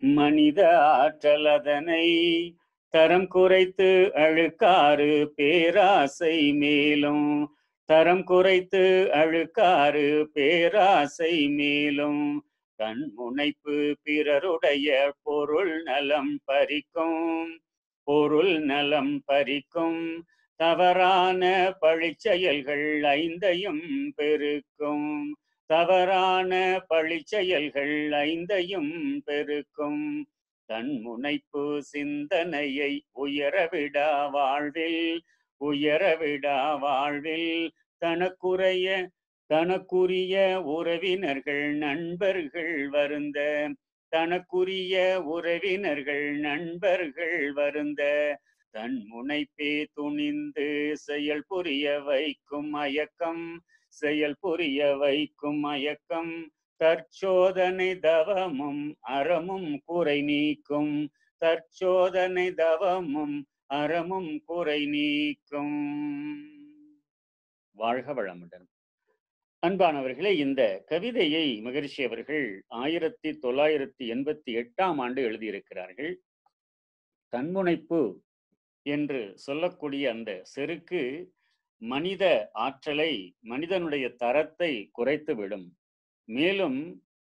மனித ஆற்றல் அதனை தரம் குறைத்து அழுக்காறு பேராசை மேலும் தரம் குறைத்து அழுக்காறு பேராசை மேலும் தன் முனைப்பு பிறருடைய பொருள் நலம் பறிக்கும் பொருள் நலம் பறிக்கும் தவறான பழிச்செயல்கள் ஐந்தையும் பெருக்கும் தவறான பழிச்செயல்கள் ஐந்தையும் பெருக்கும் தன் முனைப்பு சிந்தனையை உயரவிடா வாழ்வில் உயரவிடா வாழ்வில் தனக்குறைய தனக்குரிய உறவினர்கள் நண்பர்கள் வருந்த தனக்குரிய உறவினர்கள் நண்பர்கள் வருந்த தன் முனைப்பே துணிந்து செயல் புரிய வைக்கும் மயக்கம் செயல் புரிய வைக்கும் மயக்கம் தற்சோதனை தவமும் அறமும் குறை நீக்கும் தற்சோதனை தவமும் அறமும் குறை நீக்கும் வாழ்க வளமுடன் அன்பானவர்களே இந்த கவிதையை மகரிஷி அவர்கள் ஆயிரத்தி தொள்ளாயிரத்தி எண்பத்தி எட்டாம் ஆண்டு எழுதியிருக்கிறார்கள் தன்முனைப்பு என்று சொல்லக்கூடிய அந்த செருக்கு மனித ஆற்றலை மனிதனுடைய தரத்தை குறைத்துவிடும் மேலும்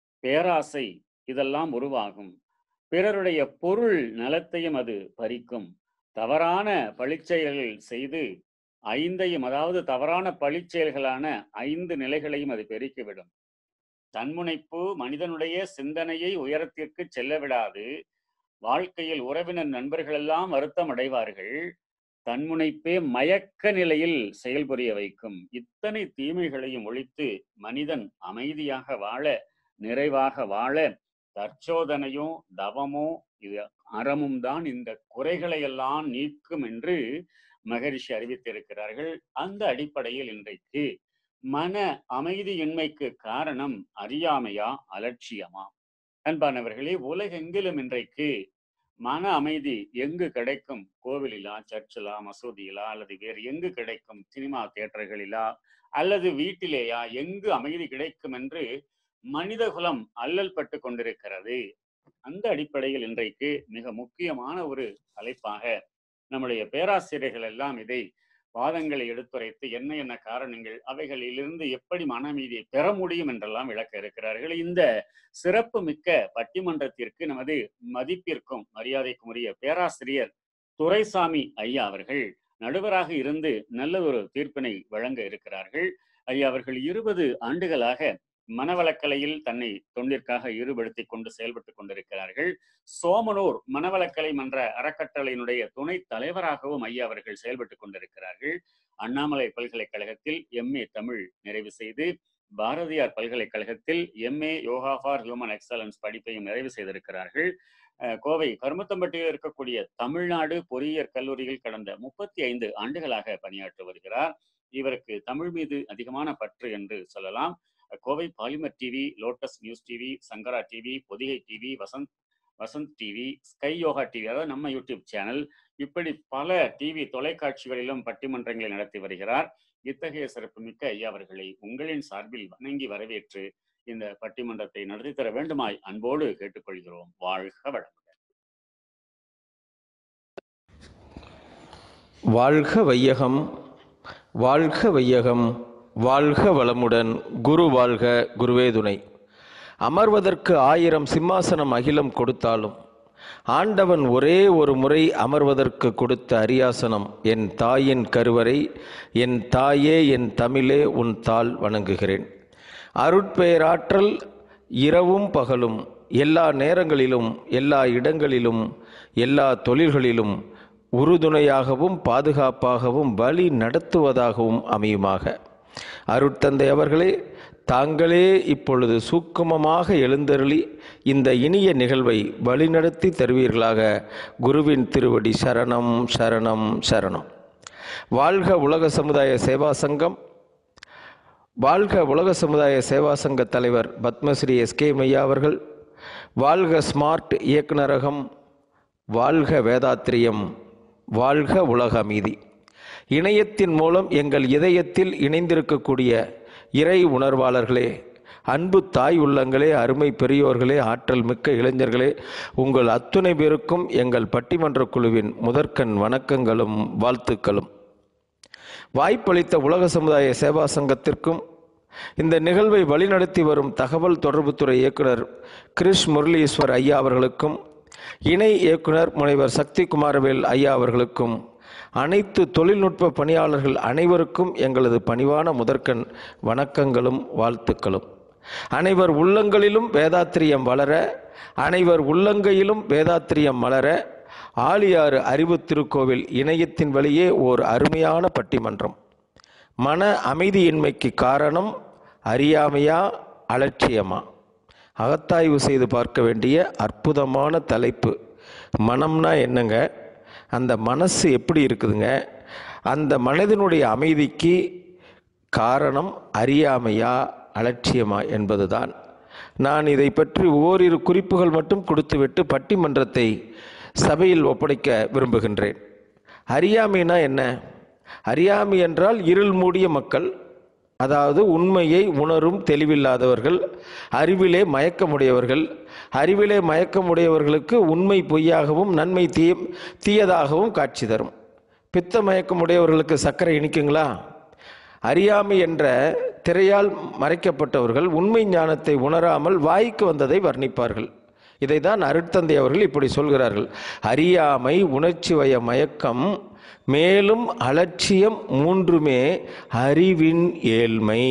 பேராசை இதெல்லாம் உருவாகும் பிறருடைய பொருள் நலத்தையும் அது பறிக்கும் தவறான பழிச்செயல்கள் செய்து ஐந்தையும் அதாவது தவறான பழிச்செயல்களான ஐந்து நிலைகளையும் அது பெருக்கிவிடும் தன்முனைப்பு மனிதனுடைய சிந்தனையை உயரத்திற்கு செல்ல விடாது வாழ்க்கையில் உறவினர் நண்பர்கள் எல்லாம் வருத்தம் அடைவார்கள் தன்முனைப்பே மயக்க நிலையில் செயல்புரிய வைக்கும் இத்தனை தீமைகளையும் ஒழித்து மனிதன் அமைதியாக வாழ நிறைவாக வாழ தற்சோதனையோ தவமோ இது அறமும் தான் இந்த குறைகளை எல்லாம் நீக்கும் என்று மகரிஷி அறிவித்திருக்கிறார்கள் அந்த அடிப்படையில் இன்றைக்கு மன அமைதியின்மைக்கு காரணம் அறியாமையா அலட்சியமா அன்பானவர்களே உலகெங்கிலும் இன்றைக்கு மன அமைதி எங்கு கிடைக்கும் கோவிலிலா சர்ச்சிலா மசூதியிலா அல்லது வேறு எங்கு கிடைக்கும் சினிமா தியேட்டர்களிலா அல்லது வீட்டிலேயா எங்கு அமைதி கிடைக்கும் என்று மனிதகுலம் அல்லல் பட்டு கொண்டிருக்கிறது அந்த அடிப்படையில் இன்றைக்கு மிக முக்கியமான ஒரு தலைப்பாக நம்முடைய பேராசிரியர்கள் எல்லாம் இதை வாதங்களை எடுத்துரைத்து என்ன என்ன காரணங்கள் அவைகளிலிருந்து எப்படி மன அமைதியை பெற முடியும் என்றெல்லாம் விளக்க இருக்கிறார்கள் இந்த சிறப்பு மிக்க பட்டிமன்றத்திற்கு நமது மதிப்பிற்கும் மரியாதைக்கும் உரிய பேராசிரியர் துரைசாமி ஐயா அவர்கள் நடுவராக இருந்து நல்ல ஒரு தீர்ப்பினை வழங்க இருக்கிறார்கள் ஐயா அவர்கள் இருபது ஆண்டுகளாக மனவளக்கலையில் தன்னை தொண்டிற்காக ஈடுபடுத்திக் கொண்டு செயல்பட்டு கொண்டிருக்கிறார்கள் சோமனூர் மனவளக்கலை மன்ற அறக்கட்டளையினுடைய துணை தலைவராகவும் ஐயா அவர்கள் செயல்பட்டு கொண்டிருக்கிறார்கள் அண்ணாமலை பல்கலைக்கழகத்தில் எம்ஏ தமிழ் நிறைவு செய்து பாரதியார் பல்கலைக்கழகத்தில் MA yoga for human excellence படிப்பையும் நிறைவு செய்திருக்கிறார்கள் கோவை கருமத்தம்பட்டியில் இருக்கக்கூடிய தமிழ்நாடு பொறியியற் கல்லூரியில் கடந்த முப்பத்தி ஐந்து ஆண்டுகளாக பணியாற்றி வருகிறார் இவருக்கு தமிழ் மீது அதிகமான பற்று என்று சொல்லலாம் Kovai Polimer TV Lotus News TV Sankara TV Podhigai TV Vasanth Vasanth TV Sky yoga TV அதாவது நம்ம யூடியூப் சேனல் இப்படி பல டிவி தொலைக்காட்சிகளிலும் பட்டிமன்றங்களை நடத்தி வருகிறார் இத்தகைய சிறப்புமிக்க ஐயா அவர்களை உங்களின் சார்பில் வணங்கி வரவேற்று இந்த பட்டிமன்றத்தை நடத்தி தர வேண்டுமாய் அன்போடு கேட்டுக்கொள்கிறோம் வாழ்க வளமுடன் வாழ்க வையகம் வாழ்க வையகம் வாழ்க வளமுடன் குரு வாழ்க குருவே துணை அமர்வதற்கு ஆயிரம் சிம்மாசனம் அகிலம் கொடுத்தாலும் ஆண்டவன் ஒரே ஒரு முறை அமர்வதற்கு கொடுத்த அரியாசனம் என் தாயின் கருவறை என் தாயே என் தமிழே உன் தாள் வணங்குகிறேன் அருட்பெயராற்றல் இரவும் பகலும் எல்லா நேரங்களிலும் எல்லா இடங்களிலும் எல்லா தொழில்களிலும் உறுதுணையாகவும் பாதுகாப்பாகவும் வழி நடத்துவதாகவும் அமையுமாக அருட்தந்தை அவர்களே தாங்களே இப்பொழுது சூக்குமமாக எழுந்தருளி இந்த இனிய நிகழ்வை வழிநடத்தி தருவீர்களாக குருவின் திருவடி சரணம் சரணம் சரணம் வாழ்க உலக சமுதாய சேவா சங்கம் வாழ்க உலக சமுதாய சேவா சங்க தலைவர் பத்மஸ்ரீ எஸ்கே மையா அவர்கள் வாழ்க ஸ்மார்ட் இயக்குனரகம் வாழ்க வேதாத்திரியம் வாழ்க உலக அமைதி இணையத்தின் மூலம் எங்கள் இதயத்தில் இணைந்திருக்கக்கூடிய இறை உணர்வாளர்களே அன்பு தாய் உள்ளங்களே அருமை பெரியோர்களே ஆற்றல் மிக்க இளைஞர்களே உங்கள் அத்துணை பேருக்கும் எங்கள் பட்டிமன்ற குழுவின் முதற்கண் வணக்கங்களும் வாழ்த்துக்களும் வாய்ப்பளித்த உலக சமுதாய சேவா சங்கத்திற்கும் இந்த நிகழ்வை வழிநடத்தி வரும் தகவல் தொடர்புத்துறை இயக்குனர் கிரிஷ் முரளீஸ்வர் ஐயா அவர்களுக்கும் இணை இயக்குனர் முனைவர் சக்தி குமாரவேல் ஐயா அவர்களுக்கும் அனைத்து தொழில்நுட்ப பணியாளர்கள் அனைவருக்கும் எங்களது பணிவான முதற்கண் வணக்கங்களும் வாழ்த்துக்களும் அனைவர் உள்ளங்களிலும் வேதாத்திரியம் வளர அனைவர் உள்ளங்கையிலும் வேதாத்திரியம் மலர ஆழியாறு அறிவு திருக்கோவில் இணையத்தின் வழியே ஓர் அருமையான பட்டிமன்றம் மன அமைதியின்மைக்கு காரணம் அறியாமையா அலட்சியமா அகத்தாய்வு செய்து பார்க்க வேண்டிய அற்புதமான தலைப்பு மனம்னா என்னங்க அந்த மனசு எப்படி இருக்குதுங்க அந்த மனதினுடைய அமைதிக்கு காரணம் அறியாமையா அலட்சியமா என்பதுதான் நான் இதை பற்றி ஓரிரு குறிப்புகள் மட்டும் கொடுத்துவிட்டு பட்டிமன்றத்தை சபையில் ஒப்படைக்க விரும்புகின்றேன் அறியாமைனா என்ன அறியாமை என்றால் இருள் மூடிய மக்கள் அதாவது உண்மையை உணரும் தெளிவில்லாதவர்கள் அறிவிலே மயக்கமுடையவர்கள் அறிவிலே மயக்கமுடையவர்களுக்கு உண்மை பொய்யாகவும் நன்மை தீய தீயதாகவும் காட்சி தரும் பித்த மயக்கமுடையவர்களுக்கு சர்க்கரை இனிக்குங்களா அறியாமை என்ற திரையால் மறைக்கப்பட்டவர்கள் உண்மை ஞானத்தை உணராமல் வாய்க்கு வந்ததை வர்ணிப்பார்கள் இதை தான் அருட்தந்தை அவர்கள் இப்படி சொல்கிறார்கள் அறியாமை உணர்ச்சி வய மயக்கம் மேலும் அலட்சியம் மூன்றுமே அறிவின் ஏழ்மை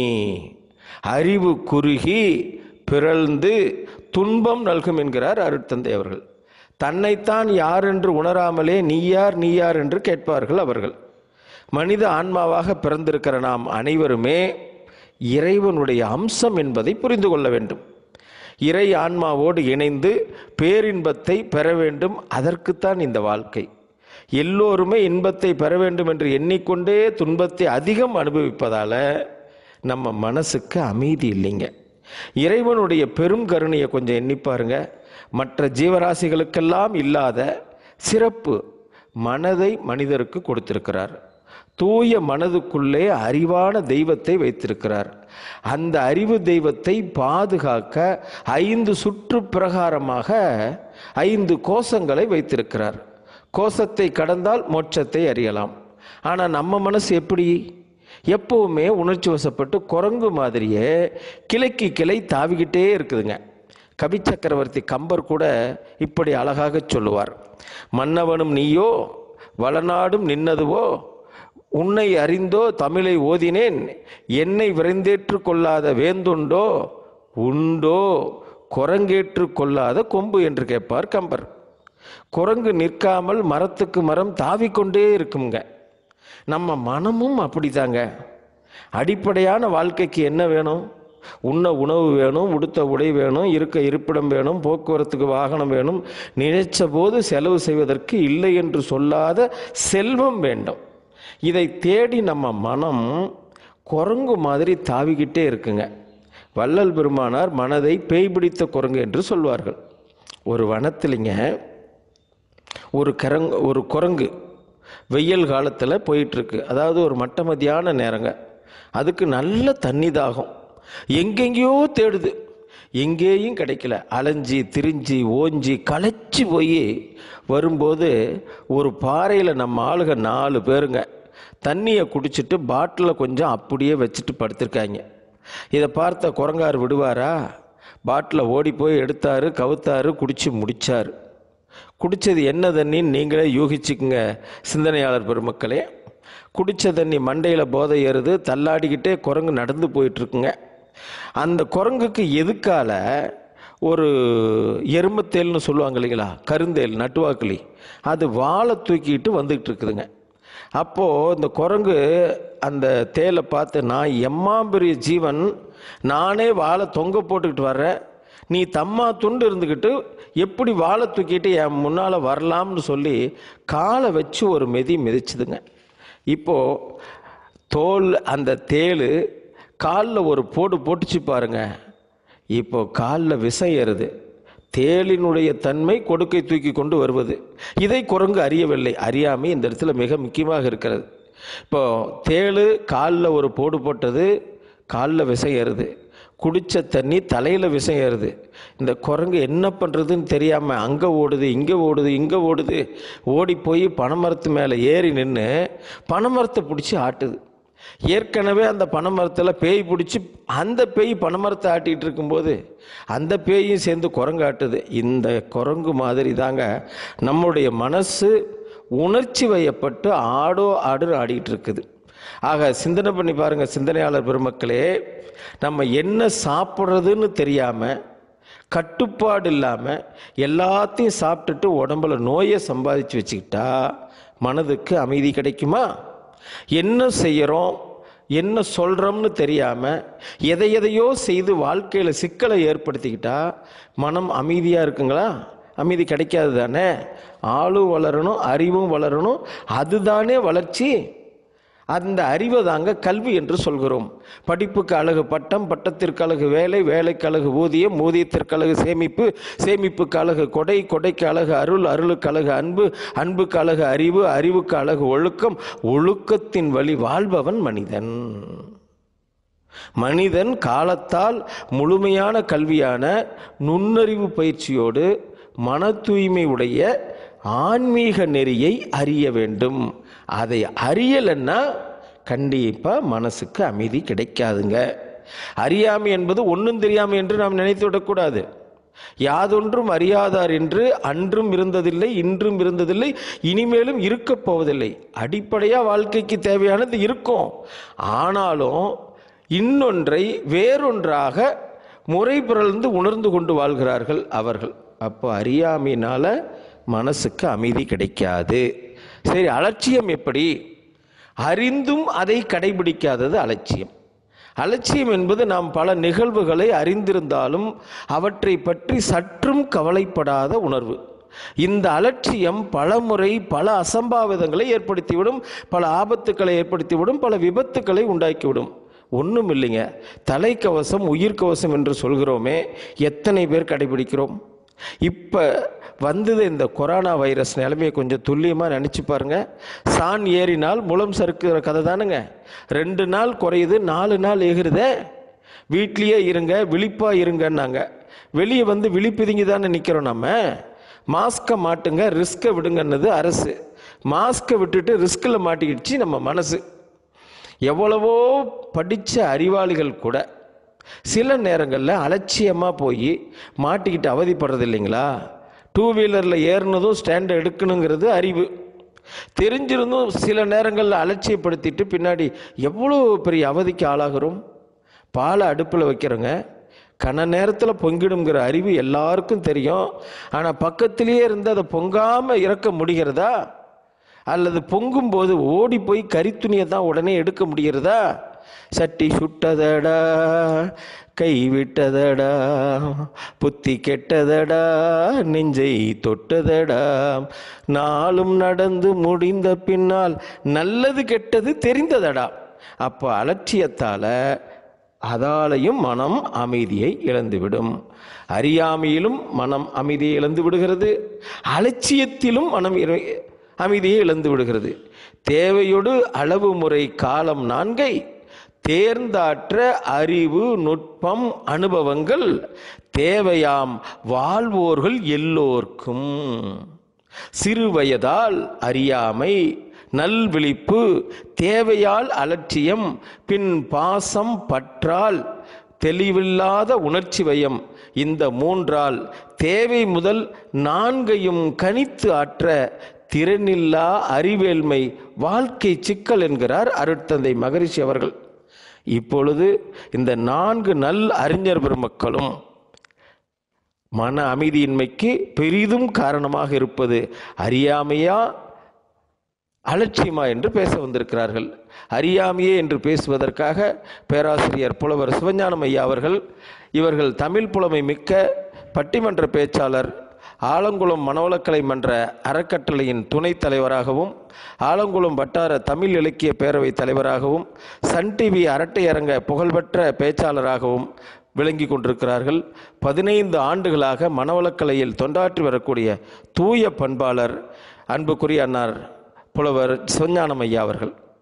அறிவு குறுகி பிறழ்ந்து துன்பம் நல்கும் என்கிறார் அருட்தந்தை அவர்கள் தன்னைத்தான் யார் என்று உணராமலே நீ யார் நீ யார் என்று கேட்பார்கள் அவர்கள் மனித ஆன்மாவாக பிறந்திருக்கிற நாம் அனைவருமே இறைவனுடைய அம்சம் என்பதை புரிந்து கொள்ள வேண்டும் இறை ஆன்மாவோடு இணைந்து பேரின்பத்தை பெற வேண்டும் அதற்குத்தான் இந்த வாழ்க்கை எல்லோருமே இன்பத்தை பெற வேண்டும் என்று எண்ணிக்கொண்டே துன்பத்தை அதிகம் அனுபவிப்பதால நம்ம மனசுக்கு அமைதி இல்லைங்க இறைவனுடைய பெரும் கருணையை கொஞ்சம் எண்ணி பாருங்க மற்ற ஜீவராசிகளுக்கெல்லாம் இல்லாத சிறப்பு மனதை மனிதருக்கு கொடுத்திருக்கிறார் தூய மனதுக்குள்ளே அறிவான தெய்வத்தை வைத்திருக்கிறார் அந்த அறிவு தெய்வத்தை பாதுகாக்க ஐந்து சுற்று பிரகாரமாக ஐந்து கோஷங்களை வைத்திருக்கிறார் கோஷத்தை கடந்தால் மோட்சத்தை அறியலாம் ஆனால் நம்ம மனசு எப்படி எப்பவுமே உணர்ச்சி வசப்பட்டு குரங்கு மாதிரியே கிளைக்கு கிளை தாவிக்கிட்டே இருக்குதுங்க கவி சக்கரவர்த்தி கம்பர் கூட இப்படி அழகாக சொல்லுவார் மன்னவனும் நீயோ வளநாடும் நின்னதுவோ உன்னை அறிந்தோ தமிழை ஓதினேன் என்னை விரைந்தேற்று கொள்ளாத வேந்துண்டோ உண்டோ குரங்கேற்று கொள்ளாத கொம்பு என்று கேட்பார் கம்பர் குரங்கு நிற்காமல் மரத்துக்கு மரம் தாவிக்கொண்டே இருக்குங்க நம்ம மனமும் அப்படிதாங்க அடிப்படையான வாழ்க்கைக்கு என்ன வேணும் உண்ண உணவு வேணும் உடுத்த உடை வேணும் இருக்க இருப்பிடம் வேணும் போக்குவரத்துக்கு வாகனம் வேணும் நினைச்ச போது செலவு செய்வதற்கு இல்லை என்று சொல்லாத செல்வம் வேண்டும் இதை தேடி நம்ம மனம் குரங்கு மாதிரி தாவிக்கிட்டே இருக்குங்க வள்ளல் பெருமானார் மனதை பேய் பிடித்த குரங்கு என்று சொல்வார்கள் ஒரு வனத்திலிங்க ஒரு கரங் ஒரு குரங்கு வெயில் காலத்தில் போயிட்டுருக்கு அதாவது ஒரு மட்ட மதியான நேரங்க அதுக்கு நல்ல தண்ணி தாகம் எங்கெங்கேயோ தேடுது எங்கேயும் கிடைக்கல அலைஞ்சி திரிஞ்சி ஓஞ்சி களைச்சி போய் வரும்போது ஒரு பாறையில் நம்ம ஆளுங்க நாலு பேருங்க தண்ணியை குடிச்சிட்டு பாட்டிலில் கொஞ்சம் அப்படியே வச்சுட்டு படுத்திருக்காங்க இதை பார்த்த குரங்கார் விடுவாரா பாட்டில் ஓடி போய் எடுத்தாரு கவுத்தாரு குடிச்சு முடிச்சார் குடித்தது என்ன தண்ணின்னு நீங்களே யூகிச்சுக்குங்க சிந்தனையாளர் பெருமக்களே குடித்த தண்ணி மண்டையில் போதை ஏறுது தள்ளாடிக்கிட்டே குரங்கு நடந்து போயிட்டுருக்குங்க அந்த குரங்குக்கு எதுக்கால ஒரு எருமத்தேல்னு சொல்லுவாங்க இல்லைங்களா கருந்தேல் நட்டுவாக்கிளி அது வாழை தூக்கிட்டு வந்துக்கிட்டு இருக்குதுங்க அப்போது இந்த குரங்கு அந்த தேலை பார்த்து நான் எம்மாம்பெரிய ஜீவன் நானே வாழை தொங்க போட்டுக்கிட்டு வர்றேன் நீ தம்மா துண்டு இருந்துக்கிட்டு எப்படி வாழை தூக்கிட்டு என் முன்னால் வரலாம்னு சொல்லி காலை வச்சு ஒரு மிதி மிதிச்சுதுங்க இப்போது தோல் அந்த தேள் காலில் ஒரு போடு போட்டுச்சு பாருங்க இப்போ காலில் விஷம் ஏறுது தேளினுடைய தன்மை கொடுக்கை தூக்கி கொண்டு வருவது இதை குரங்கு அறியவில்லை அறியாமை இந்த இடத்துல மிக முக்கியமாக இருக்கிறது இப்போ தேள் காலில் ஒரு போடு போட்டது காலில் விஷம் ஏறுது குடித்த தண்ணி தலையில் விஷம் ஏறுது இந்த குரங்கு என்ன பண்ணுறதுன்னு தெரியாமல் அங்கே ஓடுது இங்கே ஓடுது இங்கே ஓடுது ஓடி போய் பனைமரத்து மேலே ஏறி நின்று பனைமரத்தை பிடிச்சி ஆட்டுது ஏற்கனவே அந்த பனைமரத்தில் பேய் பிடிச்சி அந்த பேய் பனைமரத்தை ஆட்டிகிட்டு இருக்கும்போது அந்த பேயும் சேர்ந்து குரங்கு ஆட்டுது இந்த குரங்கு மாதிரி தாங்க நம்முடைய மனசு உணர்ச்சி வயப்பட்டு ஆடோ ஆடு ஆடிட்டு இருக்குது ஆக சிந்தனை பண்ணி பாருங்க சிந்தனையாளர் பெருமக்களே நம்ம என்ன சாப்பிட்றதுன்னு தெரியாமல் கட்டுப்பாடு இல்லாமல் எல்லாத்தையும் சாப்பிட்டுட்டு உடம்புல நோயை சம்பாதிச்சு வச்சுக்கிட்டா மனதுக்கு அமைதி கிடைக்குமா என்ன செய்கிறோம் என்ன சொல்கிறோம்னு தெரியாமல் எதை எதையோ செய்து வாழ்க்கையில் சிக்கலை ஏற்படுத்திக்கிட்டா மனம் அமைதியாக இருக்குங்களா அமைதி கிடைக்காது தானே ஆளும் வளரணும் அறிவும் வளரணும் அதுதானே வளர்ச்சி அந்த அறிவை தாங்க கல்வி என்று சொல்கிறோம் படிப்புக்கு அழகு பட்டம் பட்டத்திற்கு அழகு வேலை வேலைக்கு அழகு ஊதியம் ஊதியத்திற்கு அழகு சேமிப்பு சேமிப்புக்கு அழகு கொடை கொடைக்கு அழகு அருள் அருளுக்கு அழகு அன்பு அன்புக்கு அழகு அறிவு அறிவுக்கு அழகு ஒழுக்கம் ஒழுக்கத்தின் வழி வாழ்பவன் மனிதன் மனிதன் காலத்தால் முழுமையான கல்வியான நுண்ணறிவு பயிற்சியோடு மன தூய்மை உடைய ஆன்மீக நெறியை அறிய வேண்டும் அதை அறியலைன்னா கண்டிப்பாக மனசுக்கு அமைதி கிடைக்காதுங்க அறியாமை என்பது ஒன்றும் தெரியாமை என்று நாம் நினைத்து விடக்கூடாது யாதொன்றும் அறியாதார் என்று அன்றும் இருந்ததில்லை இன்றும் இருந்ததில்லை இனிமேலும் இருக்கப் போவதில்லை அடிப்படையாக வாழ்க்கைக்கு தேவையானது இருக்கும் ஆனாலும் இன்னொன்றை வேறொன்றாக முறை பிறழ்ந்து உணர்ந்து கொண்டு வாழ்கிறார்கள் அவர்கள் அப்போ அறியாமையினால மனசுக்கு அமைதி கிடைக்காது சரி அலட்சியம் எப்படி அறிந்தும் அதை கடைபிடிக்காதது அலட்சியம் அலட்சியம் என்பது நாம் பல நிகழ்வுகளை அறிந்திருந்தாலும் அவற்றை பற்றி சற்றும் கவலைப்படாத உணர்வு இந்த அலட்சியம் பல முறை பல அசம்பாவிதங்களை ஏற்படுத்திவிடும் பல ஆபத்துக்களை ஏற்படுத்திவிடும் பல விபத்துக்களை உண்டாக்கிவிடும் ஒன்றும் இல்லைங்க தலைக்கவசம் உயிர்க்கவசம் என்று சொல்கிறோமே எத்தனை பேர் கடைபிடிக்கிறோம் இப்போ வந்தது இந்த கொரோனா வைரஸ் நிலைமையை கொஞ்சம் துல்லியமாக நினச்சி பாருங்க சான் ஏறினால் முளம் சறுக்குற கதை தானுங்க ரெண்டு நாள் குறையுது நாலு நாள் ஏகுறதே வீட்லேயே இருங்க விழிப்பாக இருங்கன்னாங்க வெளியே வந்து விழிப்புதுங்கி தானே நிற்கிறோம் நம்ம மாஸ்க்கை மாட்டுங்க ரிஸ்க்கை விடுங்கன்னது அரசு மாஸ்க்கை விட்டுட்டு ரிஸ்கில் மாட்டிக்கிடுச்சு நம்ம மனசு எவ்வளவோ படித்த அறிவாளிகள் கூட சில நேரங்களில் அலட்சியமாக போய் மாட்டிக்கிட்டு அவதிப்படுறது இல்லைங்களா டூ வீலரில் ஏறினதும் ஸ்டாண்டை எடுக்கணுங்கிறது அறிவு தெரிஞ்சிருந்தும் சில நேரங்களில் அலட்சியப்படுத்திட்டு பின்னாடி எவ்வளோ பெரிய அவதிக்கு ஆளாகிறோம் பாலை அடுப்பில் வைக்கிறோங்க கன நேரத்தில் பொங்கிடுங்கிற அறிவு எல்லாருக்கும் தெரியும் ஆனால் பக்கத்திலேயே இருந்து அதை பொங்காமல் இறக்க முடிகிறதா அல்லது பொங்கும்போது ஓடி போய் கரித்துணியை தான் உடனே எடுக்க முடிகிறதா சட்டி சுட்டதடா கை விட்டதடா புத்தி கெட்டதடா நெஞ்சை தொட்டதடா நாளும் நடந்து முடிந்த பின்னால் நல்லது கெட்டது தெரிந்ததடா அப்போ அலட்சியத்தால் அதாலையும் மனம் அமைதியை இழந்துவிடும் அறியாமையிலும் மனம் அமைதியை இழந்து விடுகிறது அலட்சியத்திலும் மனம் இற- அமைதியை இழந்து விடுகிறது தேவையொடு அளவு முறை காலம் நான்கை தேர்ந்தாற்ற அறிவு நுட்பம் அனுபவங்கள் தேவையாம் வாழ்வோர்கள் எல்லோர்க்கும் சிறுவயதால் அறியாமை நல்விழிப்பு தேவையால் அலட்சியம் பின் பாசம் பற்றால் தெளிவில்லாத உணர்ச்சி வயம் இந்த மூன்றால் தேவை முதல் நான்கையும் கணித்து ஆற்ற திறனில்லா அறிவேல்மை வாழ்க்கை சிக்கல் என்கிறார் அருட்தந்தை மகரிஷி அவர்கள் இப்பொழுது இந்த நான்கு நல் அறிஞர் பெருமக்களும் மன அமைதியின்மைக்கு பெரிதும் காரணமாக இருப்பது அறியாமையா அலட்சியமா என்று பேச வந்திருக்கிறார்கள் அறியாமையே என்று பேசுவதற்காக பேராசிரியர் புலவர் சிவஞானம் ஐயா அவர்கள் இவர்கள் தமிழ் புலமை மிக்க பட்டிமன்ற பேச்சாளர் ஆலங்குளம் மனவளக்கலை மன்ற அறக்கட்டளையின் துணைத் தலைவராகவும் ஆலங்குளம் வட்டார தமிழ் இலக்கிய பேரவை தலைவராகவும் சன் டிவி அரட்டையரங்க புகழ்பெற்ற பேச்சாளராகவும் விளங்கி கொண்டிருக்கிறார்கள் பதினைந்து ஆண்டுகளாக மனவளக்கலையில் தொண்டாற்றி வரக்கூடிய தூய பண்பாளர் அன்புக்குரிய அன்னார் புலவர் சிவஞானம் ஐயா அவர்கள்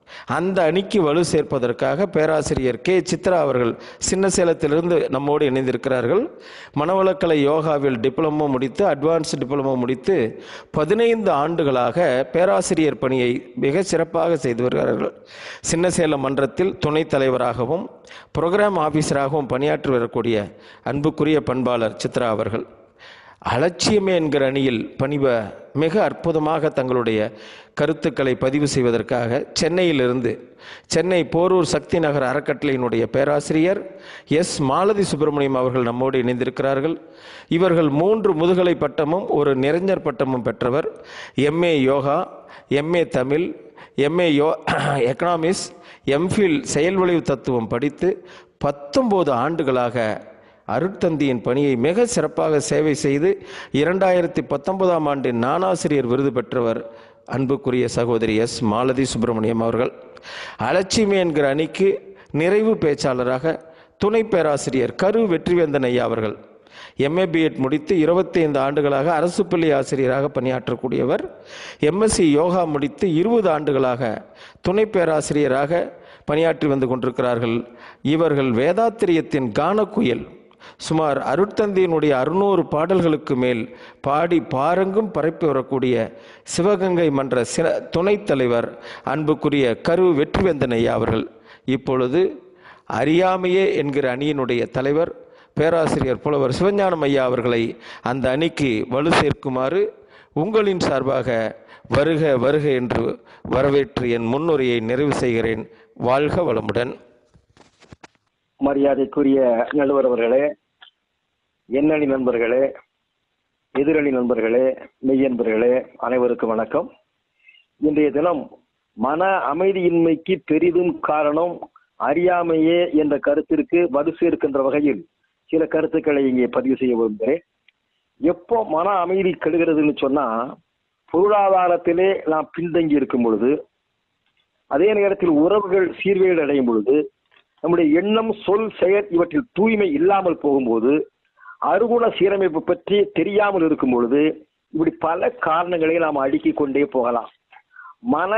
அந்த அணிக்கு வலு சேர்ப்பதற்காக பேராசிரியர் கே சித்ரா அவர்கள் சின்ன சேலத்திலிருந்து நம்மோடு இணைந்திருக்கிறார்கள் மனவளக்கலை யோகாவில் டிப்ளமோ முடித்து அட்வான்ஸ் டிப்ளமோ முடித்து பதினைந்து ஆண்டுகளாக பேராசிரியர் பணியை மிக சிறப்பாக செய்து வருகிறார்கள் சின்ன சேலம் மன்றத்தில் துணைத் தலைவராகவும் புரோகிராம் ஆஃபீஸராகவும் பணியாற்றி வரக்கூடிய அன்புக்குரிய பண்பாளர் சித்ரா அவர்கள் அலட்சியமே என்கிற அணியில் பணிவ மிக அற்புதமாக தங்களுடைய கருத்துக்களை பதிவு செய்வதற்காக சென்னையிலிருந்து சென்னை போரூர் சக்தி நகர் அறக்கட்டளையினுடைய பேராசிரியர் எஸ் மாலதி சுப்பிரமணியம் அவர்கள் நம்மோடு இணைந்திருக்கிறார்கள் இவர்கள் மூன்று முதுகலை பட்டமும் ஒரு நிறைஞர் பட்டமும் பெற்றவர் MA yoga MA Tamil MA யோ எக்கனாமிக்ஸ் எம்ஃபில் செயல்விளைவு தத்துவம் படித்து பத்தொம்போது ஆண்டுகளாக அருட்தந்தியின் பணியை மிக சிறப்பாக சேவை செய்து இரண்டாயிரத்தி பத்தொன்பதாம் ஆண்டின் நானாசிரியர் விருது பெற்றவர் அன்புக்குரிய சகோதரி எஸ் மாலதி சுப்பிரமணியம் அவர்கள் அலட்சியமே என்கிற அணிக்கு நிறைவு பேச்சாளராக துணை பேராசிரியர் கரு வெற்றிவேந்தன் ஐயா அவர்கள் எம்ஏ பிஎட் முடித்து இருபத்தைந்து ஆண்டுகளாக அரசு பள்ளி ஆசிரியராக பணியாற்றக்கூடியவர் எம்எஸ்சி யோகா முடித்து இருபது ஆண்டுகளாக துணை பேராசிரியராக பணியாற்றி வந்து கொண்டிருக்கிறார்கள் இவர்கள் வேதாத்திரியத்தின் கானக்குயில் சுமார் அருட்தந்தையினுடைய அறுநூறு பாடல்களுக்கு மேல் பாடி பாரங்கும் பரப்பி வரக்கூடிய சிவகங்கை மன்ற சில துணைத் தலைவர் அன்புக்குரிய கரு வெற்றிவேந்தன் ஐயா அவர்கள் இப்பொழுது அறியாமையே என்கிற அணியினுடைய தலைவர் பேராசிரியர் புலவர் சிவஞானம் ஐயா அவர்களை அந்த அணிக்கு வலு சேர்க்குமாறு உங்களின் சார்பாக வருக வருக என்று வரவேற்று என் முன்னுரையை நிறைவு செய்கிறேன் வாழ்க வளமுடன் மரியாதைக்குரிய நடுவர் அவர்களே எண்ணணி நண்பர்களே எதிரணி நண்பர்களே மெய்யன்பர்களே அனைவருக்கும் வணக்கம் இன்றைய தினம் மன அமைதியின்மைக்கு பெரிதும் காரணம் அறியாமையே என்ற கருத்திற்கு வலு சேர்க்கின்ற வகையில் சில கருத்துக்களை இங்கே பதிவு செய்ய விரும்புகிறேன் எப்போ மன அமைதி கெடுகிறதுன்னு சொன்னா பொருளாதாரத்திலே நாம் பின்தங்கி இருக்கும் பொழுது அதே நேரத்தில் உறவுகள் சீர்கேடு அடையும் பொழுது நம்முடைய எண்ணம் சொல் செயல் இவற்றில் தூய்மை இல்லாமல் போகும்போது அருகுண சீரமைப்பு பற்றி தெரியாமல் இருக்கும் பொழுது இப்படி பல காரணங்களை நாம் அடுக்கிக் கொண்டே போகலாம் மன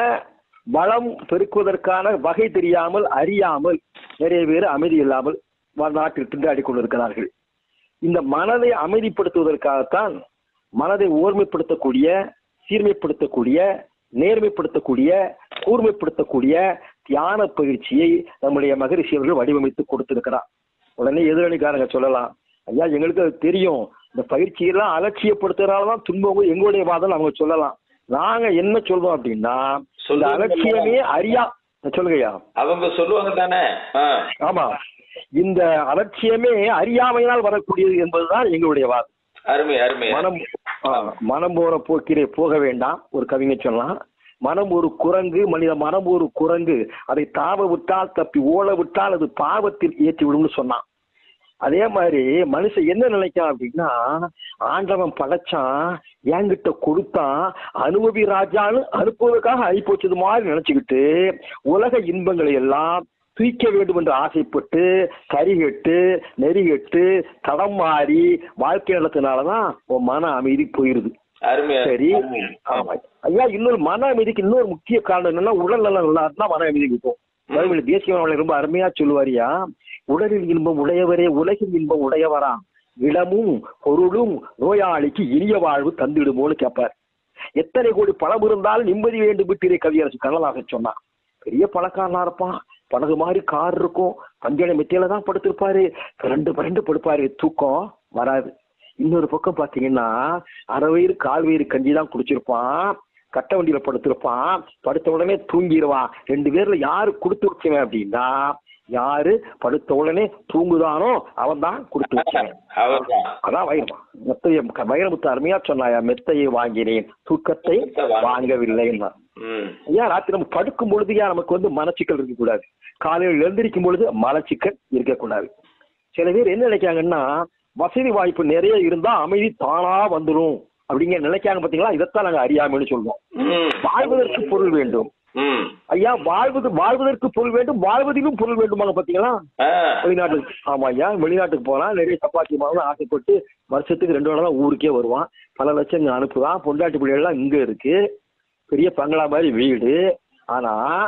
வளம் பெருக்குவதற்கான வகை தெரியாமல் அறியாமல் நிறைய பேர் அமைதி இல்லாமல் நாட்டில் திண்டாடி கொண்டிருக்கிறார்கள் இந்த மனதை அமைதிப்படுத்துவதற்காகத்தான் மனதை ஓர்மைப்படுத்தக்கூடிய சீர்மைப்படுத்தக்கூடிய நேர்மைப்படுத்தக்கூடிய கூர்மைப்படுத்தக்கூடிய தியான பயிற்சியை நம்முடைய மகரிஷி அவர்கள் வடிவமைத்து கொடுத்திருக்கிறார் உடனே எதிரணிக்காரங்க சொல்லலாம் ஐயா எங்களுக்கு அது தெரியும் இந்த பயிற்சியெல்லாம் அலட்சியப்படுத்துறதுனாலதான் துன்பம் எங்களுடைய வாதம் அவங்க சொல்லலாம் நாங்க என்ன சொல்றோம் அப்படின்னா இந்த அலட்சியமே அறியா சொல்லுங்கய்யா அவங்க சொல்லுவாங்க தானே ஆ. ஆமா இந்த அலட்சியமே அறியாமையினால் வரக்கூடியது என்பதுதான் எங்களுடைய வாதம் அருமை அருமை மனம் ஆ, மனம் போற போக்கிலே போக வேண்டாம் ஒரு கவிஞர் சொல்லலாம் மனம் ஒரு குரங்கு மனித மனம் ஒரு குரங்கு அதை தாவ விட்டால் தப்பி ஓட விட்டால் அது பாவத்தில் ஏற்றி விடும்னு சொன்னான் அதே மாதிரி மனுஷன் என்ன நினைக்கான் அப்படின்னா ஆண்டவன் படைச்சான் என்கிட்ட கொடுத்தான் அனுபவி ராஜான்னு அனுப்புவதற்காக அனுப்பிச்சது மாதிரி நினைச்சுக்கிட்டு உலக இன்பங்களை எல்லாம் தூய்க்க வேண்டும் என்று ஆசைப்பட்டு கரிகெட்டு நெறிகெட்டு தடம் மாறி வாழ்க்கை நடத்தினாலதான் உன் மன அமைதி போயிருது அருமை சரி அருமை. ஆமா ஐயா இன்னொரு மன அமைதிக்கு இன்னொரு முக்கிய காரணம் என்னன்னா உடல் நலம் நல்லா இருந்தா மன அமைதி இருக்கும் பைபிள் தேசிய அவளை ரொம்ப அருமையா சொல்லுவாரியா உடலில் இன்பம் உடையவரே உலகில் இன்பம் உடையவரா இளமும் பொருளும் நோயாளிக்கு இனிய வாழ்வு தந்திடுமோன்னு கேட்பார் எத்தனை கோடி பணம் இருந்தாலும் நிம்மதி வேண்டும் விட்டிரை கவியரசு கண்ணதாசன் சொன்னான் பெரிய பணக்காரனா இருப்பான் பணது மாதிரி கார் இருக்கும் பஞ்சனை மெத்தியில தான் படுத்திருப்பாரு ரெண்டு பரண்டு படுப்பாரு தூக்கம் வராது இன்னொரு பக்கம் பாத்தீங்கன்னா அரை வயிறு கால் வயிறு கஞ்சி தான் குடிச்சிருப்பான் கட்ட வண்டியில படுத்திருப்பான் படுத்த உடனே தூங்கிடுவான் ரெண்டு பேர்ல யாரு கொடுத்து வச்சவன் அப்படின்னா யாரு படுத்த உடனே தூங்குதானோ அவன் தான் கொடுத்து வச்சவன் அவர்தான் அதான் வைரம் மெத்தைய வைரமுத்து அருமையா சொன்னாயா மெத்தையை வாங்கினேன் தூக்கத்தை வாங்கவில்லைன்னா ம் ஏன் ராத்திரி நம்ம படுக்கும் பொழுது ஏன் நமக்கு வந்து மனச்சிக்கல் இருக்கக்கூடாது காலையில் எழுந்திருக்கும் பொழுது மலச்சிக்கல் இருக்கக்கூடாது சில பேர் என்ன நினைக்காங்கன்னா வசதி வாய்ப்பு நிறைய இருந்தா அமைதி தானா வந்துடும் அப்படிங்க நினைக்காங்க பாத்தீங்களா இதைத்தான் நாங்க அறியாமைன்னு சொல்லுவோம் ம் வாழ்வதற்கு பொருள் வேண்டும் ம் ஐயா வாழ்வது வாழ்வதற்கு பொருள் வேண்டும் வாழ்வதிலும் பொருள் வேண்டுமாங்க பாத்தீங்களா ஆ வெளிநாட்டுக்கு ஆமா ஐயா வெளிநாட்டுக்கு போனா நிறைய சப்பாத்தி மாவுலாம் ஆசைப்பட்டு வருஷத்துக்கு ரெண்டு நாள் தான் ஊருக்கே வருவான் பல லட்சம் இங்க அனுப்புவான் பொண்டாட்டி பிள்ளைகள்லாம் இங்க இருக்கு பெரிய பங்களா மாதிரி வீடு ஆனா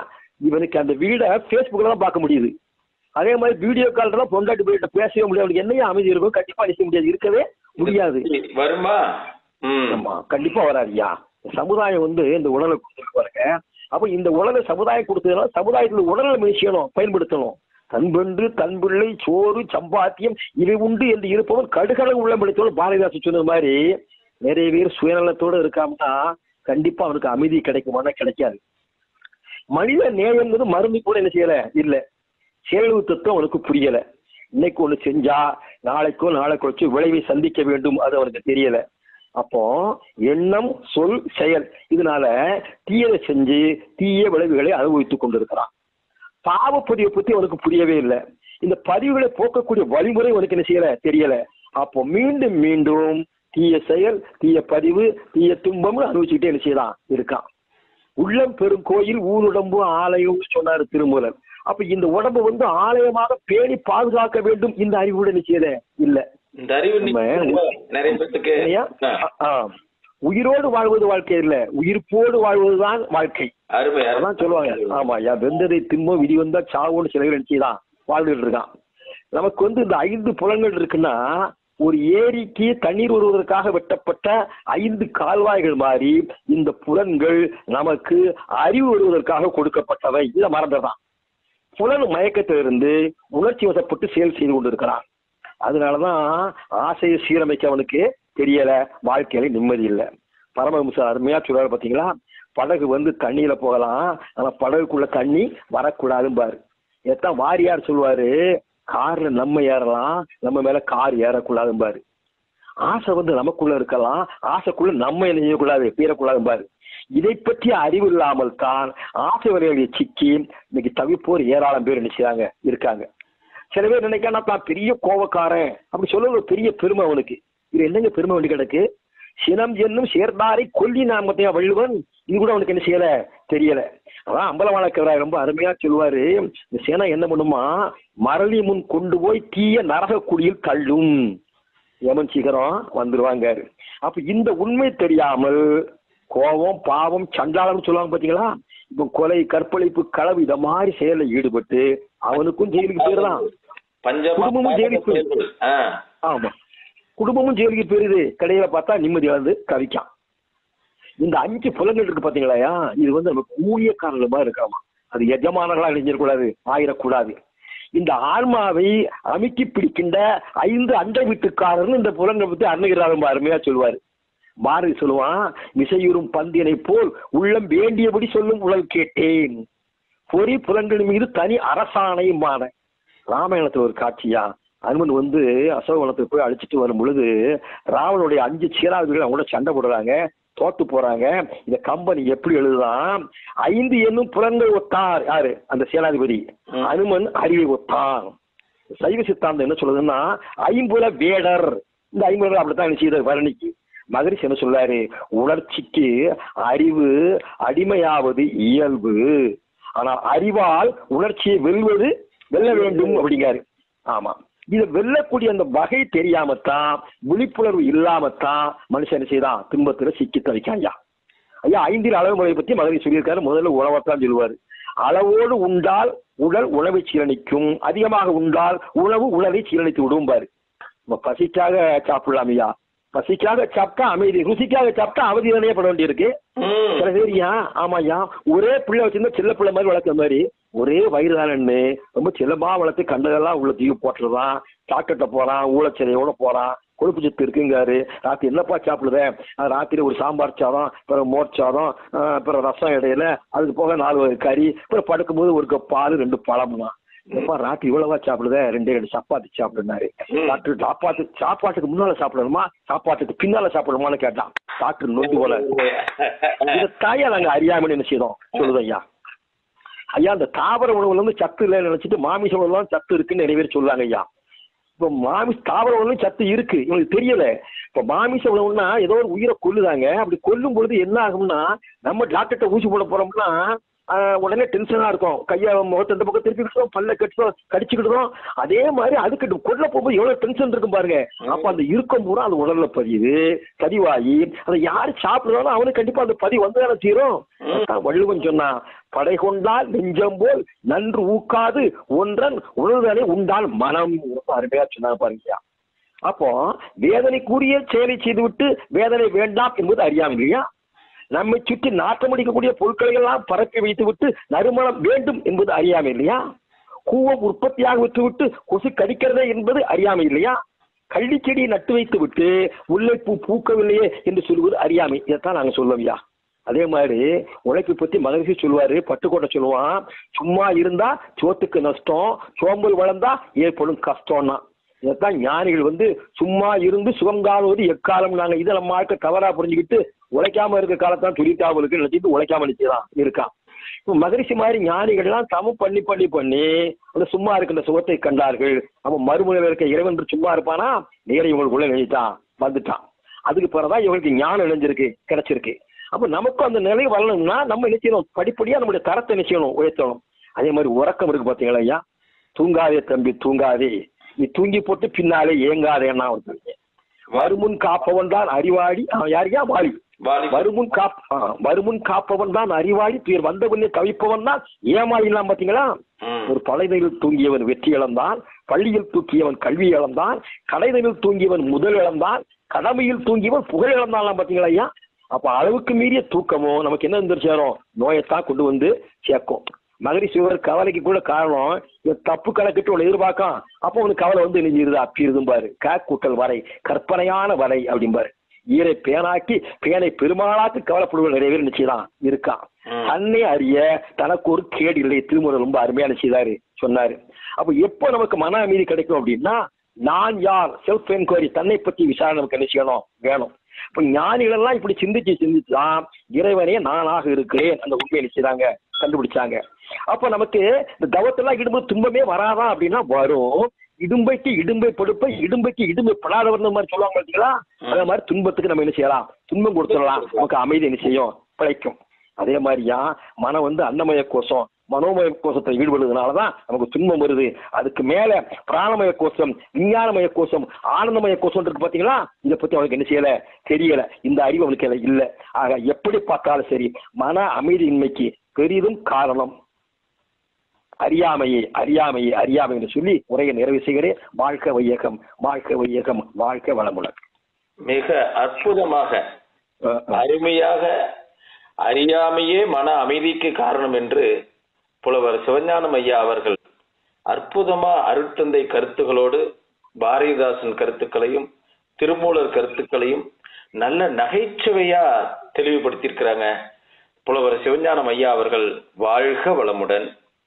இவனுக்கு அந்த வீடை ஃபேஸ்புக்கில் தான் பார்க்க முடியுது அதே மாதிரி வீடியோ கால் தான் பொண்டாட்டி போயிட்டு பேசவே முடியாது அவனுக்கு என்னையும் அமைதி இருக்கும் கண்டிப்பா நிச்சய முடியாது இருக்கவே முடியாது வருமா ம் ஆமா கண்டிப்பா வராதுயா சமுதாயம் வந்து இந்த உடலை கொடுத்துருக்கு பாருங்க அப்ப இந்த உடலை சமுதாயம் கொடுத்ததுனால சமுதாயத்துல உடலை முயற்சியணும் பயன்படுத்தணும் தன்பென்று தன்பிள்ளை சோறு சம்பாத்தியம் இவை உண்டு என்று இருப்பவன் கடுகடல் உள்ள முடித்தவன் பாரதிதாசன் சொன்ன மாதிரி நிறைய பேர் சுயநலத்தோட இருக்காமனா கண்டிப்பா அவனுக்கு அமைதி கிடைக்குமானா கிடைக்காது மனித நேயம்ங்கிறது மருந்து கூட என்ன செய்யல இல்ல செயல்வு தத்துவம் அவனுக்கு புரியல இன்னைக்கு ஒண்ணு செஞ்சா நாளைக்கோ நாளை கழிச்சு விளைவை சந்திக்க வேண்டும் அது அவனுக்கு தெரியல அப்போ எண்ணம் சொல் செயல் இதனால தீயதை செஞ்சு தீய விளைவுகளை அனுபவித்துக் கொண்டிருக்கிறான் பாவப்பதிவை பத்தி அவனுக்கு புரியவே இல்லை இந்த பதிவுகளை போக்கக்கூடிய வழிமுறை அவனுக்கு என்ன செய்யல தெரியல அப்போ மீண்டும் மீண்டும் தீய செயல் தீய பதிவு தீய துன்பம்னு அனுபவிச்சுக்கிட்டே என்ன செய்யலாம் இருக்கான் உள்ளம் பெரும் கோயில் ஊருடம்பு ஆலயம்னு சொன்னாரு திருமூலர் அப்ப இந்த உடம்பு வந்து ஆலயமாக பேணி பாதுகாக்க வேண்டும் இந்த அறிவோட நிச்சயல இல்ல இந்த அறிவு நம்ம நிச்சயம் நிறைய பேத்துக்கு இல்லையா? ஆ, ஆ. உயிரோடு வாழ்வது வாழ்க்கை இல்ல உயிர்ப்போடு வாழ்வதுதான் வாழ்க்கை அருமை அதான் அருமை சொல்லுவாங்க ஆமா யா வெந்ததை தின்போம் விதி வந்தா சாவோன்னு சில பேர் நினைச்சுதான் வாழ்ந்துட்டு இருக்கான் நமக்கு வந்து இந்த ஐந்து புலங்கள் இருக்குன்னா ஒரு ஏரிக்கு தண்ணீர் வருவதற்காக வெட்டப்பட்ட ஐந்து கால்வாய்கள் மாதிரி இந்த புலன்கள் நமக்கு அறிவு வருவதற்காக கொடுக்கப்பட்டவை இதை மறந்துடுறான் புலன் மயக்கத்திலிருந்து உணர்ச்சி வசப்பட்டு செயல் செய்து கொண்டிருக்கிறான் அதனாலதான் ஆசையை சீரமைக்க அவனுக்கு தெரியல வாழ்க்கையில நிம்மதி இல்லை பரமஹம்சர் அருமையா சொல்றாரு பாத்தீங்களா படகு வந்து தண்ணியில போகலாம் ஆனா படகுக்குள்ள தண்ணி வரக்கூடாதும்பாரு எத்தான் வாரியார் சொல்லுவாரு கார்ல நம்ம ஏறலாம் நம்ம மேல கார் ஏறக்கூடாதும்பாரு ஆசை வந்து நமக்குள்ள இருக்கலாம் ஆசைக்குள்ள நம்ம என்ன செய்யக்கூடாது பீறக்கூடாதும்பாரு இதை பற்றி அறிவு இல்லாமல் தான் ஆசை வரைகளை சிக்கி இன்னைக்கு தவிப்போர் ஏராளம் பேர் நினைச்சாங்க இருக்காங்க சில பேர் நினைக்காம தான் பெரிய கோவக்காரன் அப்படி சொல்ல ஒரு பெரிய பெருமை அவனுக்கு இது என்னங்க பெருமை வேண்டி கிடக்கு சினம் என்னும் சேர்ந்தாரை கொல்லி நாமத்தையா வள்ளுவன் இது கூட அவனுக்கு என்ன செய்யல தெரியல அதான் அம்பலவாளக்கவராய் ரொம்ப அருமையா சொல்லுவாரு இந்த சேனா என்ன பண்ணுமா மரளி முன் கொண்டு போய் தீய நரக குடியில் தள்ளும் யமன் சீக்கிரம் வந்துருவாங்க அப்ப இந்த உண்மை தெரியாமல் கோபம் பாவம் சண்டாளம்னு சொல்லுவாங்க பாத்தீங்களா இப்போ கொலை கற்பழிப்பு களவு இத மாதிரி செயல்ல ஈடுபட்டு அவனுக்கும் ஜெயிலுக்கு போயிடலாம் பஞ்சமா குடும்பமும் ஜெயிலுக்கு போயிடுது. ஆ ஆமா குடும்பமும் ஜெயிலுக்கு போயிருது கடையில பார்த்தா நிம்மதி வந்து கவிக்கான் இந்த அஞ்சு புலங்கள் இருக்கு பாத்தீங்களா இது வந்து நமக்கு ஊழியக்காரர்கள் மாதிரி இருக்காமா அது எஜமானர்களா இணைஞ்சிடக்கூடாது ஆயிடக்கூடாது இந்த ஆன்மாவை அமுக்கி பிடிக்கின்ற ஐந்து அண்டை வீட்டுக்காரர்னு இந்த புலங்களை பத்தி அருணகிரார் ரொம்ப அருமையா சொல்லுவாரு பாரதி சொல்லுவான் விசையுறும் பந்தியனை போல் உள்ளம் வேண்டியபடி சொல்லும் உலல் கேட்டேன் பொறி புலன்கள் மீது தனி அரசாணையுமான ராமாயணத்துல ஒரு காட்சியா அனுமன் வந்து அசோகவனத்துக்கு போய் அழைச்சிட்டு வரும் பொழுது ராவனுடைய அஞ்சு சீராவிகள் அவங்க கூட சண்டை போடுறாங்க தோத்து போறாங்க இந்த கம்பெனி எப்படி எழுதுதான் ஐந்து என்னும் புலன்கள் ஒத்தார் யாரு அந்த சேனாதிபதி ம். அனுமன் அறிவை ஒத்தான் சைவ சித்தாந்தம் என்ன சொல்லுதுன்னா ஐம்புல வேடர் இந்த ஐம்புல அப்படித்தான் என்ன செய்யுது வர்ணிக்கு மகரிஷி என்ன சொல்றாரு உணர்ச்சிக்கு அறிவு அடிமையாவது இயல்பு ஆனால் அறிவால் உணர்ச்சியை வெல்வது வெல்ல வேண்டும் அப்படிங்காரு ஆமா இதை வெல்லக்கூடிய அந்த வகை தெரியாமத்தான் விழிப்புணர்வு இல்லாமத்தான் மனுஷன் என்ன செய்தான் துன்பத்துல சிக்கி தவிக்கான் ஐயா ஐயா ஐந்தில் அளவு முறையை பத்தி மகரிஷி சொல்லியிருக்காரு முதல்ல உணவைத்தான் சொல்லுவாரு அளவோடு உண்டால் உடல் உணவை சீரணிக்கும் அதிகமாக உண்டால் உணவு உணவை சீரணித்து விடும்பாரு நம்ம பசிக்காக சாப்பிடலாம் ஐயா பசிக்காக சாப்பிட்டா அமைதி ருசிக்காக சாப்பிட்டா அவதி தானே பட வேண்டியிருக்கு ம். சில பேர் ஏன் ஆமாய்யா ஒரே பிள்ளை வச்சிருந்தா செல்ல பிள்ளை மாதிரி வளர்க்குற மாதிரி ஒரே வயிறு தானே ரொம்ப செல்லமா வளர்த்து கண்டதெல்லாம் உள்ள தூக்கி போட்டுறதான் டாக்டர்கிட்ட போறான் ஊழச்சலையோட போறான் கொழுப்பு சத்து இருக்குங்காரு ராத்திரி என்னப்பா சாப்பிடுத அது ராத்திரி ஒரு சாம்பார் சாதம் பிறகு மோர் சாதம் ஆஹ் அப்புறம் ரசம் இடையில அதுக்கு போக நாலு வகை கறி அப்புறம் படுக்கும்போது ஒரு கப் பால் ரெண்டு பழம்னா எப்பா ராத்திரி இவ்வளவா சாப்பிடுத ரெண்டே ரெண்டு சப்பாத்தி சாப்பிடுனாரு ம். டாக்டர் சாப்பாட்டு சாப்பாட்டுக்கு முன்னால சாப்பிடணுமா சாப்பாட்டுக்கு பின்னால சாப்பிடணுமான்னு கேட்டான் டாக்டர் நொந்து போல இந்த தாயா நாங்க அறியாமல் என்ன செய்யறோம் சொல்லுது ஐயா ஐயா அந்த தாவர உணவுல வந்து சத்து இல்லைன்னு நினைச்சிட்டு மாமிச உணவுல சத்து இருக்குன்னு நிறைய பேர் சொல்லுவாங்க ஐயா இப்போ மாமிச தாவர உணவு சத்து இருக்கு இவங்களுக்கு தெரியல இப்போ மாமிச உணவுன்னா ஏதோ ஒரு உயிரை கொல்லுதாங்க அப்படி கொல்லும் பொழுது என்ன ஆகும்னா நம்ம டாக்டர்கிட்ட ஊசி போட போறோம்னா ஆஹ் உடனே டென்ஷனா இருக்கும் கையை முகத்தை இந்த பக்கம் திருப்பிக்கிட்டோம் பல்ல கட்டுறோம் கடிச்சுக்கிட்டோம் அதே மாதிரி அதுக்கு கொள்ள போகும்போது எவ்வளவு டென்ஷன் இருக்கும் பாருங்க அப்ப அந்த இருக்கும் பூரா அந்த உடல்ல பதியுது பதிவாகி அதை யாரு சாப்பிடுறாலும் அவனுக்கு கண்டிப்பா அந்த பதிவு வந்து தானே தீரும் அதான் வள்ளுவன் சொன்னான் படை கொண்டால் நெஞ்சம் போல் நன்று ஊக்காது ஒன்றன் உணர்தலை உண்டால் மனம் ரொம்ப அருமையா சொன்னா பாருங்க அப்போ வேதனைக்குரிய செயலை செய்துவிட்டு வேதனை வேண்டாம் என்பது அறியாமை இல்லையா நம்மை சுற்றி நாட்டம் அடிக்கக்கூடிய பொருட்களை எல்லாம் பரப்பி வைத்து விட்டு நறுமணம் வேண்டும் என்பது அறியாமை இல்லையா கூவம் உற்பத்தியாக விட்டுவிட்டு கொசு கடிக்கிறதே என்பது அறியாமை இல்லையா கள்ளிச்செடியை நட்டு வைத்து விட்டு முல்லைப்பூ பூக்கவில்லையே என்று சொல்வது அறியாமை இதைத்தான் நாங்க சொல்லுவோம்யா அதே மாதிரி உழைப்பு பத்தி மகரிஷி சொல்லுவாரு பட்டுக்கோட்டை சொல்லுவான் சும்மா இருந்தா சோத்துக்கு நஷ்டம் சோம்பல் வளர்ந்தா ஏற்படும் கஷ்டம்னா இதைத்தான் ஞானிகள் வந்து சும்மா இருந்து சுகம் காணுவது எக்காலம் நாங்க இதை நம்ம ஆட்கள் தவறா புரிஞ்சுக்கிட்டு உழைக்காம இருக்க காலத்தான் துரித்தாவலுக்கு நினைச்சிட்டு உழைக்காம நினைச்சுதான் இருக்கான் இப்போ மகரிஷி மாதிரி ஞானிகள்லாம் தமம் பண்ணி பண்ணி பண்ணி அந்த சும்மா இருக்கின்ற சுகத்தை கண்டார்கள் அவன் மறுமுறையில் இருக்க இறைவன் என்று சும்மா இருப்பானா நேர இவங்களுக்குள்ள நினைத்தான் வந்துட்டான் அதுக்கு பிறகுதான் இவங்களுக்கு ஞானம் இணைஞ்சிருக்கு கிடைச்சிருக்கு அப்ப நமக்கும் அந்த நிலை வரணும்னா நம்ம என்ன செய்யணும் படிப்படியா நம்முடைய தரத்தை என்ன செய்யணும் உயர்த்தணும் அதே மாதிரி உறக்கம் இருக்கு பாத்தீங்களா ஐயா தூங்காதே தம்பி தூங்காதே நீ தூங்கி போட்டு பின்னாலே ஏங்காதேன்னா ஒருத்தர் வருமுன் காப்பவன் தான் அறிவாளி அவன் யாரையா வாலி வாலி வருமுன் காப் ஆ, வருமுன் காப்பவன் தான் அறிவாளி துயர் வந்த உடனே தவிப்பவன் தான் ஏமாளிலாம் பாத்தீங்களா ம். ஒரு பழைதனில் தூங்கியவன் வெற்றி இழந்தான் பள்ளியில் தூக்கியவன் கல்வி இழந்தான் கடைதனில் தூங்கியவன் முதல் இழந்தான் கடமையில் தூங்கியவன் புகழ் இழந்தான் பாத்தீங்களா ஐயா அப்ப அளவுக்கு மீறிய தூக்கமும் நமக்கு என்ன வந்து சேரும் நோயத்தான் கொண்டு வந்து சேர்க்கும் மகரிஷி ஒரு கவலைக்கு கூட காரணம் இவன் தப்பு கணக்கிட்டு உன்னை எதிர்பார்க்கான் அப்போ உனக்கு கவலை வந்து நெஞ்சிருது அப்பிருதும் பாரு கூட்டல் வரை கற்பனையான வரை அப்படிம்பாரு ஈரை பேனாக்கி பேனை பெருமாளாக்கு கவலைப்படுவது நிறைய பேர் நிச்சயதான் இருக்கான் ம். தன்னை அறிய தனக்கு ஒரு கேடு இல்லை திருமுறை ரொம்ப அருமையா நிச்சயதாரு சொன்னாரு அப்ப எப்போ நமக்கு மன அமைதி கிடைக்கும் அப்படின்னா நான் யார் செல்ஃப் என்கொயரி தன்னை பத்தி விசாரணை நமக்கு என்ன செய்யணும் வேணும் இப்ப ஞானிகள் எல்லாம் இப்படி சிந்திச்சு சிந்திச்சுதான் இறைவனே நானாக இருக்கிறேன் அந்த உண்மையை நிச்சயதாங்க கண்டுபிடிச்சாங்க அப்ப நமக்கு இந்த தவத்தெல்லாம் இடும்போது துன்பமே வராதா அப்படின்னா வரும் இடும்பைக்கு இடும்பை படுப்பை இடும்பைக்கு இடும்பை படாதவர் மாதிரி சொல்லுவாங்க பார்த்தீங்களா அதே மாதிரி துன்பத்துக்கு நம்ம என்ன செய்யலாம் துன்பம் கொடுத்துடலாம் நமக்கு அமைதி என்ன செய்யும் பிழைக்கும் அதே மாதிரியா மனம் வந்து அன்னமய கோஷம் மனோமய கோஷத்தை ஈடுபடுறதுனாலதான் நமக்கு துன்பம் வருது அதுக்கு மேல பிராணமய கோஷம் விஞ்ஞானமய கோஷம் ஆனந்தமய கோஷம் இருக்கு பாத்தீங்களா இதை பத்தி அவனுக்கு என்ன செய்யல தெரியல இந்த அறிவு அவனுக்கு இல்ல இல்ல ஆக எப்படி பார்த்தாலும் சரி மன அமைதியின்மைக்கு பெரிதும் காரணம் அறியாமையே அறியாமையே அறியாமை என்று சொல்லி உரையை நிறைவு செய்கிறேன் வாழ்க்கை வையகம் வாழ்க்கை வையகம் வாழ்க்கை வளமுடன் மிக அற்புதமாக அஹ் அஹ். அருமையாக அறியாமையே மன அமைதிக்கு காரணம் என்று புலவர் சிவஞானம் ஐயா அவர்கள் அற்புதமா அருட்தந்தை கருத்துகளோடு பாரதிதாசன் கருத்துக்களையும் திருமூலர் கருத்துக்களையும் நல்ல நகைச்சுவையா தெளிவுபடுத்தியிருக்கிறாங்க புலவர் சிவஞானம் ஐயா அவர்கள் வாழ்க வளமுடன்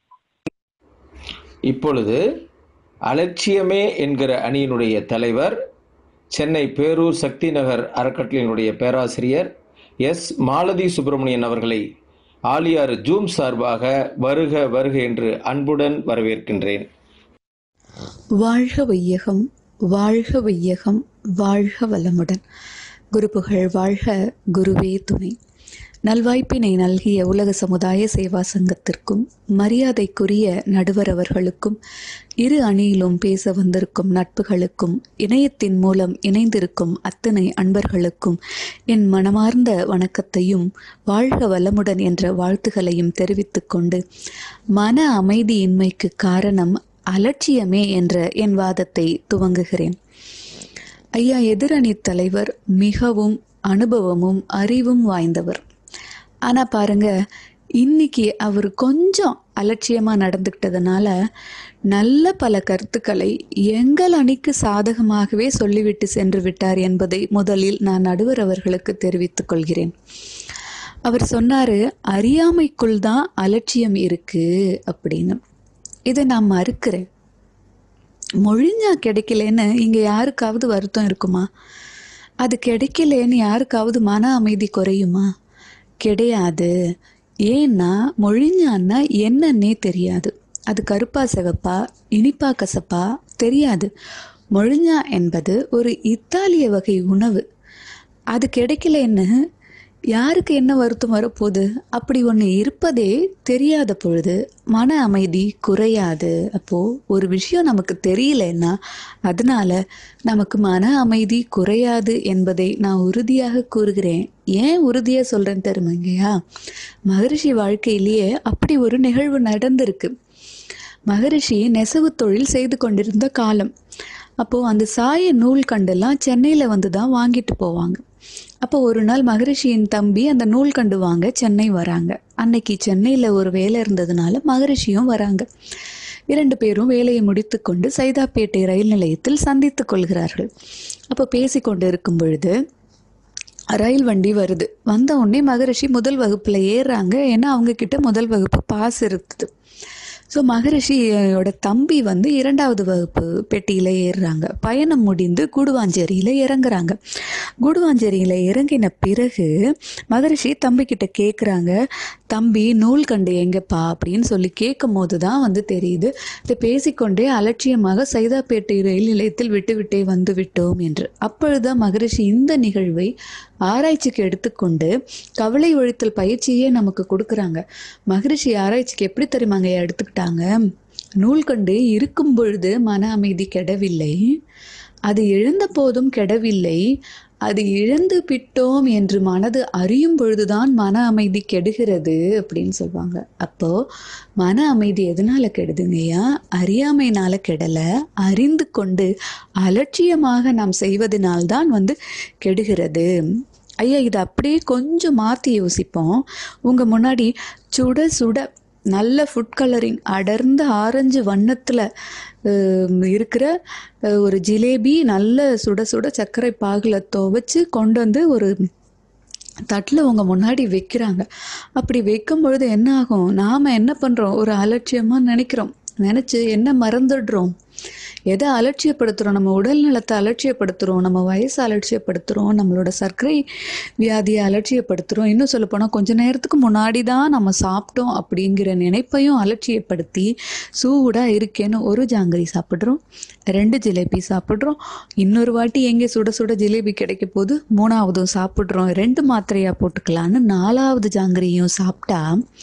இப்பொழுது அலட்சியமே என்கிற அணியினுடைய தலைவர் சென்னை பேரூர் சக்தி நகர் அறக்கட்டளையினுடைய பேராசிரியர் எஸ் மாலதி சுப்பிரமணியன் அவர்களை ஆலியார் ஜூம் சார்பாக வருக வருக என்று அன்புடன் வரவேற்கின்றேன் வாழ்க வையகம் வாழ்க வையகம் வாழ்க வளமுடன் குருபுகழ் வாழ்க குருவே துணை நல்வாய்ப்பினை நல்கிய உலக சமுதாய சேவா சங்கத்திற்கும் மரியாதைக்குரிய நடுவர் அவர்களுக்கும் இரு அணியிலும் பேச வந்திருக்கும் நட்புகளுக்கும் இணையத்தின் மூலம் இணைந்திருக்கும் அத்தனை அன்பர்களுக்கும் என் மனமார்ந்த வணக்கத்தையும் வாழ்க வளமுடன் என்ற வாழ்த்துகளையும் தெரிவித்துக் கொண்டு மன அமைதியின்மைக்கு காரணம் அலட்சியமே என்ற என் வாதத்தை துவங்குகிறேன் ஐயா எதிரணி தலைவர் மிகவும் அனுபவமும் அறிவும் வாய்ந்தவர் ஆனா பாருங்க இன்னைக்கு அவர் கொஞ்சம் அலட்சியமா நடந்துக்கிட்டதுனால நல்ல பல கருத்துக்களை எங்கள் அணிக்கு சாதகமாகவே சொல்லிவிட்டு சென்று விட்டார் என்பதை முதலில் நான் நடுவர் அவர்களுக்கு தெரிவித்துக் கொள்கிறேன் அவர் சொன்னாரு அறியாமைக்குள் தான் அலட்சியம் இருக்கு அப்படின்னு இதை நான் மறுக்கிறேன் மொழிஞ்சா கிடைக்கலன்னு இங்கே யாருக்காவது வருத்தம் இருக்குமா அது கிடைக்கலன்னு யாருக்காவது மன அமைதி குறையுமா கிடையாது ஏன்னா மொழிஞ்சான்னா என்னன்னே தெரியாது அது கருப்பா சிவப்பா இனிப்பா கசப்பா தெரியாது மொழிஞ்சா என்பது ஒரு இத்தாலிய வகை உணவு அது கிடைக்கலன்னு யாருக்கு என்ன வருத்தம் வரப்போகுது அப்படி ஒன்று இருப்பதே தெரியாத பொழுது மன அமைதி குறையாது அப்போது ஒரு விஷயம் நமக்கு தெரியலன்னா அதனால நமக்கு மன அமைதி குறையாது என்பதை நான் உறுதியாக கூறுகிறேன் ஏன் உறுதியாக சொல்கிறேன்னு தெரியுமாங்கய்யா மகரிஷி வாழ்க்கையிலேயே அப்படி ஒரு நிகழ்வு நடந்திருக்கு மகரிஷி நெசவு தொழில் செய்து கொண்டிருந்த காலம் அப்போது அந்த சாய நூல் கண்டெல்லாம் சென்னையில் வந்து தான் வாங்கிட்டு போவாங்க அப்போ ஒரு நாள் மகரிஷியின் தம்பி அந்த நூல் கண்டு வாங்க சென்னை வராங்க அன்னைக்கு சென்னையில் ஒரு வேலை இருந்ததுனால மகரிஷியும் வராங்க இரண்டு பேரும் வேலையை முடித்துக்கொண்டு சைதாப்பேட்டை ரயில் நிலையத்தில் சந்தித்துக் கொள்கிறார்கள் அப்போ பேசிக்கொண்டு இருக்கும் பொழுது ரயில் வண்டி வருது வந்த உடனே மகரிஷி முதல் வகுப்பில் ஏறுறாங்க ஏன்னா அவங்க கிட்ட முதல் வகுப்பு பாஸ் இருக்குது ஸோ மகரிஷியோட தம்பி வந்து இரண்டாவது வகுப்பு பெட்டியில் ஏறுறாங்க பயணம் முடிந்து கூடுவாஞ்சேரியில் இறங்குறாங்க கூடுவாஞ்சேரியில் இறங்கின பிறகு மகரிஷி தம்பிக்கிட்ட கேட்குறாங்க தம்பி நூல் கண்டு எங்கப்பா அப்படின்னு சொல்லி கேட்கும் போது தான் வந்து தெரியுது இதை பேசிக்கொண்டே அலட்சியமாக சைதாப்பேட்டை ரயில் நிலையத்தில் விட்டுவிட்டே வந்து விட்டோம் என்று அப்பொழுதுதான் மகரிஷி இந்த நிகழ்வை ஆராய்ச்சிக்கு எடுத்துக்கொண்டு கவலை ஒழித்தல் பயிற்சியே நமக்கு கொடுக்குறாங்க மகரிஷி ஆராய்ச்சிக்கு எப்படி தெரியுமாங்க எடுத்துக்கிட்டாங்க நூல்கண்டு இருக்கும் பொழுது மன அமைதி கெடவில்லை அது எழுந்த போதும் கெடவில்லை அது இழந்து விட்டோம் என்று மனது அறியும் பொழுதுதான் மன அமைதி கெடுகிறது அப்படின்னு சொல்லுவாங்க அப்போ மன அமைதி எதனால கெடுதுங்கய்யா அறியாமைனால கெடல அறிந்து கொண்டு அலட்சியமாக நாம் செய்வதனால்தான் வந்து கெடுகிறது ஐயா இதை அப்படியே கொஞ்சம் மாற்றி யோசிப்போம் உங்கள் முன்னாடி சுட சுட நல்ல ஃபுட் கலரிங் அடர்ந்த ஆரஞ்சு வண்ணத்தில் இருக்கிற அஹ், ஒரு ஜிலேபி நல்ல சுட சுட சர்க்கரை பாகில் துவைச்சு கொண்டு வந்து ஒரு தட்டில் உங்கள் முன்னாடி வைக்கிறாங்க அப்படி வைக்கும் பொழுது என்ன ஆகும் நாம் என்ன பண்ணுறோம் ஒரு அலட்சியமாக நினைக்கிறோம் நினச்சி என்ன மறந்துடுறோம் எதை அலட்சியப்படுத்துகிறோம் நம்ம உடல் நலத்தை அலட்சியப்படுத்துகிறோம் நம்ம வயசை அலட்சியப்படுத்துகிறோம் நம்மளோட சர்க்கரை வியாதியை அலட்சியப்படுத்துகிறோம் இன்னும் சொல்லப்போனால் கொஞ்ச நேரத்துக்கு முன்னாடி தான் நம்ம சாப்பிட்டோம் அப்படிங்கிற நினைப்பையும் அலட்சியப்படுத்தி சூடாக இருக்கேன்னு ஒரு ஜாங்கிரி சாப்பிட்றோம் ரெண்டு ஜிலேபி சாப்பிட்றோம் இன்னொரு வாட்டி எங்கே சுட சுட ஜிலேபி கிடைக்க போது மூணாவதும் சாப்பிட்றோம் ரெண்டு மாத்திரையாக போட்டுக்கலான்னு நாலாவது ஜாங்கிரியும் சாப்பிட்டா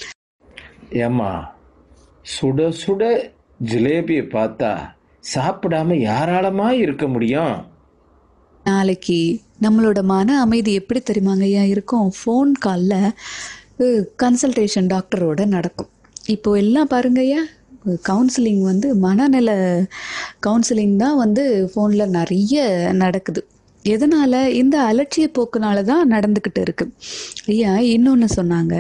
ஏம்மா சுட சுட ஜிலேபியை பார்த்தா சாப்பிடாம யாராலமா இருக்க முடியும் நாளைக்கு நம்மளோட மன அமைதி எப்படி தெரியுமாங்க ஐயா இருக்கும் ஃபோன் காலில் கன்சல்டேஷன் டாக்டரோட நடக்கும் இப்போ எல்லாம் பாருங்க ஐயா கவுன்சிலிங் வந்து மனநல கவுன்சிலிங் தான் வந்து ஃபோனில் நிறைய நடக்குது எதனால் இந்த அலட்சிய போக்குனால தான் நடந்துக்கிட்டு இருக்கு ஐயா இன்னொன்று சொன்னாங்க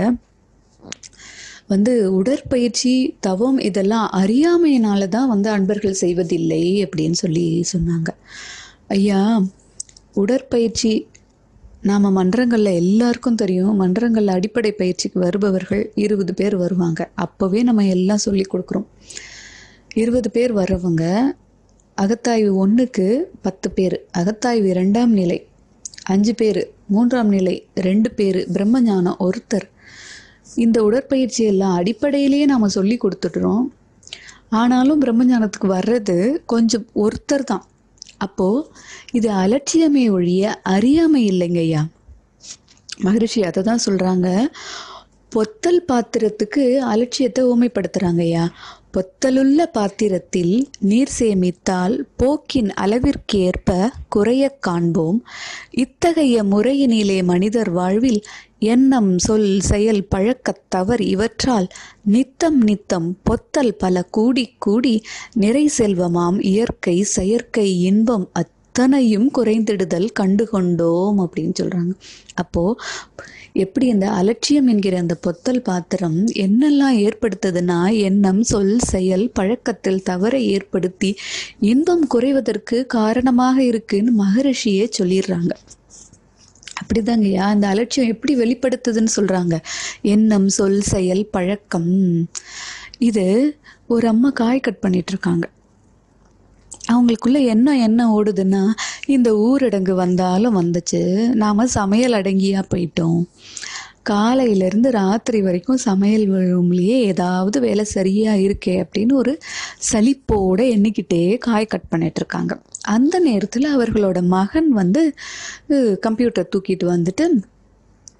வந்து உடற்பயிற்சி தவம் இதெல்லாம் அறியாமையினால தான் வந்து அன்பர்கள் செய்வதில்லை அப்படின்னு சொல்லி சொன்னாங்க ஐயா உடற்பயிற்சி நாம் மன்றங்களில் எல்லாருக்கும் தெரியும் மன்றங்களில் அடிப்படை பயிற்சிக்கு வருபவர்கள் இருபது பேர் வருவாங்க அப்போவே நம்ம எல்லாம் சொல்லி கொடுக்குறோம் இருபது பேர் வர்றவங்க அகத்தாய்வு ஒன்றுக்கு பத்து பேர் அகத்தாய்வு இரண்டாம் நிலை அஞ்சு பேர் மூன்றாம் நிலை ரெண்டு பேர் பிரம்மஞானம் ஒருத்தர் இந்த உடற்பயிற்சி எல்லாம் அடிப்படையிலேயே நாம் சொல்லி கொடுத்துடுறோம் ஆனாலும் பிரம்மஞானத்துக்கு வர்றது கொஞ்சம் ஒருத்தர் தான் அப்போது இது அலட்சியமே ஒழிய அறியாமை இல்லைங்கய்யா மகரிஷி அதை தான் சொல்கிறாங்க பொத்தல் பாத்திரத்துக்கு அலட்சியத்தை ஊமைப்படுத்துகிறாங்கய்யா பொத்தலுள்ள பாத்திரத்தில் நீர் சேமித்தால் போக்கின் அளவிற்கேற்ப குறையக் காண்போம் இத்தகைய முறையினிலே மனிதர் வாழ்வில் எண்ணம் சொல் செயல் பழக்கத் தவறு இவற்றால் நித்தம் நித்தம் பொத்தல் பல கூடி கூடி நிறை செல்வமாம் இயற்கை செயற்கை இன்பம் அத்தனையும் குறைந்திடுதல் கண்டுகொண்டோம் அப்படின்னு சொல்கிறாங்க அப்போது எப்படி இந்த அலட்சியம் என்கிற அந்த பொத்தல் பாத்திரம் என்னெல்லாம் ஏற்படுத்துதுன்னா எண்ணம் சொல் செயல் பழக்கத்தில் தவறை ஏற்படுத்தி இன்பம் குறைவதற்கு காரணமாக இருக்குன்னு மகரிஷியே சொல்லிடுறாங்க அப்படிதாங்கய்யா அந்த அலட்சியம் எப்படி வெளிப்படுத்துதுன்னு சொல்கிறாங்க எண்ணம் சொல் செயல் பழக்கம் இது ஒரு அம்மா காய் கட் பண்ணிட்டு இருக்காங்க அவங்களுக்குள்ள என்ன என்ன ஓடுதுன்னா இந்த ஊரடங்கு வந்தாலும் வந்துச்சு நாம் சமையல் அடங்கியா போயிட்டோம் காலையிலேருந்து ராத்திரி வரைக்கும் சமையல் ரூம்லேயே ஏதாவது வேலை சரியாக இருக்கே அப்படின்னு ஒரு சலிப்போடு எண்ணிக்கிட்டே காய் கட் பண்ணிட்டு இருக்காங்க அந்த நேரத்தில் அவர்களோட மகன் வந்து கம்ப்யூட்டர் தூக்கிட்டு வந்துட்டு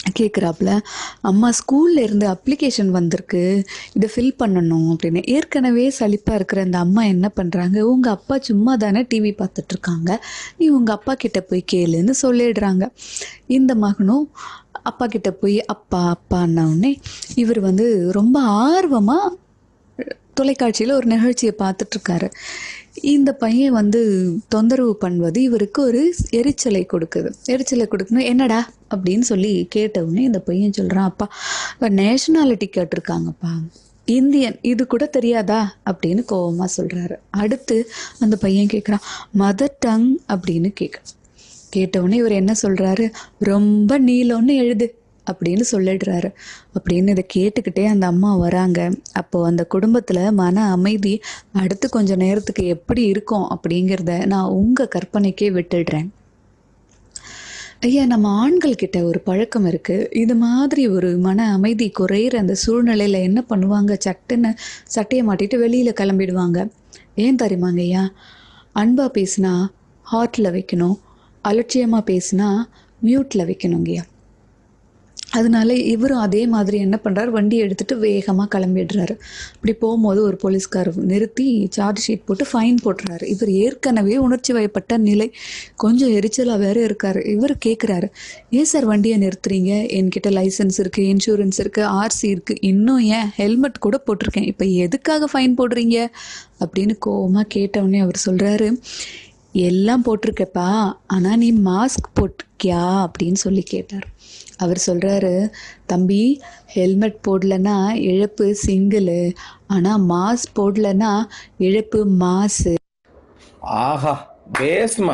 கேட்குறாப்புல அம்மா ஸ்கூல்ல இருந்து அப்ளிகேஷன் வந்திருக்கு இதை ஃபில் பண்ணணும் அப்படின்னு ஏற்கனவே சலிப்பாக இருக்கிற அந்த அம்மா என்ன பண்ணுறாங்க உங்கள் அப்பா சும்மா தானே டிவி பார்த்துட்டு இருக்காங்க நீ உங்கள் அப்பா கிட்ட போய் கேளுன்னு சொல்லிடுறாங்க இந்த மகனும் அப்பா கிட்ட போய் அப்பா அப்பான்ன உடனே இவர் வந்து ரொம்ப ஆர்வமாக தொலைக்காட்சியில் ஒரு நிகழ்ச்சியை பார்த்துட்ருக்காரு இந்த பையன் வந்து தொந்தரவு பண்ணுவது இவருக்கு ஒரு எரிச்சலை கொடுக்குது எரிச்சலை கொடுக்கணும் என்னடா அப்படின்னு சொல்லி கேட்டவுடனே இந்த பையன் சொல்கிறான் அப்பா நேஷனாலிட்டி கேட்டிருக்காங்கப்பா இந்தியன் இது கூட தெரியாதா அப்படின்னு கோவமாக சொல்கிறாரு அடுத்து அந்த பையன் கேட்குறான் மதர் டங் அப்படின்னு கேட்குறான் கேட்டவுடனே இவர் என்ன சொல்கிறாரு ரொம்ப நீளம்னு எழுது அப்படின்னு சொல்லிடுறாரு அப்படின்னு இதை கேட்டுக்கிட்டே அந்த அம்மா வராங்க அப்போ அந்த குடும்பத்தில் மன அமைதி அடுத்து கொஞ்ச நேரத்துக்கு எப்படி இருக்கும் அப்படிங்கிறத நான் உங்கள் கற்பனைக்கே விட்டுடுறேன் ஐயா நம்ம ஆண்கள் கிட்ட ஒரு பழக்கம் இருக்கு இது மாதிரி ஒரு மன அமைதி குறையிற அந்த சூழ்நிலையில என்ன பண்ணுவாங்க சட்டுன்னு சட்டையை மாட்டிட்டு வெளியில கிளம்பிடுவாங்க ஏன் தெரியுமாங்க ஐயா அன்பா பேசினா ஹார்ட்ல வைக்கணும் அலட்சியமா பேசினா மியூட்ல வைக்கணுங்கய்யா அதனால இவரும் அதே மாதிரி என்ன பண்ணுறாரு வண்டி எடுத்துட்டு வேகமாக கிளம்பிடுறாரு இப்படி போகும்போது ஒரு போலீஸ்கார் நிறுத்தி சார்ஜ் ஷீட் போட்டு ஃபைன் போட்டுறாரு இவர் ஏற்கனவே உணர்ச்சி வயப்பட்ட நிலை கொஞ்சம் எரிச்சலாக வேற இருக்காரு இவர் கேட்குறாரு ஏன் சார் வண்டியை நிறுத்துறீங்க என்கிட்ட லைசன்ஸ் இருக்குது இன்சூரன்ஸ் இருக்குது ஆர்சி இருக்குது இன்னும் ஏன் ஹெல்மெட் கூட போட்டிருக்கேன் இப்போ எதுக்காக ஃபைன் போடுறீங்க அப்படின்னு கோவமாக கேட்டவுடனே அவர் சொல்கிறாரு எல்லாம் போட்டிருக்கப்பா ஆனால் நீ மாஸ்க் போட்டிருக்கியா அப்படின்னு சொல்லி கேட்டார் அவர் சொல்கிறாரு தம்பி ஹெல்மெட் போடலன்னா இழப்பு சிங்கிளு ஆனால் மாஸ்க் போடலன்னா இழப்பு மாசு ஆஹா பேஸ்மா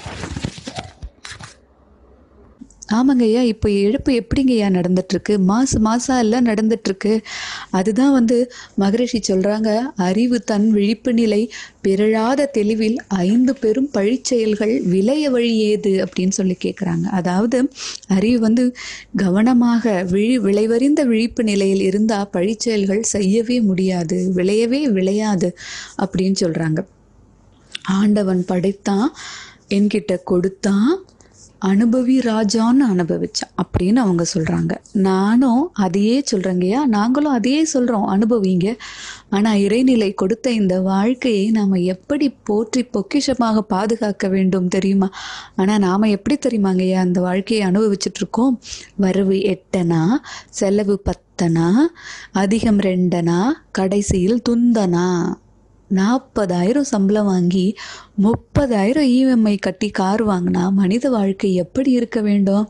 ஆமாங்க ஐயா இப்போ இழப்பு எப்படிங்க ஐயா நடந்துட்டுருக்கு மாசு மாசா எல்லாம் நடந்துட்டுருக்கு அதுதான் வந்து மகரிஷி சொல்கிறாங்க அறிவு தன் விழிப்பு நிலை பிறழாத தெளிவில் ஐந்து பெரும் பழிச்செயல்கள் விளைய வழி ஏது அப்படின்னு சொல்லி கேட்குறாங்க அதாவது அறிவு வந்து கவனமாக விழி விளைவறிந்த விழிப்பு நிலையில் இருந்தால் பழிச்செயல்கள் செய்யவே முடியாது விளையவே விளையாது அப்படின்னு சொல்கிறாங்க ஆண்டவன் படைத்தான் என்கிட்ட கொடுத்தான் அனுபவி ராஜான்னு அனுபவிச்சான் அப்படின்னு அவங்க சொல்கிறாங்க நானும் அதையே சொல்கிறேங்கய்யா நாங்களும் அதையே சொல்கிறோம் அனுபவிங்க ஆனால் இறைநிலை கொடுத்த இந்த வாழ்க்கையை நாம் எப்படி போற்றி பொக்கிஷமாக பாதுகாக்க வேண்டும் தெரியுமா ஆனால் நாம் எப்படி தெரியுமாங்கய்யா அந்த வாழ்க்கையை அனுபவிச்சுட்டு இருக்கோம் வரவு எட்டனா செலவு பத்தனா அதிகம் ரெண்டனா கடைசியில் துந்தனா நாற்பதாயிரம் சம்பளம் வாங்கி முப்பதாயிரம் இஎம்ஐ கட்டி கார் வாங்கினா மனித வாழ்க்கை எப்படி இருக்க வேண்டும்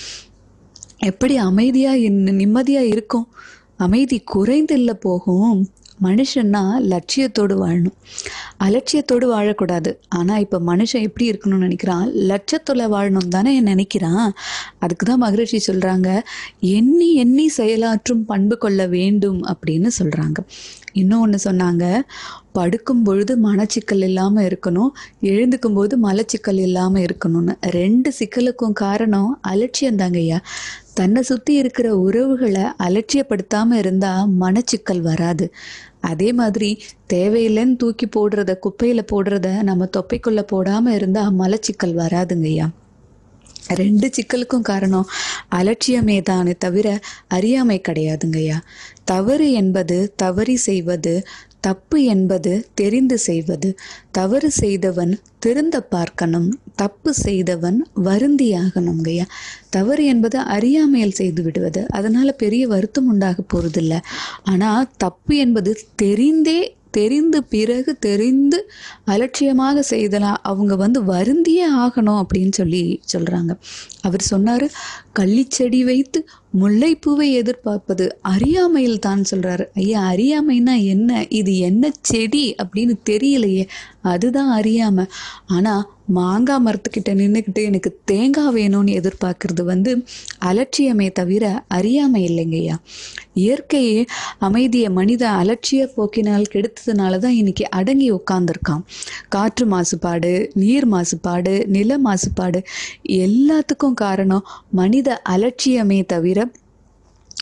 எப்படி அமைதியாக நிம்மதியாக இருக்கும் அமைதி குறைந்து இல்லை போகும் மனுஷன்னா லட்சியத்தோடு வாழணும் அலட்சியத்தோடு வாழக்கூடாது ஆனால் இப்போ மனுஷன் எப்படி இருக்கணும்னு நினைக்கிறான் லட்சத்தில் வாழணும் தானே நினைக்கிறான் அதுக்கு தான் மகரிஷி சொல்கிறாங்க எண்ணி எண்ணி செயலாற்றும் பண்பு கொள்ள வேண்டும் அப்படின்னு சொல்கிறாங்க இன்னொன்று சொன்னாங்க படுக்கும் பொழுது மனச்சிக்கல் இல்லாமல் இருக்கணும் எழுந்துக்கும் போது மலச்சிக்கல் இல்லாமல் இருக்கணும்னு ரெண்டு சிக்கலுக்கும் காரணம் அலட்சியம் தாங்கய்யா தன்னை சுற்றி இருக்கிற உறவுகளை அலட்சியப்படுத்தாமல் இருந்தால் மனச்சிக்கல் வராது அதே மாதிரி தேவையில்லைன்னு தூக்கி போடுறத குப்பையில் போடுறத நம்ம தொப்பைக்குள்ளே போடாமல் இருந்தால் மலச்சிக்கல் வராதுங்கய்யா ரெண்டு சிக்கலுக்கும் காரணம் அலட்சியமே தானே தவிர அறியாமை கிடையாதுங்கய்யா தவறு என்பது தவறி செய்வது தப்பு என்பது தெரிந்து செய்வது தவறு செய்தவன் திருந்த பார்க்கணும் தப்பு செய்தவன் வருந்தியாகணுங்கய்யா தவறு என்பது அறியாமையில் செய்து விடுவது அதனால பெரிய வருத்தம் உண்டாக போறதில்ல ஆனால் தப்பு என்பது தெரிந்தே தெரிந்து பிறகு தெரிந்து அலட்சியமாக செய்தலாம் அவங்க வந்து வருந்தியே ஆகணும் அப்படின்னு சொல்லி சொல்கிறாங்க அவர் சொன்னார் கள்ளிச்செடி வைத்து முல்லைப்பூவை எதிர்பார்ப்பது அறியாமையில் தான் சொல்கிறாரு ஐயா அறியாமைனா என்ன இது என்ன செடி அப்படின்னு தெரியலையே அதுதான் அறியாமை ஆனால் மாங்காய் மரத்துக்கிட்ட நின்றுக்கிட்டு எனக்கு தேங்காய் வேணும்னு எதிர்பார்க்கறது வந்து அலட்சியமே தவிர அறியாமை இல்லைங்கய்யா இயற்கையே அமைதியை மனித அலட்சிய போக்கினால் கெடுத்ததுனால தான் இன்னைக்கு அடங்கி உட்காந்துருக்கான் காற்று மாசுபாடு நீர் மாசுபாடு நில மாசுபாடு எல்லாத்துக்கும் காரணம் மனித அலட்சியமே தவிர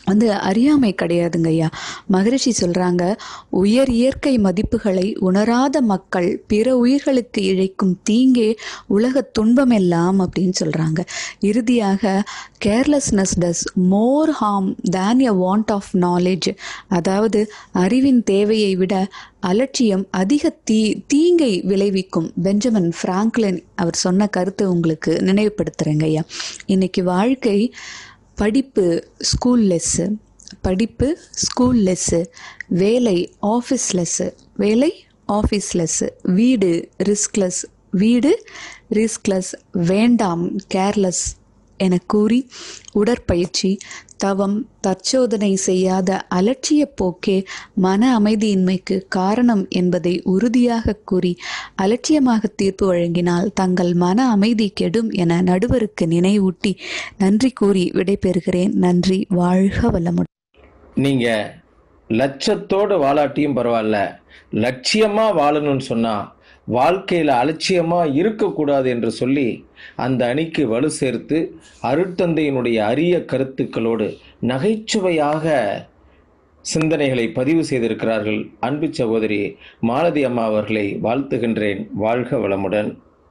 வந்து அறியாமை கிடையாதுங்க ஐயா மகரிஷி சொல்றாங்க உயர் இயற்கை மதிப்புகளை உணராத மக்கள் பிற உயிர்களுக்கு இழைக்கும் தீங்கே உலக துன்பமெல்லாம் அப்படின்னு சொல்றாங்க இறுதியாக carelessness does more harm than a want of knowledge அதாவது அறிவின் தேவையை விட அலட்சியம் அதிக தீ தீங்கை விளைவிக்கும் பெஞ்சமின் பிராங்க்லின் அவர் சொன்ன கருத்தை உங்களுக்கு நினைவுபடுத்துகிறேங்க ஐயா இன்னைக்கு வாழ்க்கை படிப்பு ஸ்கூல் லெஸ்ஸு படிப்பு ஸ்கூல் லெஸ்ஸு வேலை ஆஃபீஸ் லெஸ்ஸு வேலை ஆஃபீஸ் லெஸ்ஸு வீடு ரிஸ்க்லெஸ் வீடு ரிஸ்க்லெஸ் வேண்டாம் கேர்லெஸ் என கூறி உடற்பயிற்சி தவம் தற்சோதனை செய்யாத அலட்சிய போக்கே மன அமைதியின்மைக்கு காரணம் என்பதை உறுதியாக கூறி அலட்சியமாக தீர்ப்பு வழங்கினால் தங்கள் மன அமைதி கெடும் என நடுவருக்கு நினைவூட்டி நன்றி கூறி விடைபெறுகிறேன் நன்றி வாழ்க வளமுடன் நீங்கள் லட்சத்தோடு வாழாட்டியும் பரவாயில்ல லட்சியமாக வாழணும்னு சொன்னால் வாழ்க்கையில் அலட்சியமாக இருக்கக்கூடாது என்று சொல்லி அந்த அணிக்கு வலு சேர்த்து அருட்தந்தையினுடைய அரிய கருத்துக்களோடு நகைச்சுவையாக சிந்தனைகளை பதிவு செய்திருக்கிறார்கள் அன்பு சகோதரி மாலதி அம்மா அவர்களை வாழ்த்துகின்றேன் வாழ்க வளமுடன்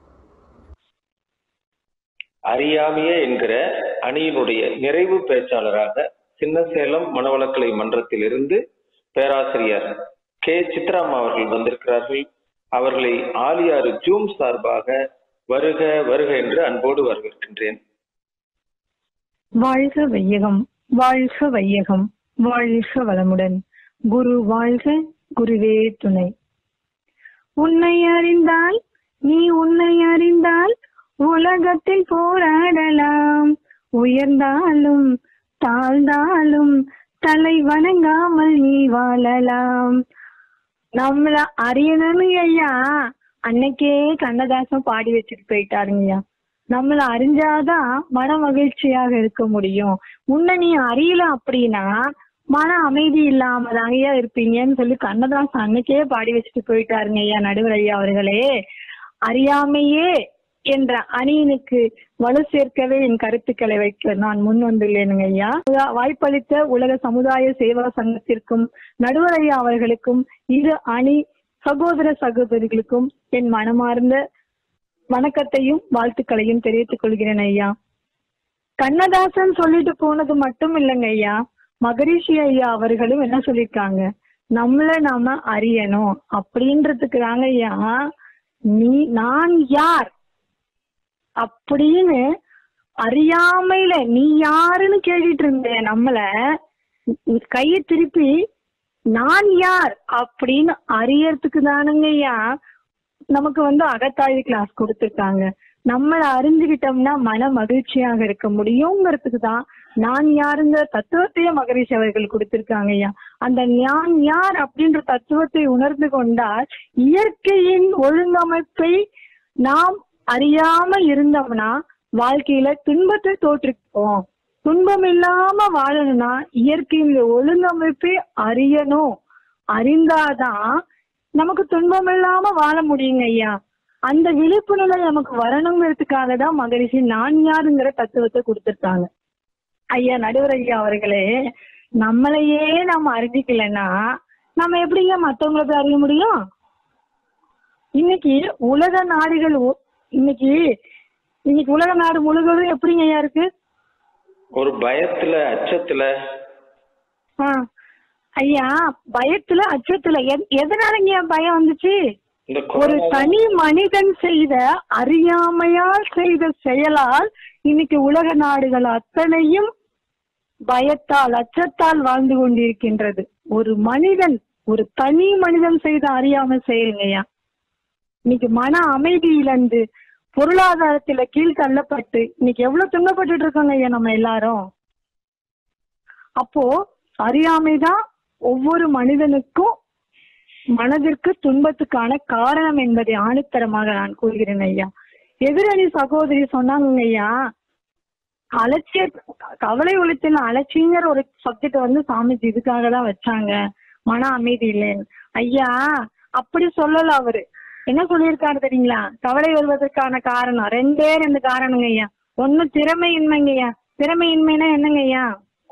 அறியாமையே என்கிற அணியினுடைய நிறைவு பேச்சாளராக சின்னசேலம் மனவளக்கலை மன்றத்திலிருந்து பேராசிரியர் கே சித்ராமா அவர்கள் வந்திருக்கிறார்கள் அவர்களை ஆலியாறு ஜூம் சார்பாக வருக வருக என்று அன்போடு வரவேற்கின்றேன் வாழ்க வையகம் வாழ்க வையகம் வாழ்க வளமுடன் குரு வாழ்க குருவே துணை உன்னை அறிந்தால் நீ உன்னை அறிந்தால் உலகத்தில் போராடலாம் உயர்ந்தாலும் தாழ்ந்தாலும் தலை வணங்காமல் நீ வாழலாம் நம்மள அறியணும்னு ஐயா அன்னைக்கே கண்ணதாசன் பாடி வச்சுட்டு போயிட்டாருங்கய்யா நம்மள அறிஞ்சாதான் மன மகிழ்ச்சியாக இருக்க முடியும் உன்னை நீ அறியல அப்படின்னா மன அமைதி இல்லாம தாங்கய்யா இருப்பீங்கன்னு சொல்லி கண்ணதாசன் அன்னைக்கே பாடி வச்சுட்டு போயிட்டாருங்க ஐயா நடுவர் ஐயா அவர்களே அறியாமையே என்ற அணியினுக்கு வலு சேர்க்கவே என் கருத்துக்களை வைக்க நான் முன் வந்துள்ளேனுங்க ஐயா வாய்ப்பளித்த உலக சமுதாய சேவா சங்கத்திற்கும் நடுவர் ஐயா அவர்களுக்கும் இரு அணி சகோதர சகோதரிகளுக்கும் என் மனமார்ந்த வணக்கத்தையும் வாழ்த்துக்களையும் தெரிவித்துக் கொள்கிறேன் ஐயா கண்ணதாசன் சொல்லிட்டு போனது மட்டும் இல்லைங்க ஐயா மகரிஷி ஐயா அவர்களும் என்ன சொல்லியிருக்காங்க நம்மள நாம அறியணும் அப்படின்றதுக்கு தாங்க ஐயா நீ நான் யார் அப்படின்னு அறியாமையில நீ யாருன்னு கேட்டுட்டு இருந்த நம்மள கைய திருப்பி நான் யார் அப்படின்னு அறியறதுக்கு தானுங்கய்யா நமக்கு வந்து அகத்தாய்வு கிளாஸ் கொடுத்துருக்காங்க நம்மள அறிஞ்சுக்கிட்டோம்னா மன மகிழ்ச்சியாக இருக்க முடியுங்கிறதுக்கு தான் நான் யாருங்கிற தத்துவத்தையே மகரிஷி அவர்கள் கொடுத்திருக்காங்க ஐயா அந்த நான் யார் அப்படின்ற தத்துவத்தை உணர்ந்து கொண்டால் இயற்கையின் ஒழுங்கமைப்பை நாம் அறியாம இருந்தோம்னா வாழ்க்கையில துன்பத்தை தோற்றுப்போம் துன்பம் இல்லாம வாழணும்னா இயற்கையின் ஒழுங்கமைப்பை அறியணும் அறிந்தாதான் நமக்கு துன்பம் இல்லாம வாழ முடியுங்க ஐயா அந்த விழிப்புணர்வு நமக்கு வரணுங்கிறதுக்காக தான் மகரிஷி நான் யாருங்கிற தத்துவத்தை கொடுத்திருக்காங்க ஐயா நடுவர் ஐயா அவர்களே நம்மளையே நம்ம அறிஞ்சிக்கலன்னா நம்ம எப்படிங்க மத்தவங்களை போய் அறிய முடியும் இன்னைக்கு உலக நாடுகள் ஒ- இன்னைக்கு இன்னைக்கு உலக நாடு முழுவதும் எப்படிங்க ஐயா இருக்கு ஒரு பயத்துல அச்சத்துல ஆ, ஐயா பயத்துல அச்சத்துல எத்- எதனாலங்க பயம் வந்துச்சு இந்த ஒரு கொரோனா தனி மனிதன் செய்த அறியாமையால் செய்த செயலால் இன்னைக்கு உலக நாடுகள் அத்தனையும் பயத்தால் அச்சத்தால் வாழ்ந்து கொண்டிருக்கின்றது ஒரு மனிதன் ஒரு தனி மனிதன் செய்த அறியாமை செயலுங்கய்யா இன்னைக்கு மன அமைதி இழந்து பொருளாதாரத்துல கீழ் தள்ளப்பட்டு இன்னைக்கு எவ்வளவு துன்பப்பட்டுட்டு இருக்கோங்க ஐயா நம்ம எல்லாரும் அப்போ அறியாமைதான் ஒவ்வொரு மனிதனுக்கும் மனதிற்கு துன்பத்துக்கான காரணம் என்பதை ஆணித்தரமாக நான் கூறுகிறேன் ஐயா எதிரணி சகோதரி சொன்னாங்க ஐயா அலட்சிய கவலை ஒழித்துல அலட்சியங்கிற ஒரு சப்ஜெக்ட் வந்து சாமிஜி இதுக்காக தான் வச்சாங்க மன அமைதி இல்லைன்னு ஐயா அப்படி சொல்லல அவரு என்ன சொல்லியிருக்காரு தெரியுங்களா கவலை வருவதற்கான காரணம் ரெண்டே ரெண்டு காரணங்க ஐயா ஒண்ணு திறமையின்மைங்க ஐயா திறமையின்மைனா என்னங்க ஐயா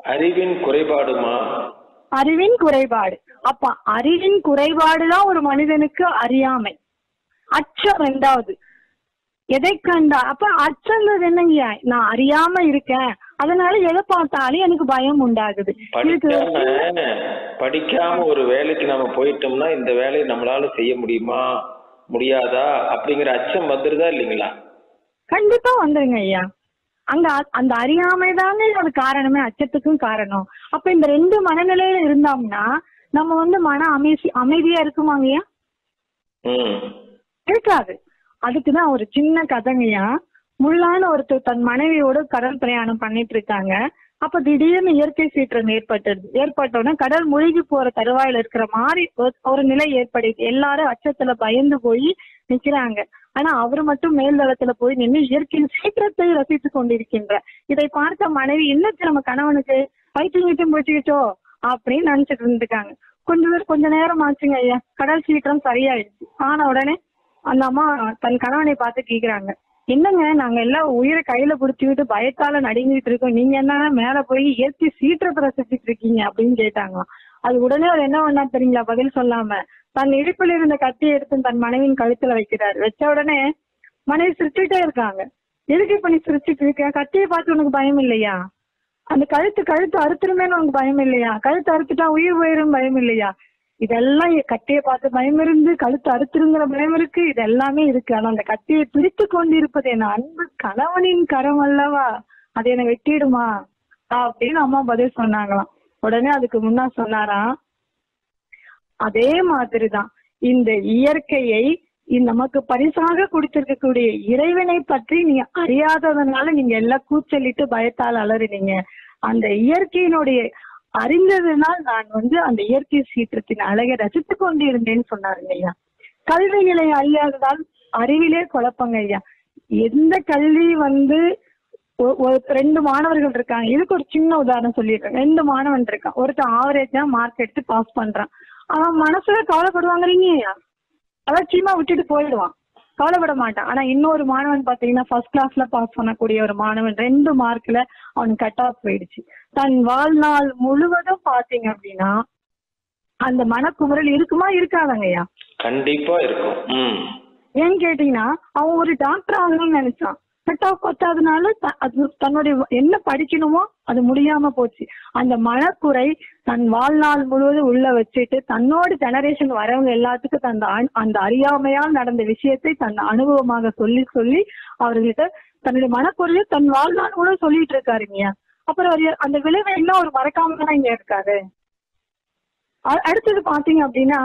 அறிவின் குறைபாடுமா அறிவின் குறைபாடு அப்ப அறிவின் குறைபாடுதான் ஒரு மனிதனுக்கு அறியாமை அச்சம் ரெண்டாவது எதை கண்டா அப்ப அச்சங்கிறது என்னங்க நான் அறியாம இருக்கேன் அதனால எதை பார்த்தாலும் எனக்கு பயம் உண்டாகுது இதுக்கு படிக்காம படிக்காம ஒரு வேலைக்கு நம்ம போயிட்டோம்னா இந்த வேலையை நம்மளால செய்ய முடியுமா முடியாதா அப்படிங்கிற அச்சம் வந்துருதா இல்லைங்களா கண்டிப்பா வந்துருங்க ஐயா அங்க அ- அந்த அறியாமை தாங்க அது காரணமே அச்சத்துக்கும் காரணம் அப்ப இந்த ரெண்டு மனநிலையில இருந்தோம்னா நம்ம வந்து மன அமைதி அமைதியா இருக்குமாங்கய்யா ம் இருக்காது அதுக்குதான் ஒரு சின்ன கதைங்கய்யா முள்ளான ஒருத்தர் தன் மனைவியோட கடல் பிரயாணம் பண்ணிட்டு இருக்காங்க அப்ப திடீர்னு இயற்கை சீற்றம் ஏற்பட்டது ஏற்பட்டோன்னே கடல் மூழ்கி போற தருவாயில இருக்கிற மாதிரி ஒரு- ஒரு நிலை ஏற்படுது எல்லாரும் அச்சத்துல பயந்து போய் நிக்கிறாங்க ஆனா அவர் மட்டும் மேல்தளத்துல போய் நின்று இயற்கையின் சீற்றத்தை ரசித்து கொண்டிருக்கின்ற இதை பார்த்த மனைவி என்னச்சு நம்ம கணவனுக்கு பைத்தியம் கிட்டும் போச்சுக்கிச்சோ அப்படின்னு நினைச்சிட்டு இருந்துக்காங்க கொஞ்ச நேரம் கொஞ்ச நேரம் ஆச்சுங்க ஐயா கடல் சீற்றம் சரியாயிடுச்சு ஆன உடனே அந்த அம்மா தன் கணவனை பார்த்து கேக்குறாங்க என்னங்க நாங்க எல்லாம் உயிரை கையில புடிச்சுக்கிட்டு பயத்தால நடுங்கிட்டு இருக்கோம் நீங்க என்ன மேல போய் இயற்கை சீற்றத்தை ரசிச்சுட்டு இருக்கீங்க அப்படின்னு கேட்டாங்களாம் அது உடனே அவர் என்ன பண்ணா தெரியுங்களா பதில் சொல்லாம தன் இடுப்பில் இருந்த கத்தியை எடுத்து தன் மனைவியின் கழுத்துல வைக்கிறாரு வச்ச உடனே மனைவி சிரிச்சுட்டே இருக்காங்க எதுக்கு இப்ப நீ சிரிச்சுட்டு இருக்க கத்தியை பார்த்து உனக்கு பயம் இல்லையா அந்த கழுத்து கழுத்து அறுத்துருமேன்னு உனக்கு பயம் இல்லையா கழுத்து அறுத்துட்டா உயிர் போயிரும் பயம் இல்லையா இதெல்லாம் கத்தியை பார்த்து பயம் இருந்து கழுத்து அறுத்துருங்கிற பயம் இருக்கு இது எல்லாமே இருக்கு ஆனா அந்த கத்தியை பிடித்து கொண்டிருப்பது என் அன்பு கணவனின் கரம் அல்லவா அது என்னை வெட்டிடுமா அப்படின்னு அம்மா பதில் சொன்னாங்களாம் உடனே அதுக்கு முன்னா சொன்னாராம் அதே மாதிரிதான் இந்த இயற்கையை இந்த நமக்கு பரிசாக கொடுத்திருக்கக்கூடிய இறைவனை பற்றி நீங்க அறியாததுனால நீங்க எல்லாம் கூச்சலிட்டு பயத்தால் அலறினீங்க அந்த இயற்கையினுடைய அறிந்ததுனால் நான் வந்து அந்த இயற்கை சீற்றத்தின் அழகை ரசித்து கொண்டு இருந்தேன்னு சொன்னாருங்க ஐயா கல்வி நிலை அறியாததால் அறிவிலே குழப்பங்க ஐயா எந்த கல்வி வந்து ஒ- ஒரு ரெண்டு மாணவர்கள் இருக்காங்க இதுக்கு ஒரு சின்ன உதாரணம் சொல்லிடுறேன் ரெண்டு மாணவன் இருக்கான் ஒருத்தன் ஆவரேஜா மார்க் எடுத்து பாஸ் பண்றான் அவன் மனசுல கவலைப்படுவாங்கிறீங்க ஐயா அலட்சியமா விட்டுட்டு போயிடுவான் கவலைப்பட மாட்டான் ஆனா இன்னொரு மாணவன் பாத்தீங்கன்னா ஃபர்ஸ்ட் கிளாஸ்ல பாஸ் பண்ணக்கூடிய ஒரு மாணவன் ரெண்டு மார்க்ல அவனுக்கு கட் ஆஃப் போயிடுச்சு தன் வாழ்நாள் முழுவதும் பாத்தீங்க அப்படின்னா அந்த மனக்குமுறல் இருக்குமா இருக்காதங்கய்யா கண்டிப்பா இருக்கும் ம் ஏன்னு கேட்டீங்கன்னா அவன் ஒரு டாக்டர் ஆகணும்னு நினைச்சான் கட் ஆஃப் பத்தாதனால த- அது தன்னுடைய என்ன படிக்கணுமோ அது முடியாம போச்சு அந்த மனக்குறை தன் வாழ்நாள் முழுவதும் உள்ள வச்சுட்டு தன்னோட ஜெனரேஷன் வரவங்க எல்லாத்துக்கும் தன் அன்- அந்த அறியாமையால் நடந்த விஷயத்தை தன் அனுபவமாக சொல்லி சொல்லி அவர்கிட்ட தன்னுடைய மனக்குறையை தன் வாழ்நாள் முழுவதும் சொல்லிட்டு இருக்காருங்க அப்புறம் அவர் அந்த விளைவை இன்னும் அவர் மறக்காம தான் இங்க இருக்காரு அ- அடுத்தது பாத்தீங்க அப்படின்னா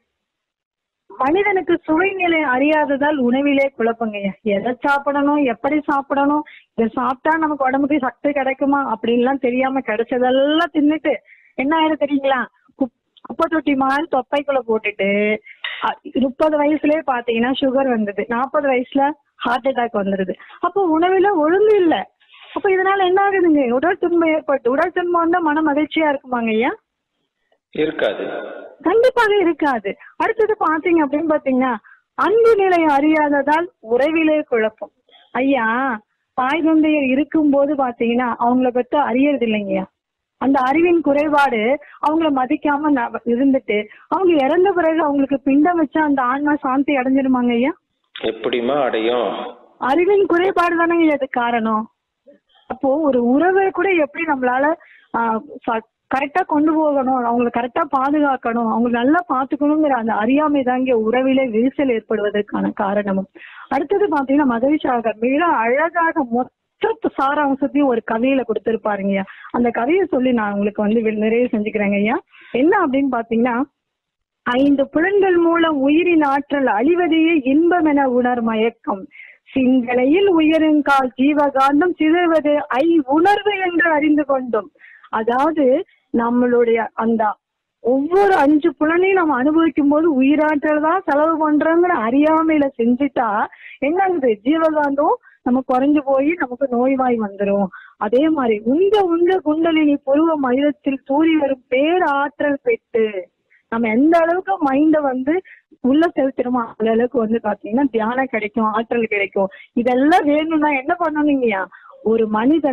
மனிதனுக்கு சுவைநிலை அறியாததால் உணவிலே குழப்பங்கய்யா எதை சாப்பிடணும் எப்படி சாப்பிடணும் இதை சாப்பிட்டா நமக்கு உடம்புக்கு சக்தி கிடைக்குமா அப்படின்லாம் தெரியாம கிடைச்சதெல்லாம் தின்னுட்டு என்ன ஆயிரும் தெரியுங்களா குப்- குப்பை தொட்டி மாதிரி தொப்பைக்குள்ள போட்டுட்டு அ- முப்பது வயசுலயே பாத்தீங்கன்னா சுகர் வந்தது நாற்பது வயசுல ஹார்ட் அட்டாக் வந்துருது அப்போ உணவுல ஒழுங்கு இல்ல அப்ப இதனால என்ன ஆகுதுங்க உடல் துன்பம் ஏற்பட்டு உடல் துன்பம் வந்தா மன மகிழ்ச்சியா இருக்குமாங்க ஐயா இருக்காது கண்டிப்பாக இருக்காது அடுத்தது பாத்தீங்க அப்படின்னு பாத்தீங்கன்னா அன்பு நிலை அறியாததால் உறவிலே குழப்பம் ஐயா தாய் தந்தையர் இருக்கும்போது பாத்தீங்கன்னா அவங்கள பத்தி அறியறது இல்லைங்கய்யா அந்த அறிவின் குறைபாடு அவங்கள மதிக்காம ந- இருந்துட்டு அவங்க இறந்த பிறகு அவங்களுக்கு பிண்டம் வச்சா அந்த ஆன்மா சாந்தி அடைஞ்சிருமாங்க ஐயா எப்படிமா அடையும் அறிவின் குறைபாடு தானங்க அது காரணம் அப்போ ஒரு உறவை கூட எப்படி நம்மளால கரெக்டா கொண்டு போகணும் அவங்களை கரெக்டா பாதுகாக்கணும் அவங்களை நல்லா பாத்துக்கணுங்கிற அந்த அறியாமை தாங்க உறவிலே விரிசல் ஏற்படுவதற்கான காரணமும் அடுத்தது பாத்தீங்கன்னா மகிழ்ச்சியாக மிக அழகாக மொத்த சாராம்சத்தையும் ஒரு கவியில கொடுத்திருப்பாருங்க அந்த கவியை சொல்லி நான் உங்களுக்கு வந்து வி- நிறைவு செஞ்சுக்கிறேங்க ஐயா என்ன அப்படின்னு பாத்தீங்கன்னா ஐந்து புலன்கள் மூலம் உயிரின் ஆற்றல் அழிவதையே இன்பம் என உணர் மயக்கம் சிந்தனையில் உயருங்கால் ஜீவகாந்தம் சிதறுவது ஐ உணர்வு என்று அறிந்து கொண்டோம் அதாவது நம்மளுடைய அந்த ஒவ்வொரு அஞ்சு புலனையும் நம்ம அனுபவிக்கும் போது உயிராற்றல் தான் செலவு பண்றோங்கிற அறியாமையில செஞ்சுட்டா என்ன ஆகுது ஜீவகாந்தம் நம்ம குறைஞ்சு போய் நமக்கு நோய்வாய் வந்துரும் அதே மாதிரி உந்த உந்த குண்டலினி புருவ மனிதத்தில் தூரி வரும் பேராற்றல் பெற்று நம்ம எந்த அளவுக்கு மைண்ட வந்து உள்ள செலுத்துறோமோ அந்த அளவுக்கு வந்து பாத்தீங்கன்னா தியானம் கிடைக்கும் ஆற்றல் கிடைக்கும் இதெல்லாம் வேணும்னா என்ன பண்ணணுங்கய்யா ஒரு மனிதன்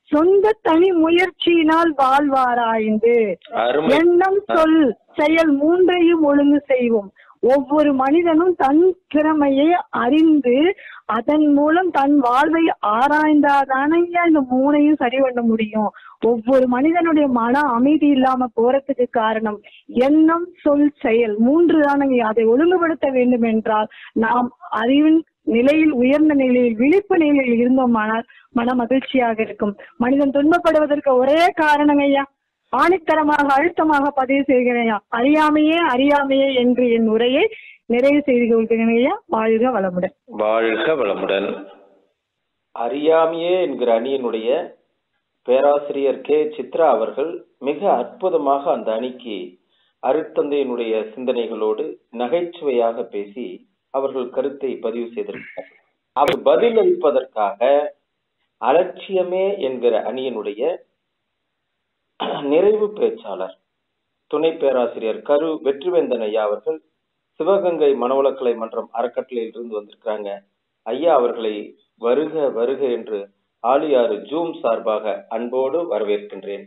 சொந்த தனி முயற்சியினால் வாழ்வாராய்ந்து அருமை எண்ணம் சொல் செயல் மூன்றையும் ஒழுங்கு செய்வோம் ஒவ்வொரு மனிதனும் தன் திறமையை அறிந்து அதன் மூலம் தன் வாழ்வை ஆராய்ந்தாதானய்யா இந்த மூணையும் சரி பண்ண முடியும் ஒவ்வொரு மனிதனுடைய மன அமைதி இல்லாம போறதுக்கு காரணம் எண்ணம் சொல் செயல் மூன்று தானங்க அதை ஒழுங்குபடுத்த வேண்டும் என்றால் நாம் அறிவின் நிலையில் உயர்ந்த நிலையில் விழிப்பு நிலையில் இருந்தோமானால் மன மகிழ்ச்சியாக இருக்கும் மனிதன் துன்பப்படுவதற்கு ஒரே காரணம் ஐயா ஆணித்தரமாக அழுத்தமாக பதிவு செய்கிறேன் அறியாமையே அறியாமையே என்று என் உரையை நிறைவு செய்து கொள்கிறேன் ஐயா வாழ்க வளமுடன் வாழ்க வளமுடன் அறியாமையே என்கிற அணியினுடைய பேராசிரியர் கே சித்ரா அவர்கள் மிக அற்புதமாக அந்த அணிக்கு அருட்தந்தையினுடைய சிந்தனைகளோடு நகைச்சுவையாக பேசி அவர்கள் கருத்தை பதிவு செய்திருக்கிறார் அவர் பதில் அளிப்பதற்காக அலட்சியமே என்கிற அணியினுடைய நிறைவு பேச்சாளர் துணை பேராசிரியர் கரு வெற்றிவேந்தன் ஐயா அவர்கள் சிவகங்கை மனவளக்கலை மன்றம் அறக்கட்டளையில் இருந்து வந்திருக்கிறாங்க ஐயா அவர்களை வருக வருக என்று ஆலியாறு ஜூம் சார்பாக அன்போடு வரவேற்கின்றேன்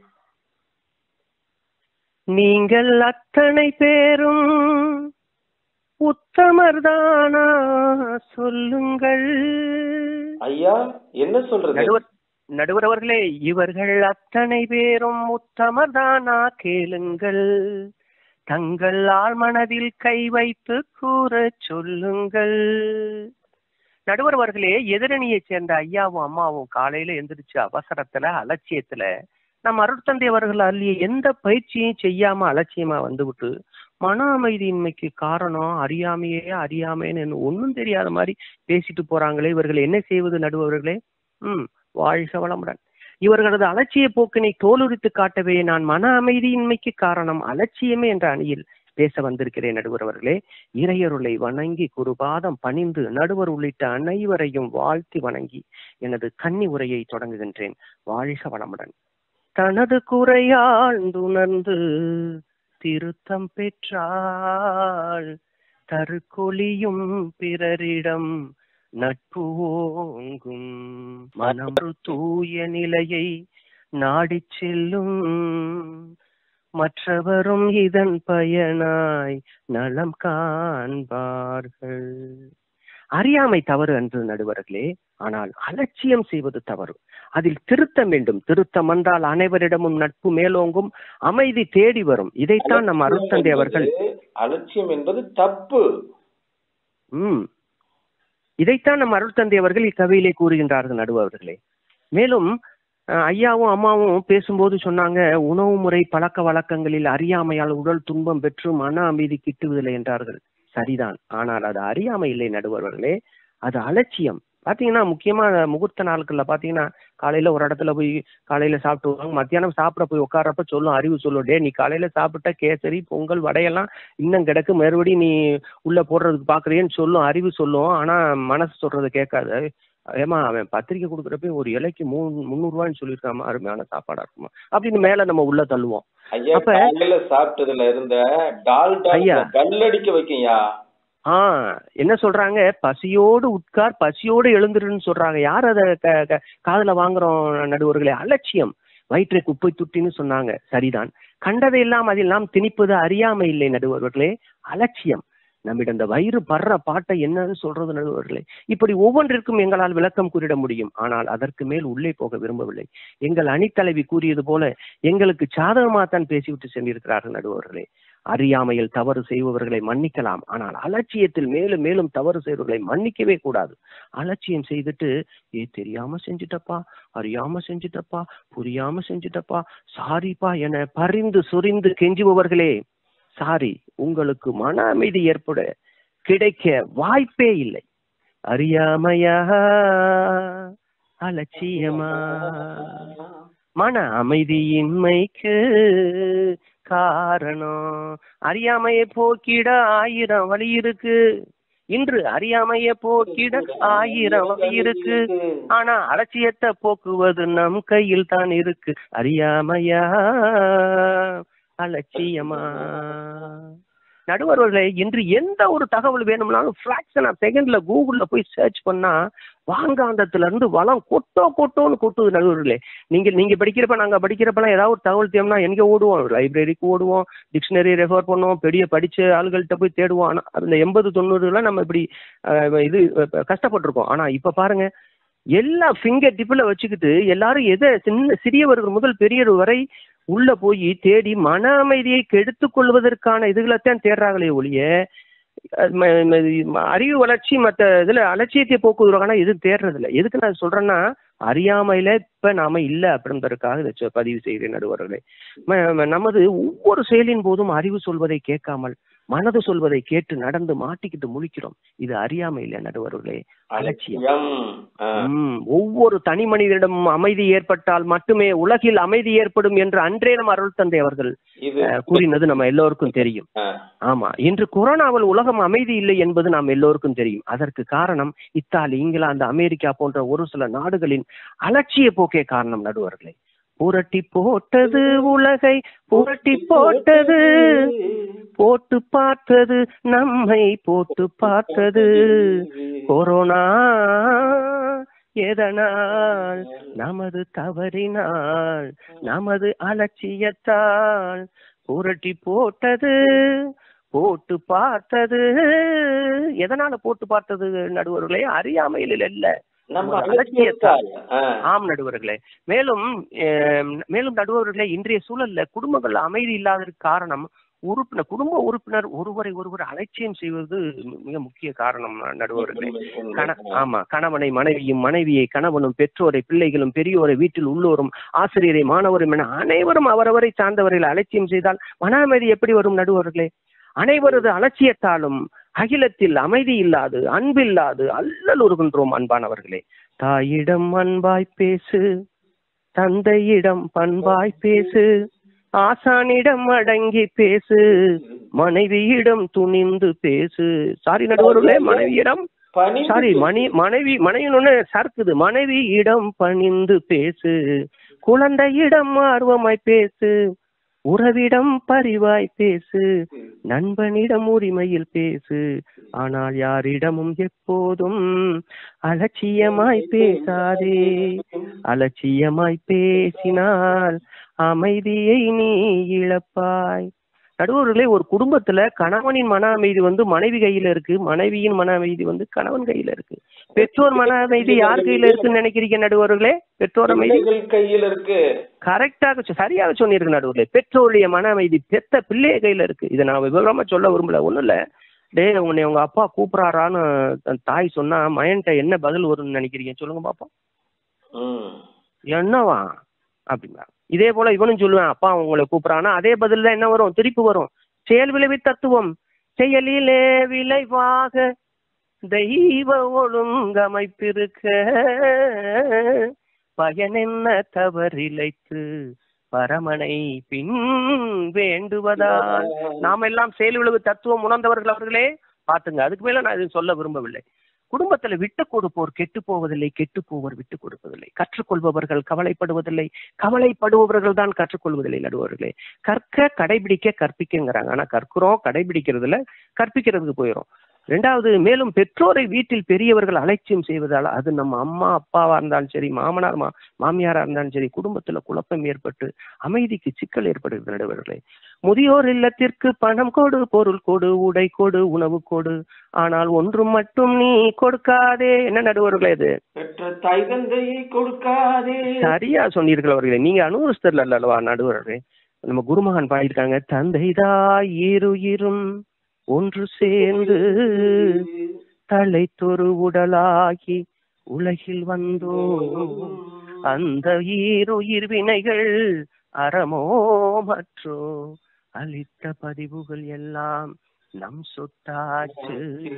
நீங்கள் அத்தனை பேரும் உத்தமர்தானா சொல்லுங்கள் ஐயா என்ன சொல்றது நடுவர் நடுவர் அவர்களே இவர்கள் அத்தனை பேரும் உத்தமர்தானா கேளுங்கள் தங்கள் ஆழ்மனதில் கை வைத்து கூற சொல்லுங்கள் நடுவர் அவர்களே எதிரணியைச் சேர்ந்த ஐயாவும் அம்மாவும் காலையில எந்திரிச்சு அவசரத்துல அலட்சியத்துல நம்ம அருட்தந்தை அவர்கள் அள்ளிய எந்த பயிற்சியும் செய்யாம அலட்சியமா வந்துவிட்டு மன அமைதியின்மைக்கு காரணம் அறியாமையே அறியாமைன்னு ஒன்றும் தெரியாத மாதிரி பேசிட்டு போறாங்களே இவர்கள் என்ன செய்வது நடுவர்களே ம் வாழ்க வளமுடன் இவர்களது அலட்சிய போக்கினை தோலுரித்து காட்டவே நான் மன அமைதியின்மைக்கு காரணம் அலட்சியமே என்ற அணியில் பேச வந்திருக்கிறேன் நடுவர் அவர்களே இறையருளை வணங்கி குருபாதம் பணிந்து நடுவர் உள்ளிட்ட அனைவரையும் வாழ்த்தி வணங்கி எனது கன்னி உரையை தொடங்குகின்றேன் வாழ்க வளமுடன் தனது குறையாழ்ந்துணர்ந்து திருத்தம் பெற்றாள் தருக்கொலியும் பிறரிடம் நட்பு ஓங்கும் மனம் ஒரு தூய நிலையை நாடிச் செல்லும் மற்றவரும் இதன் பயனாய் நலம் காண்பார்கள் அறியாமை தவறு அன்று நடுவர்களே ஆனால் அலட்சியம் செய்வது தவறு அதில் திருத்தம் வேண்டும் திருத்தம் வந்தால் அனைவரிடமும் நட்பு மேலோங்கும் அமைதி தேடி வரும் இதைத்தான் நம் அருட்தந்தை அவர்கள் அலட்சியம் என்பது தப்பு ம் இதைத்தான் நம் அருட்தந்தை அவர்கள் இக்கவியிலே கூறுகின்றார்கள் நடுவர்களே மேலும் அஹ், ஐயாவும் அம்மாவும் பேசும்போது சொன்னாங்க உணவு முறை பழக்க வழக்கங்களில் அறியாமையால் உடல் துன்பம் பெற்று மன அமைதி கிட்டுவதில்லை என்றார்கள் சரிதான் ஆனால் அது அறியாமை இல்லை நடுவர்களே அது அலட்சியம் பாத்தீங்கன்னா முக்கியமா முகூர்த்த நாட்கள்ல பாத்தீங்கன்னா காலையில ஒரு இடத்துல போய் காலையில சாப்பிட்டு வருவாங்க மத்தியானம் சாப்பிட போய் உட்கார்றப்ப சொல்லும் அறிவு சொல்லும் டே நீ காலையில சாப்பிட்ட கேசரி பொங்கல் வடையெல்லாம் இன்னும் கிடக்கு மறுபடியும் நீ உள்ள போடுறதுக்கு பாக்குறியேன்னு சொல்லும் அறிவு சொல்லும் ஆனா மனசு சொல்றதை கேட்காது ஏமா அவன் பத்திரிக்கை கொடுக்குறப்ப ஒரு இலைக்கு மூணு முந்நூறுவான்னு சொல்லியிருக்காமா அருமையான சாப்பாடா இருக்குமா அப்படின்னு மேல நம்ம உள்ள தள்ளுவோம் ஐயா அப்ப- காலையில சாப்பிட்டதுல இருந்த டால்டா ஐயா. கல்லடிக்க வைக்கய்யா ஆ என்ன சொல்றாங்க பசியோடு உட்கார் பசியோடு எழுந்துருன்னு சொல்றாங்க யார் அதை க- க- காதுல வாங்குறோம் நடுவர்களே அலட்சியம் வயிற்றை குப்பை துட்டின்னு சொன்னாங்க சரிதான் கண்டதையெல்லாம் அதில் நாம் திணிப்பது அறியாமை இல்லை நடுவர்களே அலட்சியம் நம்மிடம் இந்த வயிறு படுற பாட்டை என்னன்னு சொல்றது நடுவர்களே இப்படி ஒவ்வொன்றிற்கும் எங்களால் விளக்கம் கூறிட முடியும் ஆனால் அதற்கு மேல் உள்ளே போக விரும்பவில்லை எங்கள் அணித்தலைவி கூறியது போல எங்களுக்கு சாதகமாகத்தான் பேசிவிட்டு சென்றிருக்கிறார்கள் நடுவர்களே அறியாமையில் தவறு செய்பவர்களை மன்னிக்கலாம் ஆனால் அலட்சியத்தில் மேலும் மேலும் தவறு செய்பவர்களை மன்னிக்கவே கூடாது அலட்சியம் செய்துட்டு ஏ தெரியாம செஞ்சுட்டப்பா அறியாம செஞ்சுட்டப்பா புரியாம செஞ்சுட்டப்பா சாரிப்பா என பரிந்து சொரிந்து கெஞ்சுபவர்களே சாரி உங்களுக்கு மன அமைதி ஏற்பட கிடைக்க வாய்ப்பே இல்லை அறியாமையா அலட்சியமா மன அமைதியின்மைக்கு காரணம் அறியாமையை போக்கிட ஆயிரம் வழி இருக்கு இன்று அறியாமையை போக்கிட ஆயிரம் வழி இருக்கு ஆனா அலட்சியத்தை போக்குவது நம் கையில் தான் இருக்கு அறியாமையா அலட்சியமா நடுவர்களே இன்று எந்த ஒரு தகவல் வேணும்னாலும் ஃபிராக்ஷன் ஆஃப் செகண்ட்ல கூகுள்ல போய் சர்ச் பண்ணா வாங்காந்தத்துல இருந்து வளம் கொட்டோ கொட்டோன்னு கொட்டுது நடுவர்களே நீங்க நீங்க படிக்கிறப்ப நாங்க படிக்கிறப்பலாம் ஏதாவது ஒரு தகவல் தேவைன்னா எங்க ஓடுவோம் லைப்ரரிக்கு ஓடுவோம் டிக்ஷனரி ரெஃபர் பண்ணுவோம் பெரிய படிச்ச ஆளுகள்கிட்ட போய் தேடுவோம் ஆனா அந்த எண்பது தொண்ணூறுல நம்ம இப்படி அஹ், இது அஹ், கஷ்டப்பட்டிருக்கோம் ஆனா இப்ப பாருங்க எல்லா ஃபிங்கர் டிப்பில் வச்சுக்கிட்டு எல்லாரும் எதை சின்ன சிறியவர்கள் முதல் பெரியவர் வரை உள்ள போய் தேடி மன அமைதியை கெடுத்துக் கொள்வதற்கான இதுகளைத்தான் தேடுறாங்களே ஒழிய அஹ் ம- ம- அறிவு வளர்ச்சி மற்ற இதுல அலட்சியத்தை போக்குவதற்கான எதுவும் தேடுறது இல்லை எதுக்கு நான் சொல்றேன்னா அறியாமையில இப்ப நாம இல்ல அப்படின்றதுக்காக இதை சொ- பதிவு செய்கிறேன் நடுவர்களே ம- ம- நமது ஒவ்வொரு செயலின் போதும் அறிவு சொல்வதை கேட்காமல் மனது சொல்வதை கேட்டு நடந்து மாட்டிக்கிட்டு முழிக்கிறோம் இது அறியாமையில நடுவர்களே அலட்சியம் அலட்சியம் ஆ. ம், ஒவ்வொரு தனி மனிதனிடம் அமைதி ஏற்பட்டால் மட்டுமே உலகில் அமைதி ஏற்படும் என்று அன்றே நம்ம அருள் தந்தை அவர்கள் இது அஹ், கூறினது நம்ம எல்லோருக்கும் தெரியும் ஆ. ஆமா இன்று கொரோனாவில் உலகம் அமைதி இல்லை என்பது நாம் எல்லோருக்கும் தெரியும் அதற்கு காரணம் இத்தாலி இங்கிலாந்து அமெரிக்கா போன்ற ஒரு சில நாடுகளின் அலட்சிய போக்கே காரணம் நடுவர்களே புரட்டி போட்டது உலகை புரட்டி போட்டது போட்டு பார்த்தது நம்மை போட்டு பார்த்தது கொரோனா எதனால் நமது தவறினால் நமது அலட்சியத்தால் புரட்டி போட்டது போட்டு பார்த்தது எதனால போட்டு பார்த்தது நடுவர்களே அறியாமையில் இல்ல நம்ம நமது அலட்சியத்தால் ஆ. ஆம் நடுவர்களே மேலும் அஹ், மேலும் நடுவர்களே இன்றைய சூழல்ல குடும்பங்கள்ல அமைதி இல்லாததற்கு காரணம் உறுப்பினர் குடும்ப உறுப்பினர் ஒருவரை ஒருவர் அலட்சியம் செய்வது மிக முக்கிய காரணம் நடுவர்களே உண்மை, உண்மை. கண ஆமா கணவனை மனைவியும் மனைவியை கணவனும் பெற்றோரை பிள்ளைகளும் பெரியோரை வீட்டில் உள்ளோரும் ஆசிரியரை மாணவரும் என அனைவரும் அவரவரை சார்ந்தவர்களை அலட்சியம் செய்தால் மன அமைதி எப்படி வரும் நடுவர்களே அனைவரது அலட்சியத்தாலும் அகிலத்தில் அமைதி இல்லாது அன்பில்லாது அல்லல் உருகின்றோம் அன்பானவர்களே தாயிடம் அன்பாய் பேசு தந்தையிடம் பண்பாய் பேசு ஆசானிடம் அடங்கி பேசு மனைவியிடம் துணிந்து பேசு சாரி நடுவர்களே மனைவியிடம் பணிந்து சாரி மணி மனைவி மனைவின்னு சறுக்குது மனைவியிடம் பணிந்து பேசு குழந்தையிடம் ஆர்வமாய் பேசு உறவிடம் பரிவாய் பேசு நண்பனிடம் உரிமையில் பேசு ஆனால் யாரிடமும் எப்போதும் அலட்சியமாய் பேசாதே அலட்சியமாய் பேசினால் அமைதியை நீ இழப்பாய் நடுவர்களே ஒரு குடும்பத்துல கணவனின் மன அமைதி வந்து மனைவி கையில இருக்கு மனைவியின் மன அமைதி வந்து கணவன் கையில இருக்கு பெற்றோர் மன அமைதி யார் கையில இருக்குன்னு நினைக்கிறீங்க நடுவர்களே பெற்றோர் அமைதி பிள்ளைகள் கையில் இருக்கு கரெக்டாக சொ- சரியாக சொன்னீர்கள் நடுவர்களே பெற்றோருடைய மன அமைதி பெத்த பிள்ளைய கையில இருக்கு இதை நான் விவரமா சொல்ல விரும்பல ஒண்ணும் இல்ல டேய் உன்னை உங்க அப்பா கூப்பிடாரான்னு தன் தாய் சொன்னா மயன்ட்ட என்ன பதில் வரும்னு நினைக்கிறீங்க சொல்லுங்க பாப்போம் ம். என்னவா அப்படிங்களா இதே போல இவனும் சொல்லுவேன் அப்பா உங்களை கூப்பிடுறானா அதே பதில் தான் என்ன வரும் திருப்பி வரும் செயல் விளைவி தத்துவம் செயலிலே விளைவாக தெய்வ ஒழுங்கமைப்பிருக்க பயன் என்ன தவறிழைத்து பரமனை பின் வேண்டுவதால் நாம் எல்லாம் செயல் விளைவு தத்துவம் உணர்ந்தவர்கள் அவர்களே பாத்துங்க அதுக்கு மேல நான் இது சொல்ல விரும்பவில்லை குடும்பத்துல விட்டு கொடுப்போர் கெட்டு போவதில்லை கெட்டு போவோர் விட்டு கொடுப்பதில்லை கற்றுக்கொள்பவர்கள் கவலைப்படுவதில்லை கவலைப்படுபவர்கள் தான் கற்றுக்கொள்வதில்லை நடுவர்களே கற்க கடைபிடிக்க கற்பிக்கங்கிறாங்க ஆனா கற்கிறோம் கடைபிடிக்கிறதுல கற்பிக்கிறதுக்கு போயிடும் ரெண்டாவது மேலும் பெற்றோரை வீட்டில் பெரியவர்கள் அலட்சியம் செய்வதால் அது நம்ம அம்மா அப்பாவா இருந்தாலும் சரி மாமனார் மா மாமியாரா இருந்தாலும் சரி குடும்பத்துல குழப்பம் ஏற்பட்டு அமைதிக்கு சிக்கல் ஏற்படுகிறது நடுவர்களே முதியோர் இல்லத்திற்கு பணம் கொடு பொருள் கொடு உடை கொடு உணவு கொடு ஆனால் ஒன்றும் மட்டும் நீ கொடுக்காதே என்ன நடுவர்களே இது பெற்ற தாய் தந்தையை கொடுக்காதே சரியா சொன்னீர்கள் அவர்களே நீங்க அனுபவிஸ்தர்ல அல்லவா நடுவர்களே நம்ம குருமகன் பாடியிருக்காங்க தந்தைதாய் இருயிரும் ஒன்று சேர்ந்து தலைத்தொரு உடலாகி உலகில் வந்தோம் அந்த ஈருயிர் வினைகள் அறமோ மற்றோ அளித்த பதிவுகள் எல்லாம் நம் சொத்தாச்சு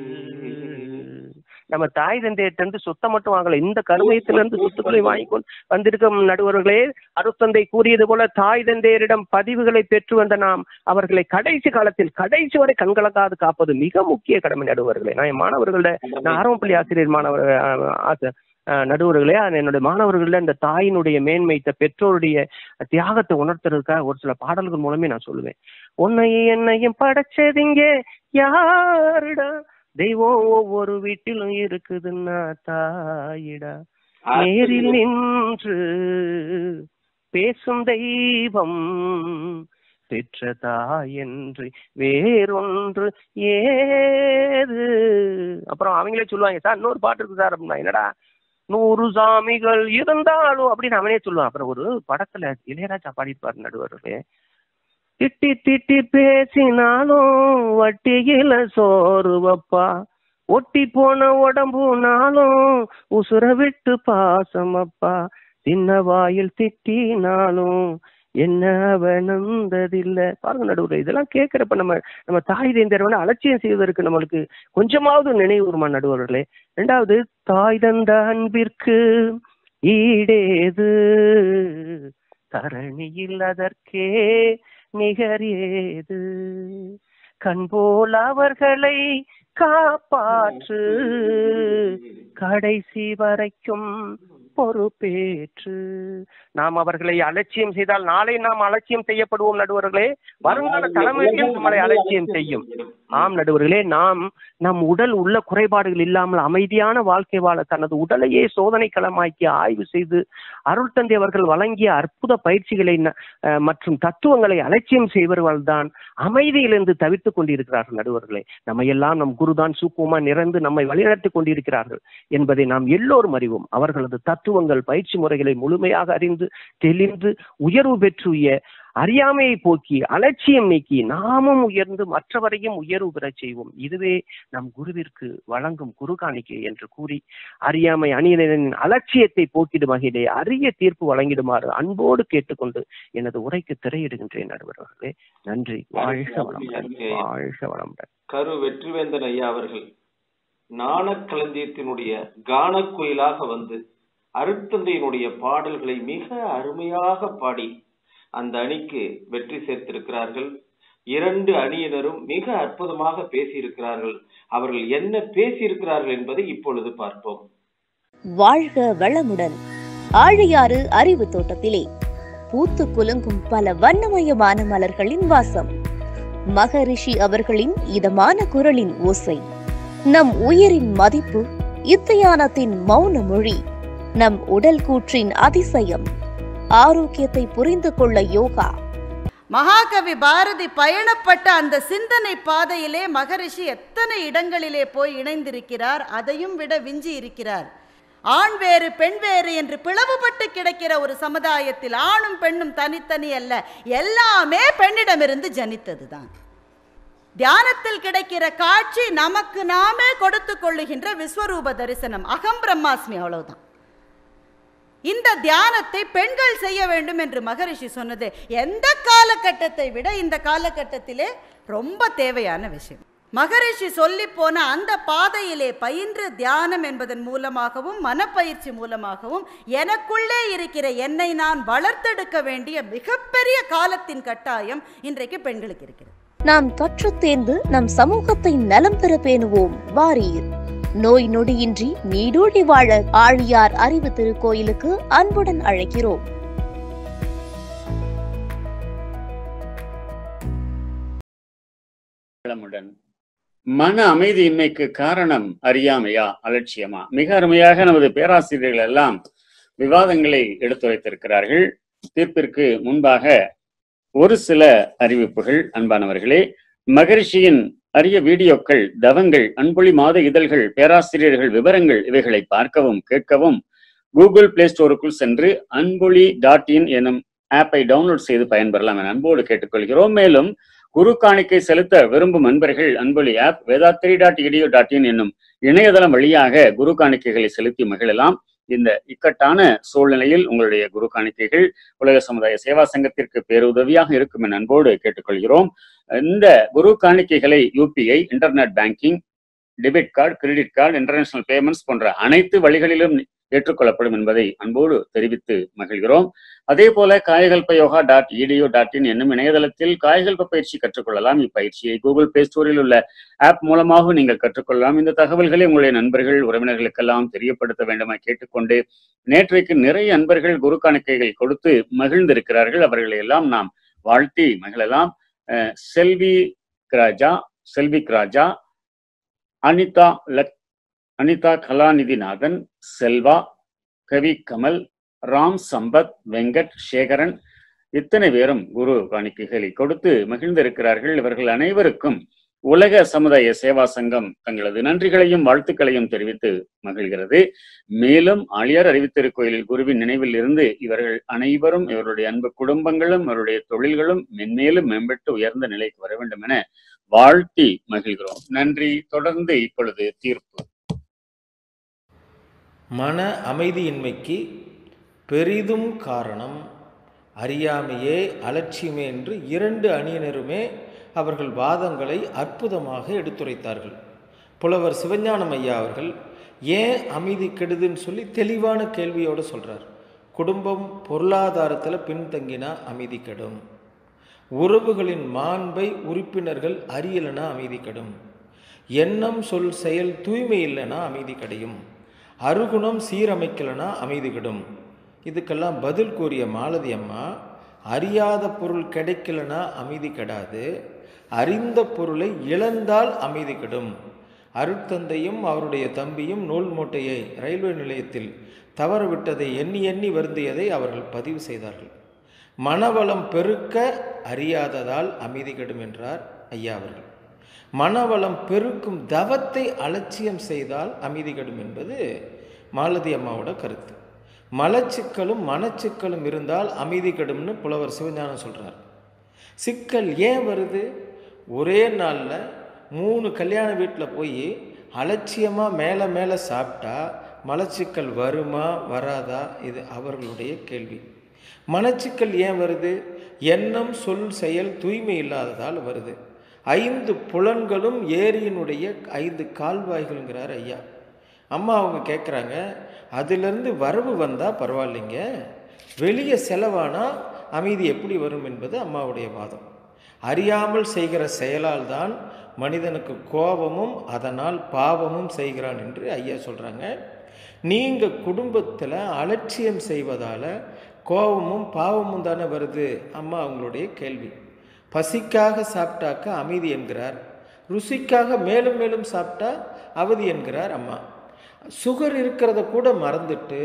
நம்ம தாய் தந்தையிட்ட இருந்து சொத்தை மட்டும் வாங்கல இந்த கருமையத்தில இருந்து சொத்துக்களை வாங்கி கொண்டு வந்திருக்கும் நடுவர்களே அருத்தந்தை கூறியது போல தாய் தந்தையரிடம் பதிவுகளை பெற்று வந்த நாம் அவர்களை கடைசி காலத்தில் கடைசி வரை கண்கலக்காது காப்பது மிக முக்கிய கடமை நடுவர்களே நான் என் மாணவர்களோட நான் ஆரம்ப பள்ளி ஆசிரியர் மாணவர் அஹ், ஆச- அஹ், நடுவர்களே அது என்னுடைய மாணவர்கள இந்த தாயினுடைய மேன்மை இந்த பெற்றோருடைய தியாகத்தை உணர்த்துறதுக்காக ஒரு சில பாடல்கள் மூலமே நான் சொல்லுவேன் உன்னையும் என்னையும் படைச்சதிங்க யாருடா தெய்வம் ஒவ்வொரு வீட்டிலும் இருக்குதுன்னா தாயிடா நேரில் நின்று பேசும் தெய்வம் பெற்ற தாயன்று வேறொன்று ஏது அப்புறம் அவங்களே சொல்லுவாங்க சார் இன்னொரு பாட்டு இருக்கு சார் அப்படின்னா என்னடா நூறு சாமிகள் இருந்தாலும் அப்படின்னு அவனே சொல்லுவான் அப்புறம் ஒரு படத்துல இளையராஜா பாடிப்பாரு நடுவர்களே திட்டி திட்டி பேசினாலும் வட்டியில சோறு வப்பா ஒட்டி போன உடம்புனாலும் உசுர விட்டு பாசமப்பா சின்ன வாயில் திட்டினாலும் என்ன வேணுந்ததில்ல பாருங்க நடுவுல இதெல்லாம் கேட்கிறப்ப நம்ம நம்ம தாய் தேந்தரவனை அலட்சியம் செய்வதற்கு நம்மளுக்கு கொஞ்சமாவது நினைவு வருமா நடுவர்களே ரெண்டாவது தாய் தந்த அன்பிற்கு ஈடேது தரணியில் அதற்கே நிகர் ஏது கண் போல் அவர்களை காப்பாற்று கடைசி வரைக்கும் பொறுப்பேற்று நாம் அவர்களை அலட்சியம் செய்தால் நாளை நாம் அலட்சியம் செய்யப்படுவோம் நடுவர்களே வருங்கால தலைமுறையும் நம்மளை அலட்சியம் செய்யும் ஆம் நடுவர்களே நாம் நம் உடல் உள்ள குறைபாடுகள் இல்லாமல் அமைதியான வாழ்க்கை வாழ தனது உடலையே சோதனை களமாக்கி ஆய்வு செய்து அருள் தந்தை அவர்கள் வழங்கிய அற்புத பயிற்சிகளை ந- அஹ் மற்றும் தத்துவங்களை அலட்சியம் செய்பவர்கள் தான் அமைதியிலிருந்து தவிர்த்துக் கொண்டிருக்கிறார்கள் நடுவர்களே நம்ம எல்லாம் நம் குருதான் சூக்குமா நிறைந்து நம்மை வழிநடத்தி கொண்டிருக்கிறார்கள் என்பதை நாம் எல்லோரும் அறிவோம் அவர்களது தத்துவங்கள் பயிற்சி முறைகளை முழுமையாக அறிந்து தெளிந்து உயர்வு பெற்றுய அறியாமையை போக்கி அலட்சியம் நீக்கி நாமும் உயர்ந்து மற்றவரையும் உயர்வு பெறச் செய்வோம் இதுவே நம் குருவிற்கு வழங்கும் குரு காணிக்கை என்று கூறி அறியாமை அணியினரின் அலட்சியத்தை போக்கிடும் வகையிலே அரிய தீர்ப்பு வழங்கிடுமாறு அன்போடு கேட்டுக்கொண்டு எனது உரைக்கு திரையிடுகின்றேன் நடுவர்களே நன்றி வாழ்க வளமுடன் வாழ்க வளமுடன் கரு வெற்றிவேந்தன் ஐயா அவர்கள் ஞானக்களஞ்சியத்தினுடைய கானக்குயிலாக வந்து அருட்தந்தையினுடைய பாடல்களை மிக அருமையாக பாடி அந்த அணிக்கு வெற்றி சேர்த்திருக்கிறார்கள் இரண்டு அணியினரும் மிக அற்புதமாக பேசியிருக்கிறார்கள் அவர்கள் என்ன பேசியிருக்கிறார்கள் என்பதை இப்பொழுது பார்ப்போம் வாழ்க வளமுடன் ஆழியாறு அறிவு தோட்டத்திலே பூத்து குலுங்கும் பல வண்ணமயமான மலர்களின் வாசம் மகரிஷி அவர்களின் இதமான குரலின் ஓசை நம் உயிரின் மதிப்பு இத்தியானத்தின் மௌன மொழி நம் உடல் கூற்றின் அதிசயம் ஆரோக்கியத்தை புரிந்து கொள்ள யோகா மகாகவி பாரதி பயணப்பட்ட அந்த சிந்தனை பாதையிலே மகரிஷி எத்தனை இடங்களிலே போய் இணைந்திருக்கிறார் அதையும் விட விஞ்சி இருக்கிறார் ஆண் வேறு பெண் வேறு என்று பிளவுபட்டு கிடக்கிற ஒரு சமுதாயத்தில் ஆணும் பெண்ணும் தனித்தனி அல்ல எல்லாமே பெண்ணிடமிருந்து ஜனித்ததுதான் தியானத்தில் கிடைக்கிற காட்சி நமக்கு நாமே கொடுத்து கொள்ளுகின்ற விஸ்வரூப தரிசனம் அகம் பிரம்மாஸ்மி அவ்வளவுதான் இந்த தியானத்தை பெண்கள் செய்ய வேண்டும் என்று மகரிஷி சொன்னது எந்த காலகட்டத்தை விட இந்த காலகட்டத்திலே ரொம்ப தேவையான விஷயம் மகரிஷி சொல்லி போன அந்த பாதையிலே பயின்று தியானம் என்பதன் மூலமாகவும் மனப்பயிற்சி மூலமாகவும் எனக்குள்ளே இருக்கிற என்னை நான் வளர்த்தெடுக்க வேண்டிய மிகப்பெரிய காலத்தின் கட்டாயம் இன்றைக்கு பெண்களுக்கு இருக்கிறது நாம் கற்றுத் தேர்ந்து நம் சமூகத்தை நலம் பெற பேணுவோம் வாரீர் நோய் நொடியின்றி நீடூழி வாழ ஆழியார் அறிவு திருக்கோயிலுக்கு அன்புடன் அழைக்கிறோம் வளமுடன் மன அமைதியின்மைக்கு காரணம் அறியாமையா அலட்சியமா மிக அருமையாக நமது பேராசிரியர்கள் எல்லாம் விவாதங்களை எடுத்துரைத்திருக்கிறார்கள் தீர்ப்பிற்கு முன்பாக ஒரு சில அறிவிப்புகள் அன்பானவர்களே மகரிஷியின் அரிய வீடியோக்கள் தவங்கள் அன்பொழி மாத இதழ்கள் பேராசிரியர்கள் விவரங்கள் இவைகளை பார்க்கவும் கேட்கவும் கூகுள் பிளே ஸ்டோருக்குள் சென்று அன்பொழி டாட் இன் எனும் ஆப்பை டவுன்லோட் செய்து பயன்பெறலாம் என அன்போடு கேட்டுக்கொள்கிறோம் மேலும் குரு காணிக்கை செலுத்த விரும்பும் அன்பர்கள் அன்பொலி ஆப் வேதாத்திரி டாட் இடியோ டாட் இன் என்னும் இணையதளம் வழியாக குரு காணிக்கைகளை செலுத்தி மகிழலாம் இந்த இக்கட்டான சூழ்நிலையில் உங்களுடைய குரு காணிக்கைகள் உலக சமுதாய சேவா சங்கத்திற்கு பேருதவியாக இருக்கும் என அன்போடு கேட்டுக்கொள்கிறோம் இந்த குரு காணிக்கைகளை UPI internet banking debit card credit card international payments போன்ற அனைத்து வழிகளிலும் ஏற்றுக்கொள்ளப்படும் என்பதை அன்போடு தெரிவித்து மகிழ்கிறோம் அதே போல காயகல்ப யோகா டாட் இடியோ டாட் இன் என்னும் இணையதளத்தில் காயகல்ப பயிற்சி கற்றுக்கொள்ளலாம் இப்பயிற்சியை கூகுள் பிளே ஸ்டோரில் உள்ள ஆப் மூலமாக நீங்கள் கற்றுக்கொள்ளலாம் இந்த தகவல்களை உங்களுடைய நண்பர்கள் உறவினர்களுக்கெல்லாம் தெரியப்படுத்த வேண்டுமா கேட்டுக்கொண்டு நேற்றைக்கு நிறைய அன்பர்கள் குரு காணிக்கைகள் கொடுத்து மகிழ்ந்திருக்கிறார்கள் அவர்களை எல்லாம் நாம் வாழ்த்தி மகிழலாம் அஹ் செல்வி ராஜா செல்வி ராஜா அனிதா லக் அனிதா கலாநிதிநாதன் செல்வா கவி கமல் ராம் சம்பத் வெங்கட் சேகரன் இத்தனை பேரும் குரு காணிக்கைகளை கொடுத்து மகிழ்ந்திருக்கிறார்கள் இவர்கள் அனைவருக்கும் உலக சமுதாய சேவா சங்கம் தங்களது நன்றிகளையும் வாழ்த்துக்களையும் தெரிவித்து மகிழ்கிறது மேலும் ஆழியார் அறிவித்திருக்கோயிலில் குருவின் நினைவில் இருந்து இவர்கள் அனைவரும் இவருடைய அன்பு குடும்பங்களும் இவருடைய தொழில்களும் மென்மேலும் மேம்பட்டு உயர்ந்த நிலைக்கு வர வேண்டும் என வாழ்த்தி மகிழ்கிறோம் நன்றி தொடர்ந்து இப்பொழுது தீர்ப்பு மன அமைதியின்மைக்கு பெரிதும் காரணம் அறியாமையே அலட்சியமே என்று இரண்டு அணியினருமே அவர்கள் வாதங்களை அற்புதமாக எடுத்துரைத்தார்கள் புலவர் சிவஞானம் ஐயா அவர்கள் ஏன் அமைதி கெடுதுன்னு சொல்லி தெளிவான கேள்வியோடு சொல்றார் குடும்பம் பொருளாதாரத்தில் பின்தங்கினா அமைதி கெடும் உறவுகளின் மாண்பை உறுப்பினர்கள் அறியலைனா அமைதி கெடும் எண்ணம் சொல் செயல் தூய்மை இல்லைன்னா அமைதி கிடையும் அருகுணம் சீரமைக்கலைனா அமைதி கெடும் இதுக்கெல்லாம் பதில் கூறிய மாலதி அம்மா அறியாத பொருள் கிடைக்கலனா அமைதி கெடாது அறிந்த பொருளை இழந்தால் அமைதி கெடும் அருட்தந்தையும் அவருடைய தம்பியும் நூல் மூட்டையை ரயில்வே நிலையத்தில் தவறவிட்டதை எண்ணி எண்ணி வருந்தியதை அவர்கள் பதிவு செய்தார்கள் மனவளம் பெருக்க அறியாததால் அமைதி கெடும் என்றார் ஐயா அவர்கள் மனவளம் பெருக்கும் தவத்தை அலட்சியம் செய்தால் அமைதி கெடும் என்பது மாலதி அம்மாவோட கருத்து மலச்சிக்கலும் மனச்சிக்கலும் இருந்தால் அமைதி கெடும்னு புலவர் சிவஞானம் சொல்றார் சிக்கல் ஏன் வருது ஒரே நாளில் மூணு கல்யாண வீட்டில் போய் அலட்சியமாக மேலே மேலே சாப்பிட்டா மலச்சிக்கல் வருமா வராதா இது அவர்களுடைய கேள்வி மனச்சிக்கல் ஏன் வருது எண்ணம் சொல் செயல் தூய்மை இல்லாததால் வருது ஐந்து புலன்களும் ஏரியினுடைய ஐந்து கால்வாய்கள்ங்கிறார் ஐயா அம்மா அவங்க கேட்குறாங்க அதிலிருந்து வரவு வந்தால் பரவாயில்லைங்க வெளியே செலவானா அமைதி எப்படி வரும் என்பது அம்மாவுடைய வாதம் அறியாமல் செய்கிற செயலால் தான் மனிதனுக்கு கோபமும் அதனால் பாவமும் செய்கிறான் என்று ஐயா சொல்கிறாங்க நீங்கள் குடும்பத்தில் அலட்சியம் செய்வதால் கோபமும் பாவமும் தானே வருது அம்மா அவங்களுடைய கேள்வி பசிக்காக சாப்பிட்டாக்க அமைதி என்கிறார் ருசிக்காக மேலும் மேலும் சாப்பிட்டா அவதி என்கிறார் அம்மா சுகர் இருக்கிறத கூட மறந்துட்டு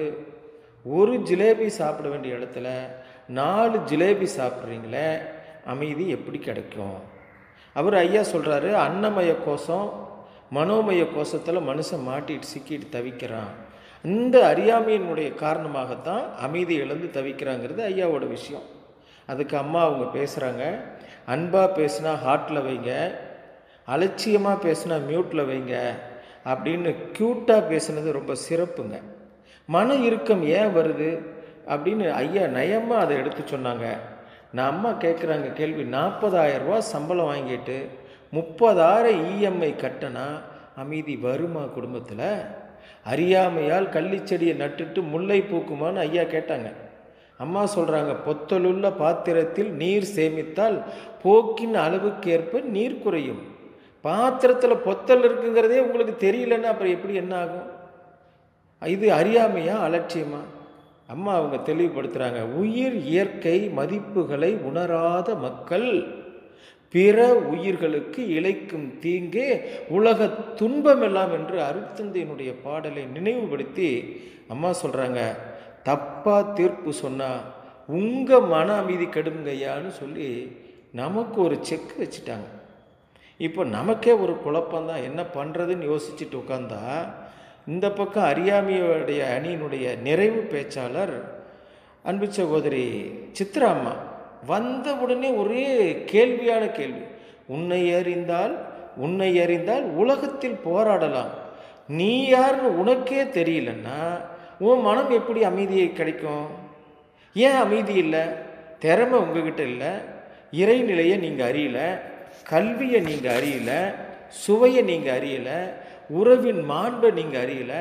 ஒரு ஜிலேபி சாப்பிட வேண்டிய இடத்துல நாலு ஜிலேபி சாப்பிட்றீங்களே அமைதி எப்படி கிடைக்கும் அவர் ஐயா சொல்கிறாரு அன்னமய கோஷம் மனோமய கோஷத்தில் மனுஷன் மாட்டிட்டு சிக்கிட்டு தவிக்கிறான் இந்த அறியாமையினுடைய காரணமாகத்தான் அமைதி இழந்து தவிக்கிறாங்கிறது ஐயாவோட விஷயம் அதுக்கு அம்மா அவங்க பேசுகிறாங்க அன்பாக பேசுனா ஹார்ட்டில் வைங்க அலட்சியமாக பேசுனா மியூட்டில் வைங்க அப்படின்னு க்யூட்டாக பேசுனது ரொம்ப சிறப்புங்க மன இறுக்கம் ஏன் வருது அப்படின்னு ஐயா நயமாக அதை எடுத்து சொன்னாங்க நான் அம்மா கேட்குறாங்க கேள்வி நாற்பதாயிரம் ரூபா சம்பளம் வாங்கிட்டு முப்பதாயிரம் இஎம்ஐ கட்டினா அமைதி வருமா குடும்பத்தில் அறியாமையால் கள்ளிச்செடியை நட்டுட்டு முல்லை பூக்குமான்னு ஐயா கேட்டாங்க அம்மா சொல்கிறாங்க பொத்தலுள்ள பாத்திரத்தில் நீர் சேமித்தால் போக்கின் அளவுக்கேற்ப நீர் குறையும் பாத்திரத்தில் பொத்தல் இருக்குங்கிறதே உங்களுக்கு தெரியலன்னா அப்புறம் எப்படி என்ன ஆகும் இது அறியாமையா அலட்சியமா அம்மா அவங்க தெளிவுபடுத்துகிறாங்க உயிர் இயற்கை மதிப்புகளை உணராத மக்கள் பிற உயிர்களுக்கு இழைக்கும் தீங்கே உலக துன்பம் எல்லாம் என்று அருட்தந்தையினுடைய பாடலை நினைவுபடுத்தி அம்மா சொல்கிறாங்க தப்பாக தீர்ப்பு சொன்னால் உங்கள் மன அமைதி கெடுங்கய்யான்னு சொல்லி நமக்கு ஒரு செக் வச்சுட்டாங்க இப்போ நமக்கே ஒரு குழப்பம்தான் என்ன பண்ணுறதுன்னு யோசிச்சுட்டு உட்காந்தா இந்த பக்கம் அறியாமையுடைய அணியினுடைய நிறைவு பேச்சாளர் அன்பு சகோதரி சித்ரா அம்மா வந்த உடனே ஒரே கேள்வியான கேள்வி உன்னை அறிந்தால் உன்னை அறிந்தால் உலகத்தில் போராடலாம் நீ யாருன்னு உனக்கே தெரியலன்னா உன் மனம் எப்படி அமைதியை கிடைக்கும் ஏன் அமைதி இல்லை திறமை உங்ககிட்ட இல்லை இறைநிலையை நீங்கள் அறியல கல்வியை நீங்கள் அறியல சுவையை நீங்கள் அறியல உறவின் மாண்பை நீங்கள் அறியல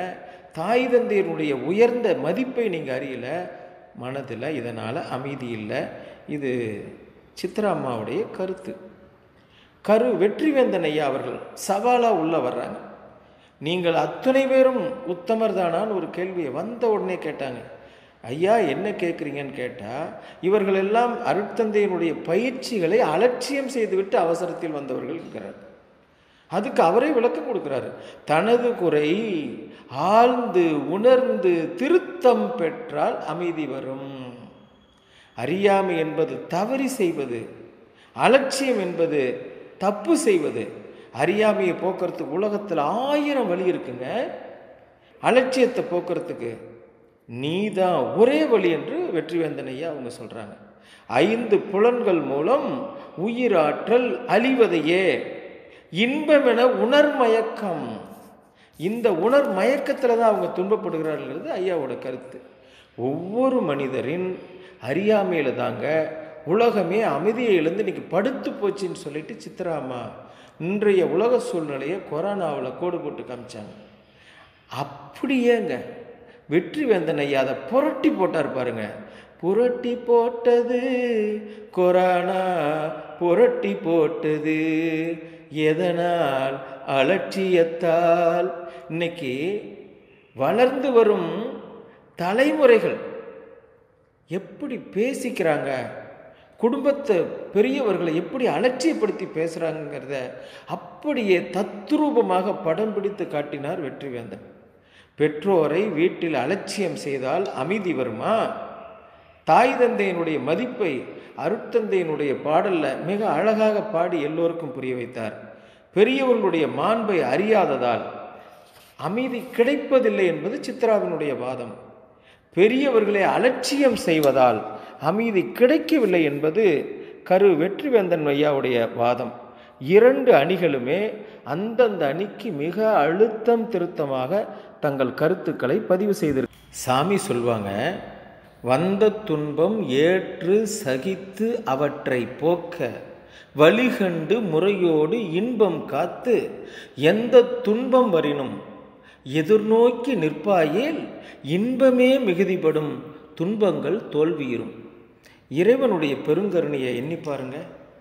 தாய் தந்தையருடைய உயர்ந்த மதிப்பை நீங்கள் அறியல மனதில் இதனால் அமைதி இல்லை இது சித்ரா அம்மாவுடைய கருத்து கரு வெற்றிவேந்தன் ஐயா அவர்கள் சவாலாக உள்ள வர்றாங்க நீங்கள் அத்தனை பேரும் உத்தமர் தானான்னு ஒரு கேள்வியை வந்த உடனே கேட்டாங்க ஐயா என்ன கேட்குறீங்கன்னு கேட்டால் இவர்கள் எல்லாம் அருட்தந்தையினுடைய பயிற்சிகளை அலட்சியம் செய்துவிட்டு அவசரத்தில் வந்தவர்கள் இருக்கிறார் அதுக்கு அவரே விளக்கம் கொடுக்கிறாரு தனது குறை ஆழ்ந்து உணர்ந்து திருத்தம் பெற்றால் அமைதி வரும் அறியாமை என்பது தவறி செய்வது அலட்சியம் என்பது தப்பு செய்வது அறியாமையை போக்குறதுக்கு உலகத்தில் ஆயிரம் வழி இருக்குங்க அலட்சியத்தை போக்குறதுக்கு நீதான் ஒரே வழி என்று வெற்றிவேந்தன் ஐயா அவங்க சொல்றாங்க ஐந்து புலன்கள் மூலம் உயிராற்றல் அழிவதையே இன்பமென உணர்மயக்கம் இந்த உணர் மயக்கத்தில் தான் அவங்க துன்பப்படுகிறார்கள்ங்கிறது ஐயாவோட கருத்து ஒவ்வொரு மனிதரின் அறியாமையில் தாங்க உலகமே அமைதியை இழந்து இன்னைக்கு படுத்து போச்சுன்னு சொல்லிட்டு சித்ராமா இன்றைய உலக சூழ்நிலையை கொரோனாவில் கோடு போட்டு காமிச்சாங்க அப்படியேங்க வெற்றி வேந்தன் ஐயா அதை புரட்டி போட்டார் பாருங்க புரட்டி போட்டது கொரோனா புரட்டி போட்டது எதனால் அலட்சியத்தால் இன்னைக்கு வளர்ந்து வரும் தலைமுறைகள் எப்படி பேசிக்கிறாங்க குடும்பத்தை பெரியவர்களை எப்படி அலட்சியப்படுத்தி பேசுகிறாங்கிறத அப்படியே தத்ரூபமாக படம் பிடித்து காட்டினார் வெற்றிவேந்தன் பெற்றோரை வீட்டில் அலட்சியம் செய்தால் அமைதி வருமா தாய் தந்தையினுடைய மதிப்பை அருட்தந்தையினுடைய பாடல்ல மிக அழகாக பாடி எல்லோருக்கும் புரிய வைத்தார் பெரியவர்களுடைய மாண்பை அறியாததால் அமைதி கிடைப்பதில்லை என்பது சித்ராவினுடைய வாதம் பெரியவர்களை அலட்சியம் செய்வதால் அமைதி கிடைக்கவில்லை என்பது கரு வெற்றிவேந்தன் ஐயாவுடைய வாதம் இரண்டு அணிகளுமே அந்தந்த அணிக்கு மிக அழுத்தம் திருத்தமாக தங்கள் கருத்துக்களை பதிவு செய்திரு சாமி சொல்வாங்க வந்த துன்பம் ஏற்று சகித்து அவற்றை போக்க வழிகண்டு முறையோடு இன்பம் காத்து எந்த துன்பம் வரினும் எதிர்நோக்கி நிற்பாயேல் இன்பமே மிகுதிப்படும் துன்பங்கள் தோல்வியுறும் இறைவனுடைய பெருங்கருணையை எண்ணி பாருங்க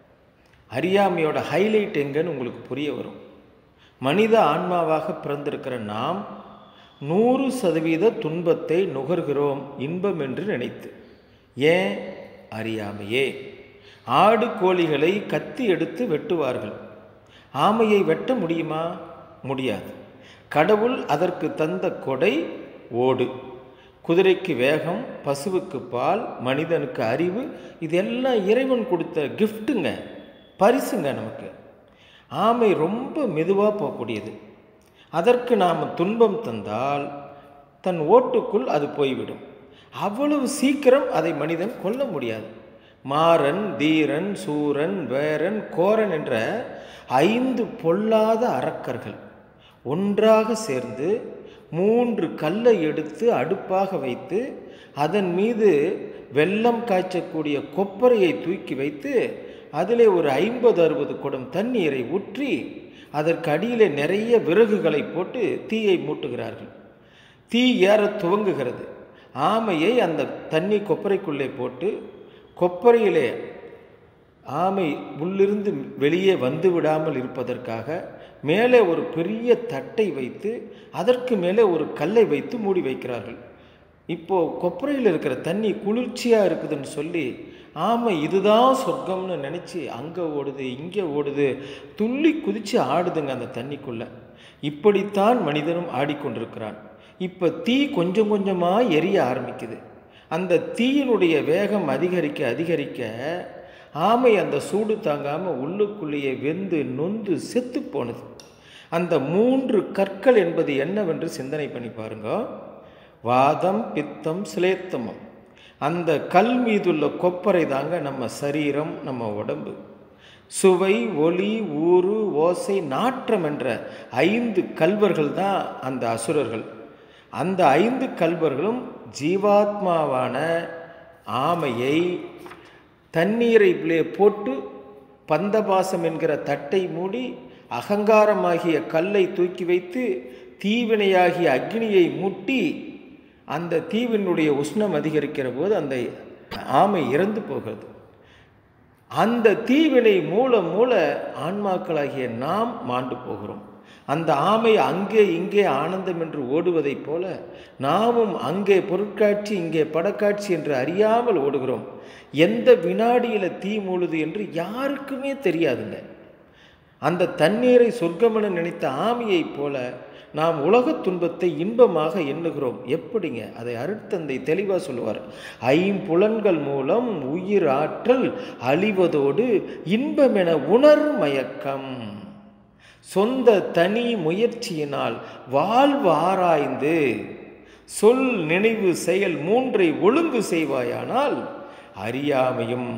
அறியாமையோட ஹைலைட் எங்கன்னு உங்களுக்கு புரிய வரும் மனித ஆன்மாவாக பிறந்திருக்கிற நாம் நூறு சதவீத துன்பத்தை நுகர்கிறோம் இன்பம் என்று நினைத்து ஏன் அறியாமையே ஆடு கோழிகளை கத்தி எடுத்து வெட்டுவார்கள் ஆமையை வெட்ட முடியுமா முடியாது கடவுள் அதற்கு தந்த கொடை ஓடு குதிரைக்கு வேகம் பசுவுக்கு பால் மனிதனுக்கு அறிவு இதெல்லாம் இறைவன் கொடுத்த கிஃப்ட்டுங்க பரிசுங்க நமக்கு ஆமை ரொம்ப மெதுவாக போகக்கூடியது அதற்கு நாம் துன்பம் தந்தால் தன் ஓட்டுக்குள் அது போய்விடும் அவ்வளவு சீக்கிரம் அதை மனிதன் கொல்ல முடியாது மாறன் தீரன் சூரன் வேரன் கோரன் என்ற ஐந்து பொல்லாத அரக்கர்கள் ஒன்றாக சேர்ந்து மூன்று கல்லை எடுத்து அடுப்பாக வைத்து அதன் மீது வெள்ளம் காய்ச்சக்கூடிய கொப்பரையை தூக்கி வைத்து அதிலே ஒரு ஐம்பது அறுபது குடம் தண்ணீரை ஊற்றி அதற்கு அடியிலே நிறைய விறகுகளை போட்டு தீயை மூட்டுகிறார்கள் தீ ஏற துவங்குகிறது ஆமையை அந்த தண்ணி கொப்பரைக்குள்ளே போட்டு கொப்பரையிலே ஆமை உள்ளிருந்து வெளியே வந்து விடாமல் இருப்பதற்காக மேலே ஒரு பெரிய தட்டை வைத்து அதற்கு மேலே ஒரு கல்லை வைத்து மூடி வைக்கிறார்கள் இப்போ கொப்பரையில் இருக்கிற தண்ணி குளிர்ச்சியாக இருக்குதுன்னு சொல்லி ஆமை இதுதான் சொர்க்கம்னு நினச்சி அங்கே ஓடுது இங்கே ஓடுது துள்ளி குதித்து ஆடுதுங்க அந்த தண்ணிக்குள்ளே இப்படித்தான் மனிதனும் ஆடிக்கொண்டிருக்கிறான் இப்போ தீ கொஞ்சம் கொஞ்சமாக எரிய ஆரம்பிக்குது அந்த தீயினுடைய வேகம் அதிகரிக்க அதிகரிக்க ஆமை அந்த சூடு தாங்காமல் உள்ளுக்குள்ளேயே வெந்து நொந்து செத்து போனது அந்த மூன்று கற்கள் என்பது என்னவென்று சிந்தனை பண்ணி பாருங்க வாதம் பித்தம் சிலேத்தமம் அந்த கல் மீதுள்ள கொப்பரை தாங்க நம்ம சரீரம் நம்ம உடம்பு சுவை ஒளி ஊறு ஓசை நாற்றம் என்ற ஐந்து கல்வர்கள் தான் அந்த அசுரர்கள் அந்த ஐந்து கல்வர்களும் ஜீவாத்மாவான ஆமையை தண்ணீரை போட்டு பந்தபாசம் என்கிற தட்டை மூடி அகங்காரமாகிய கல்லை தூக்கி வைத்து தீவினையாகிய அக்னியை முட்டி அந்த தீவினுடைய உஷ்ணம் அதிகரிக்கிற போது அந்த ஆமை இறந்து போகிறது அந்த தீவினை மூல மூல ஆன்மாக்களாகிய நாம் மாண்டு போகிறோம் அந்த ஆமை அங்கே இங்கே ஆனந்தம் என்று ஓடுவதைப் போல நாமும் அங்கே பொருட்காட்சி இங்கே படக்காட்சி என்று அறியாமல் ஓடுகிறோம் எந்த வினாடியில் தீ மூழுது என்று யாருக்குமே தெரியாதுங்க அந்த தண்ணீரை சொர்க்கமென நினைத்த ஆமையைப் போல நாம் உலகத் துன்பத்தை இன்பமாக எண்ணுகிறோம் எப்படிங்க அதை அருட்தந்தை தெளிவாக சொல்லுவார் ஐம்புலன்கள் மூலம் உயிர் ஆற்றல் அழிவதோடு இன்பமென உணர் மயக்கம் சொந்த தனி முயற்சியினால் வாழ்வு ஆராய்ந்து சொல் நினைவு செயல் மூன்றை ஒழுங்கு செய்வாயானால் அறியாமையும்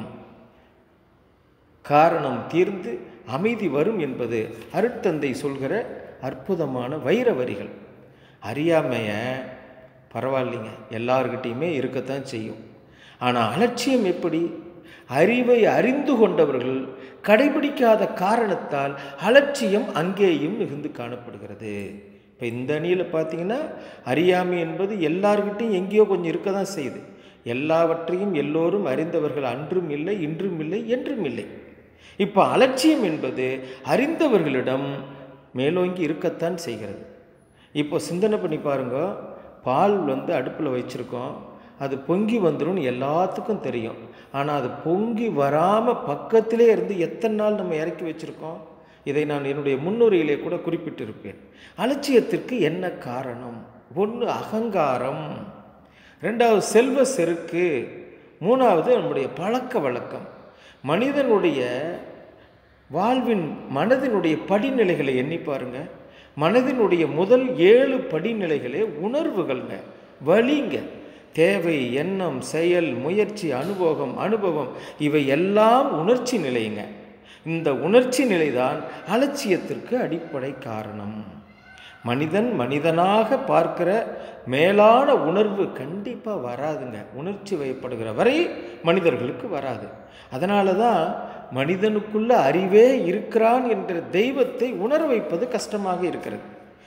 காரணம் தீர்ந்து அமைதி வரும் என்பது அருட்தந்தை சொல்கிற அற்புதமான வைர வரிகள் அறியாமைய பரவாயில்லைங்க எல்லார்கிட்டையுமே இருக்கத்தான் செய்யும் ஆனால் அலட்சியம் எப்படி அறிவை அறிந்து கொண்டவர்கள் கடைபிடிக்காத காரணத்தால் அலட்சியம் அங்கேயும் மிகுந்து காணப்படுகிறது இப்போ இந்த அணியில் பார்த்தீங்கன்னா அறியாமை என்பது எல்லார்கிட்டையும் எங்கேயோ கொஞ்சம் இருக்க தான் செய்யுது எல்லாவற்றையும் எல்லோரும் அறிந்தவர்கள் அன்றும் இல்லை இன்றும் இல்லை என்றும் இல்லை இப்போ அலட்சியம் என்பது அறிந்தவர்களிடம் மேலோங்கி இருக்கத்தான் செய்கிறது இப்போ சிந்தனை பண்ணி பாருங்க பால் வந்து அடுப்பில் வச்சுருக்கோம் அது பொங்கி வந்துடும் எல்லாத்துக்கும் தெரியும் ஆனால் அது பொங்கி வராமல் பக்கத்திலே இருந்து எத்தனை நாள் நம்ம இறக்கி வச்சுருக்கோம் இதை நான் என்னுடைய முன்னுரையிலே கூட குறிப்பிட்டிருப்பேன் அலட்சியத்திற்கு என்ன காரணம் ஒன்று அகங்காரம் ரெண்டாவது செல்வ செருக்கு மூணாவது நம்முடைய பழக்க வழக்கம் மனிதனுடைய வாழ்வின் மனதினுடைய படிநிலைகளை எண்ணி பாருங்க மனதினுடைய முதல் ஏழு படிநிலைகளே உணர்வுகள்ங்க வலிங்க தேவை எண்ணம் செயல் முயற்சி அனுபவம் அனுபவம் இவை எல்லாம் உணர்ச்சி நிலைங்க இந்த உணர்ச்சி நிலைதான் அலட்சியத்திற்கு அடிப்படை காரணம் மனிதன் மனிதனாக பார்க்கிற மேலான உணர்வு கண்டிப்பாக வராதுங்க உணர்ச்சி வயப்படுகிற வரை மனிதர்களுக்கு வராது அதனால தான் மனிதனுக்குள்ள அறிவே இருக்கிறான் என்ற தெய்வத்தை உணர வைப்பது கஷ்டமாக இருக்கிறது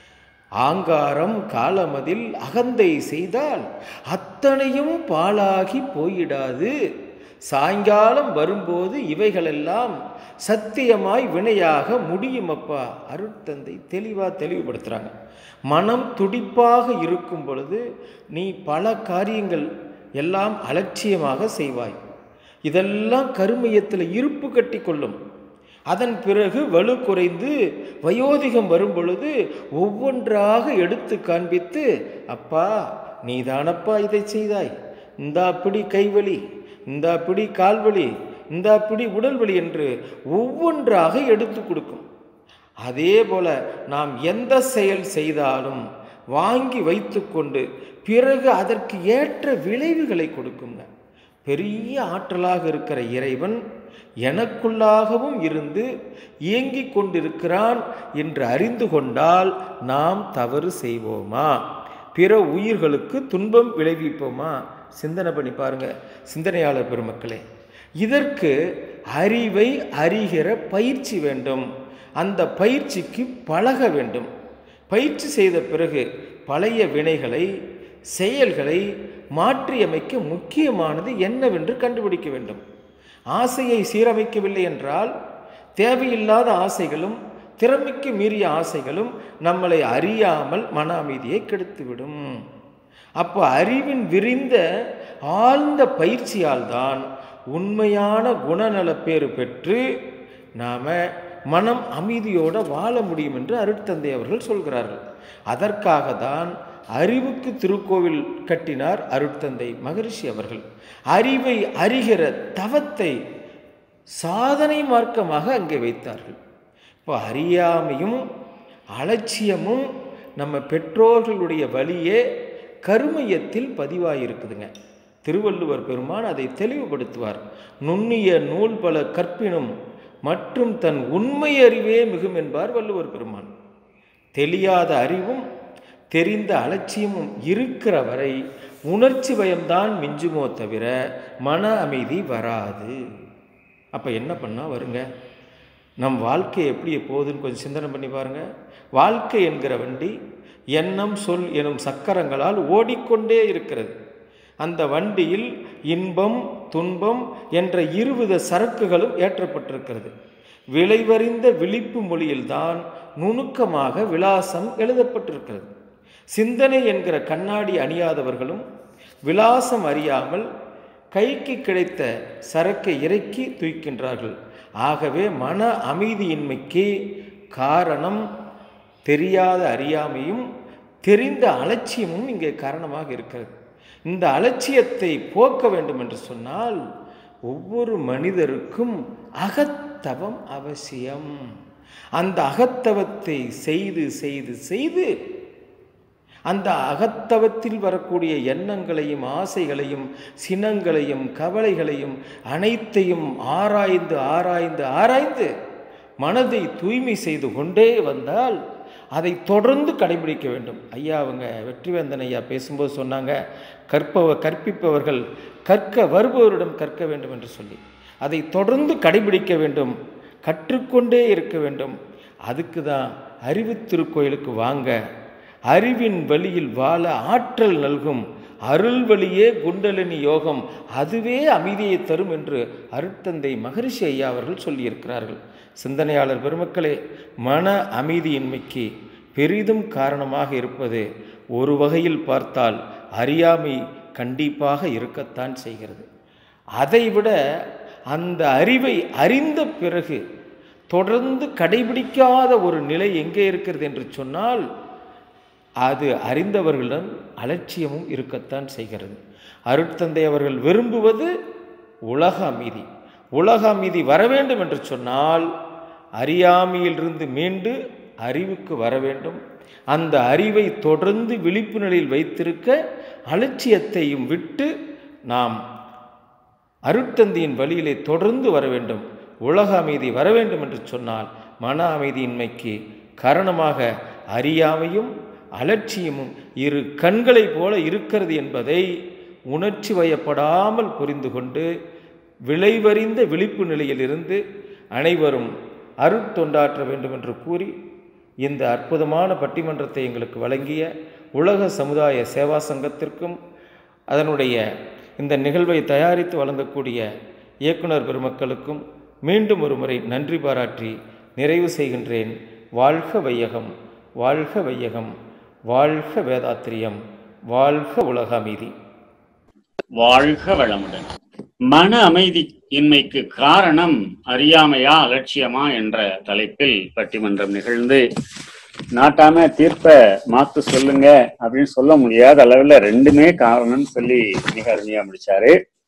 ஆங்காரம் காலமதில் அகந்தை செய்தால் அத்தனையும் பாழாகி போயிடாது சாயங்காலம் வரும்போது இவைகளெல்லாம் சத்தியமாய் வினையாக முடியும் அப்பா அருட்தந்தை தெளிவாக தெளிவுபடுத்துகிறாங்க மனம் துடிப்பாக இருக்கும் பொழுது நீ பல காரியங்கள் எல்லாம் அலட்சியமாக செய்வாய் இதெல்லாம் கருமையத்தில் இருப்பு கட்டி கொள்ளும் அதன் பிறகு வலு குறைந்து வயோதிகம் வரும் பொழுது ஒவ்வொன்றாக எடுத்து காண்பித்து அப்பா நீதானப்பா இதை செய்தாய் இந்தா பிடி கைவலி இந்தா பிடி கால்வலி இந்தா பிடி உடல்வலி என்று ஒவ்வொன்றாக எடுத்து கொடுக்கும் அதே போல நாம் எந்த செயல் செய்தாலும் வாங்கி வைத்துக்கொண்டு பிறகு அதற்கு ஏற்ற விளைவுகளை கொடுக்குங்க பெரிய ஆற்றலாக இருக்கிற இறைவன் எனக்குள்ளாகவும் இருந்து இயங்கிக் கொண்டிருக்கிறான் என்று அறிந்து கொண்டால் நாம் தவறு செய்வோமா பிற உயிர்களுக்கு துன்பம் விளைவிப்போமா சிந்தனை பண்ணி பாருங்க சிந்தனையாளர் பெருமக்களே இதற்கு அறிவை அறிகிற பயிற்சி வேண்டும் அந்த பயிற்சிக்கு பழக வேண்டும் பயிற்சி செய்த பிறகு பழைய வினைகளை செயல்களை மாற்றியமைக்க முக்கியமானது என்னவென்று கண்டுபிடிக்க வேண்டும் ஆசையை சீரமைக்கவில்லை என்றால் தேவையில்லாத ஆசைகளும் திறமைக்கு மீறிய ஆசைகளும் நம்மளை அறியாமல் மன அமைதியை கெடுத்துவிடும் அப்போ அறிவின் விரிந்த ஆழ்ந்த பயிற்சியால் தான் உண்மையான குணநலப்பேறு பெற்று நாம மனம் அமைதியோட வாழ முடியும் என்று அருட்தந்தை அவர்கள் சொல்கிறார்கள் அதற்காக தான் அறிவுக்கு திருக்கோவில் கட்டினார் அருட்தந்தை மகரிஷி அவர்கள் அறிவை அறிகிற தவத்தை சாதனை மார்க்கமாக அங்கே வைத்தார்கள் இப்போ அறியாமையும் அலட்சியமும் நம்ம பெற்றோர்களுடைய வழியே கருமையத்தில் பதிவாயிருக்குதுங்க திருவள்ளுவர் பெருமான் அதை தெளிவுபடுத்துவார் நுண்ணிய நூல் பல கற்பினும் மற்றும் தன் உண்மை அறிவே மிகும் என்பார் வள்ளுவர் பெருமான் தெரியாத அறிவும் தெரிந்த அலட்சியமும் இருக்கிற வரை உணர்ச்சி பயம்தான் மிஞ்சுமோ தவிர மன அமைதி வராது அப்போ என்ன பண்ணால் வருங்க நம் வாழ்க்கை எப்படி போகுதுன்னு கொஞ்சம் சிந்தனை பண்ணி பாருங்கள் வாழ்க்கை என்கிற வண்டி எண்ணம் சொல் எனும் சக்கரங்களால் ஓடிக்கொண்டே இருக்கிறது அந்த வண்டியில் இன்பம் துன்பம் என்ற இருவித சரக்குகளும் ஏற்றப்பட்டிருக்கிறது விளைவறிந்த விழிப்பு மொழியில்தான் நுணுக்கமாக விலாசம் எழுதப்பட்டிருக்கிறது சிந்தனை என்கிற கண்ணாடி அணியாதவர்களும் விலாசம் அறியாமல் கைக்கு கிடைத்த சரக்கை இறக்கி தூக்கின்றார்கள் ஆகவே மன அமைதியின்மைக்கு காரணம் தெரியாத அறியாமையும் தெரிந்த அலட்சியமும் இங்கே காரணமாக இருக்கிறது இந்த அலட்சியத்தை போக்க வேண்டும் என்று சொன்னால் ஒவ்வொரு மனிதருக்கும் அகத்தவம் அவசியம் அந்த அகத்தவத்தை செய்து செய்து செய்து அந்த அகத்தவத்தில் வரக்கூடிய எண்ணங்களையும் ஆசைகளையும் சினங்களையும் கவலைகளையும் அனைத்தையும் ஆராய்ந்து ஆராய்ந்து ஆராய்ந்து மனதை தூய்மை செய்து கொண்டே வந்தால் அதை தொடர்ந்து கடைபிடிக்க வேண்டும் ஐயா அவங்க வெற்றிவேந்தன் ஐயா பேசும்போது சொன்னாங்க கற்பவ கற்பிப்பவர்கள் கற்க வருபவரிடம் கற்க வேண்டும் என்று சொல்லி அதை தொடர்ந்து கடைபிடிக்க வேண்டும் கற்றுக்கொண்டே இருக்க வேண்டும் அதுக்கு தான் அறிவு திருக்கோயிலுக்கு வாங்க அறிவின் வழியில் வாழ ஆற்றல் நல்கும் அருள் வழியே குண்டலினி யோகம் அதுவே அமைதியை தரும் என்று அருட்தந்தை மகரிஷி ஐயா அவர்கள் சொல்லியிருக்கிறார்கள் சிந்தனையாளர் பெருமக்களே மன அமைதியின்மைக்கு பெரிதும் காரணமாக இருப்பது ஒரு வகையில் பார்த்தால் அறியாமை கண்டிப்பாக இருக்கத்தான் செய்கிறது அதைவிட அந்த அறிவை அறிந்த பிறகு தொடர்ந்து கடைபிடிக்காத ஒரு நிலை எங்கே இருக்கிறது என்று சொன்னால் அது அறிந்தவர்களிடம் அலட்சியமும் இருக்கத்தான் செய்கிறது அருட்தந்தை அவர்கள் விரும்புவது உலக அமைதி உலக அமைதி வர வேண்டும் என்று சொன்னால் அறியாமையிலிருந்து மீண்டு அறிவுக்கு வர வேண்டும் அந்த அறிவை தொடர்ந்து விழிப்பு நிலையில் வைத்திருக்க அலட்சியத்தையும் விட்டு நாம் அருட்தந்தையின் வழியிலே தொடர்ந்து வர வேண்டும் உலக அமைதி வர வேண்டும் என்று சொன்னால் மன அமைதியின்மைக்கு காரணமாக அறியாமையும் அலட்சியமும் இரு கண்களைப் போல இருக்கிறது என்பதை உணர்ச்சி வயப்படாமல் புரிந்து கொண்டு விளைவறிந்த விழிப்பு நிலையிலிருந்து அனைவரும் அருட்தொண்டாற்ற வேண்டும் என்று கூறி இந்த அற்புதமான பட்டிமன்றத்தை எங்களுக்கு வழங்கிய உலக சமுதாய சேவா சங்கத்திற்கும் அதனுடைய இந்த நிகழ்வை தயாரித்து வழங்கக்கூடிய இயக்குனர் பெருமக்களுக்கும் மீண்டும் ஒரு முறை நன்றி பாராட்டி நிறைவு செய்கின்றேன் வாழ்க வையகம் வாழ்க வையகம் வாழ்க வேதாத்திரியம் வாழ்க உலக அமைதி வாழ்க வளமுடன் மன அமைதியின்மைக்கு காரணம் அறியாமையா அலட்சியமா என்ற தலைப்பில் பட்டிமன்றம் நிகழ்ந்து நாட்டாம தீர்ப்ப மாத்து சொல்லுங்க அப்படின்னு சொல்ல முடியாத அளவுல ரெண்டுமே காரணம்னு சொல்லி மிக அருமையா முடிச்சாரு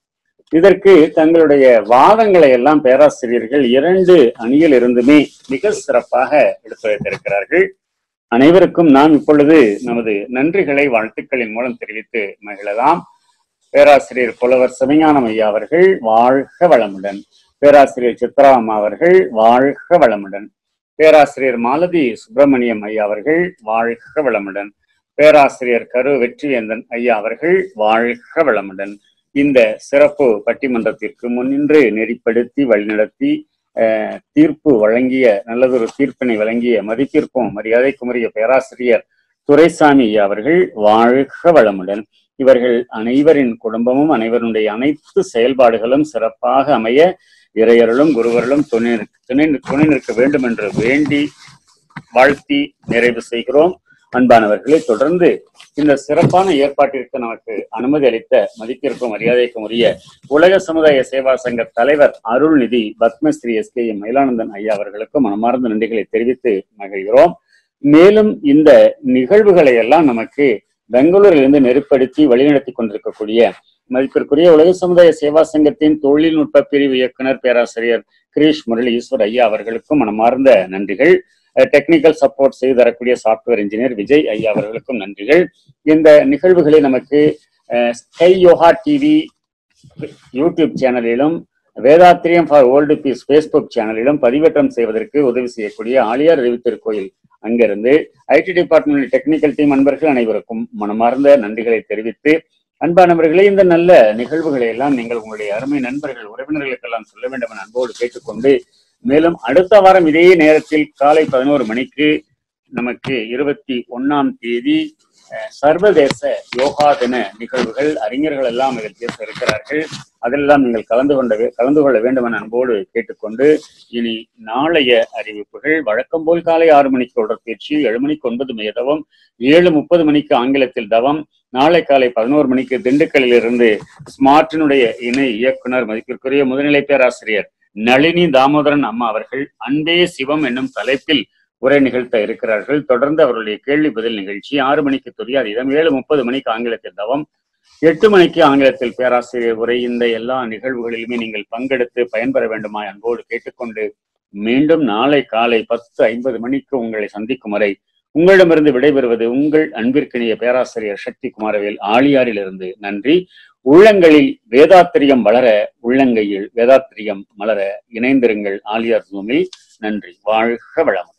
இதற்கு தங்களுடைய வாதங்களை எல்லாம் பேராசிரியர்கள் இரண்டு அணியில் இருந்துமே மிக சிறப்பாக எடுத்துரைத்திருக்கிறார்கள் அனைவருக்கும் நாம் இப்பொழுது நமது நன்றிகளை வாழ்த்துக்களின் மூலம் தெரிவித்து மகிழலாம் பேராசிரியர் புலவர் சிவஞானம் ஐயா அவர்கள் வாழ்க வளமுடன் பேராசிரியர் சித்ராம் அவர்கள் வாழ்க வளமுடன் பேராசிரியர் மாலதி சுப்பிரமணியம் ஐயா அவர்கள் வாழ்க வளமுடன் பேராசிரியர் கரு வெற்றிவேந்தன் ஐயா அவர்கள் வாழ்க வளமுடன் இந்த சிறப்பு பட்டிமன்றத்திற்கு முன்னின்று நெறிப்படுத்தி வழிநடத்தி அஹ், தீர்ப்பு வழங்கிய நல்லதொரு தீர்ப்பினை வழங்கிய மதிப்பிற்கும் மரியாதைக்குரிய பேராசிரியர் துரைசாமி ஐயா அவர்கள் வாழ்க வளமுடன் இவர்கள் அனைவரின் குடும்பமும் அனைவருடைய அனைத்து செயல்பாடுகளும் சிறப்பாக அமைய இறையருளும் குருவருளும் துணை நிற்க- துணை துணை நிற்க வேண்டும் என்று வேண்டி வாழ்த்தி நிறைவு செய்கிறோம் அன்பானவர்களை தொடர்ந்து இந்த சிறப்பான ஏற்பாட்டிற்கு நமக்கு அனுமதி அளித்த மதிப்பிற்கும் மரியாதைக்கும் உரிய உலக சமுதாய சேவா சங்க தலைவர் Arulnidhi Padmashri S K M Mayilanandan ஐயா அவர்களுக்கும் மனமார்ந்த நன்றிகளை தெரிவித்து மகிழ்கிறோம் மேலும் இந்த நிகழ்வுகளை எல்லாம் நமக்கு பெங்களூரிலிருந்து நெருப்படுத்தி வழிநடத்தி கொண்டிருக்கக்கூடிய மதிப்பிற்குரிய உலக சமுதாய சேவா சங்கத்தின் தொழில்நுட்ப பிரிவு இயக்குனர் பேராசிரியர் கிரீஷ் முரளி ஈஸ்வர் ஐயா அவர்களுக்கும் மனமார்ந்த நன்றிகள் டெக்னிக்கல் சப்போர்ட் செய்து தரக்கூடிய சாஃப்ட்வேர் இன்ஜினியர் விஜய் ஐயா அவர்களுக்கும் நன்றிகள் இந்த நிகழ்வுகளை நமக்கு ஸ்கை யோகா டிவி யூடியூப் சேனலிலும் Vethathiriyam for world peace Facebook சேனலிலும் பதிவேற்றம் செய்வதற்கு உதவி செய்யக்கூடிய ஆலியார் அறிவித்திருக்கோயில் அங்கிருந்து ஐடி டிபார்ட்மெண்ட் டெக்னிக்கல் டீம் அன்பர்கள் அனைவருக்கும் மனமார்ந்த நன்றிகளை தெரிவித்து அன்பானவர்களே இந்த நல்ல நிகழ்வுகளை எல்லாம் நீங்கள் உங்களுடைய அருமை நண்பர்கள் உறவினர்களுக்கெல்லாம் சொல்ல வேண்டும் என அன்போடு கேட்டுக்கொண்டு மேலும் அடுத்த வாரம் இதே நேரத்தில் காலை பதினோரு மணிக்கு நமக்கு இருபத்தி ஒண்ணாம் தேதி அஹ், சர்வதேச யோகா தின நிகழ்வுகள் அறிஞர்கள் எல்லாம் இதில் பேச இருக்கிறார்கள் அதெல்லாம் நீங்கள் கலந்து கொண்ட வே- கலந்து கொள்ள வேண்டும் என அன்போடு கேட்டுக்கொண்டு இனி நாளைய அறிவிப்புகள் வழக்கம் போல் காலை ஆறு மணிக்கு உடற்பயிற்சி ஏழு மணிக்கு ஒன்பது மணி தவம் ஏழு முப்பது மணிக்கு ஆங்கிலத்தில் தவம் நாளை காலை பதினோரு மணிக்கு திண்டுக்கல்லில் இருந்து ஸ்மார்ட்டினுடைய இணை இயக்குனர் மதிப்பிற்குரிய முதுநிலை பேராசிரியர் நளினி தாமோதரன் அம்மா அவர்கள் அன்பே சிவம் என்னும் தலைப்பில் உரை நிகழ்த்த இருக்கிறார்கள் தொடர்ந்து அவருடைய கேள்வி பதில் நிகழ்ச்சி ஆறு மணிக்கு துரியாதீதம் ஏழு முப்பது மணிக்கு ஆங்கிலத்தில் தவம் எட்டு மணிக்கு ஆங்கிலத்தில் பேராசிரியர் உரை இந்த எல்லா நிகழ்வுகளிலுமே நீங்கள் பங்கெடுத்து பயன்பெற வேண்டுமா அன்போடு கேட்டுக்கொண்டு மீண்டும் நாளை காலை பத்து ஐம்பது மணிக்கு உங்களை சந்திக்கும் வரை உங்களிடமிருந்து விடைபெறுவது உங்கள் அன்பிற்கினிய பேராசிரியர் சக்தி குமாரவேல் ஆழியாரிலிருந்து நன்றி உள்ளங்களில் வேதாத்திரியம் வளர உள்ளங்கையில் வேதாத்திரியம் மலர இணைந்திருங்கள் ஆலியார் ஜூமில் நன்றி வாழ்க வளம்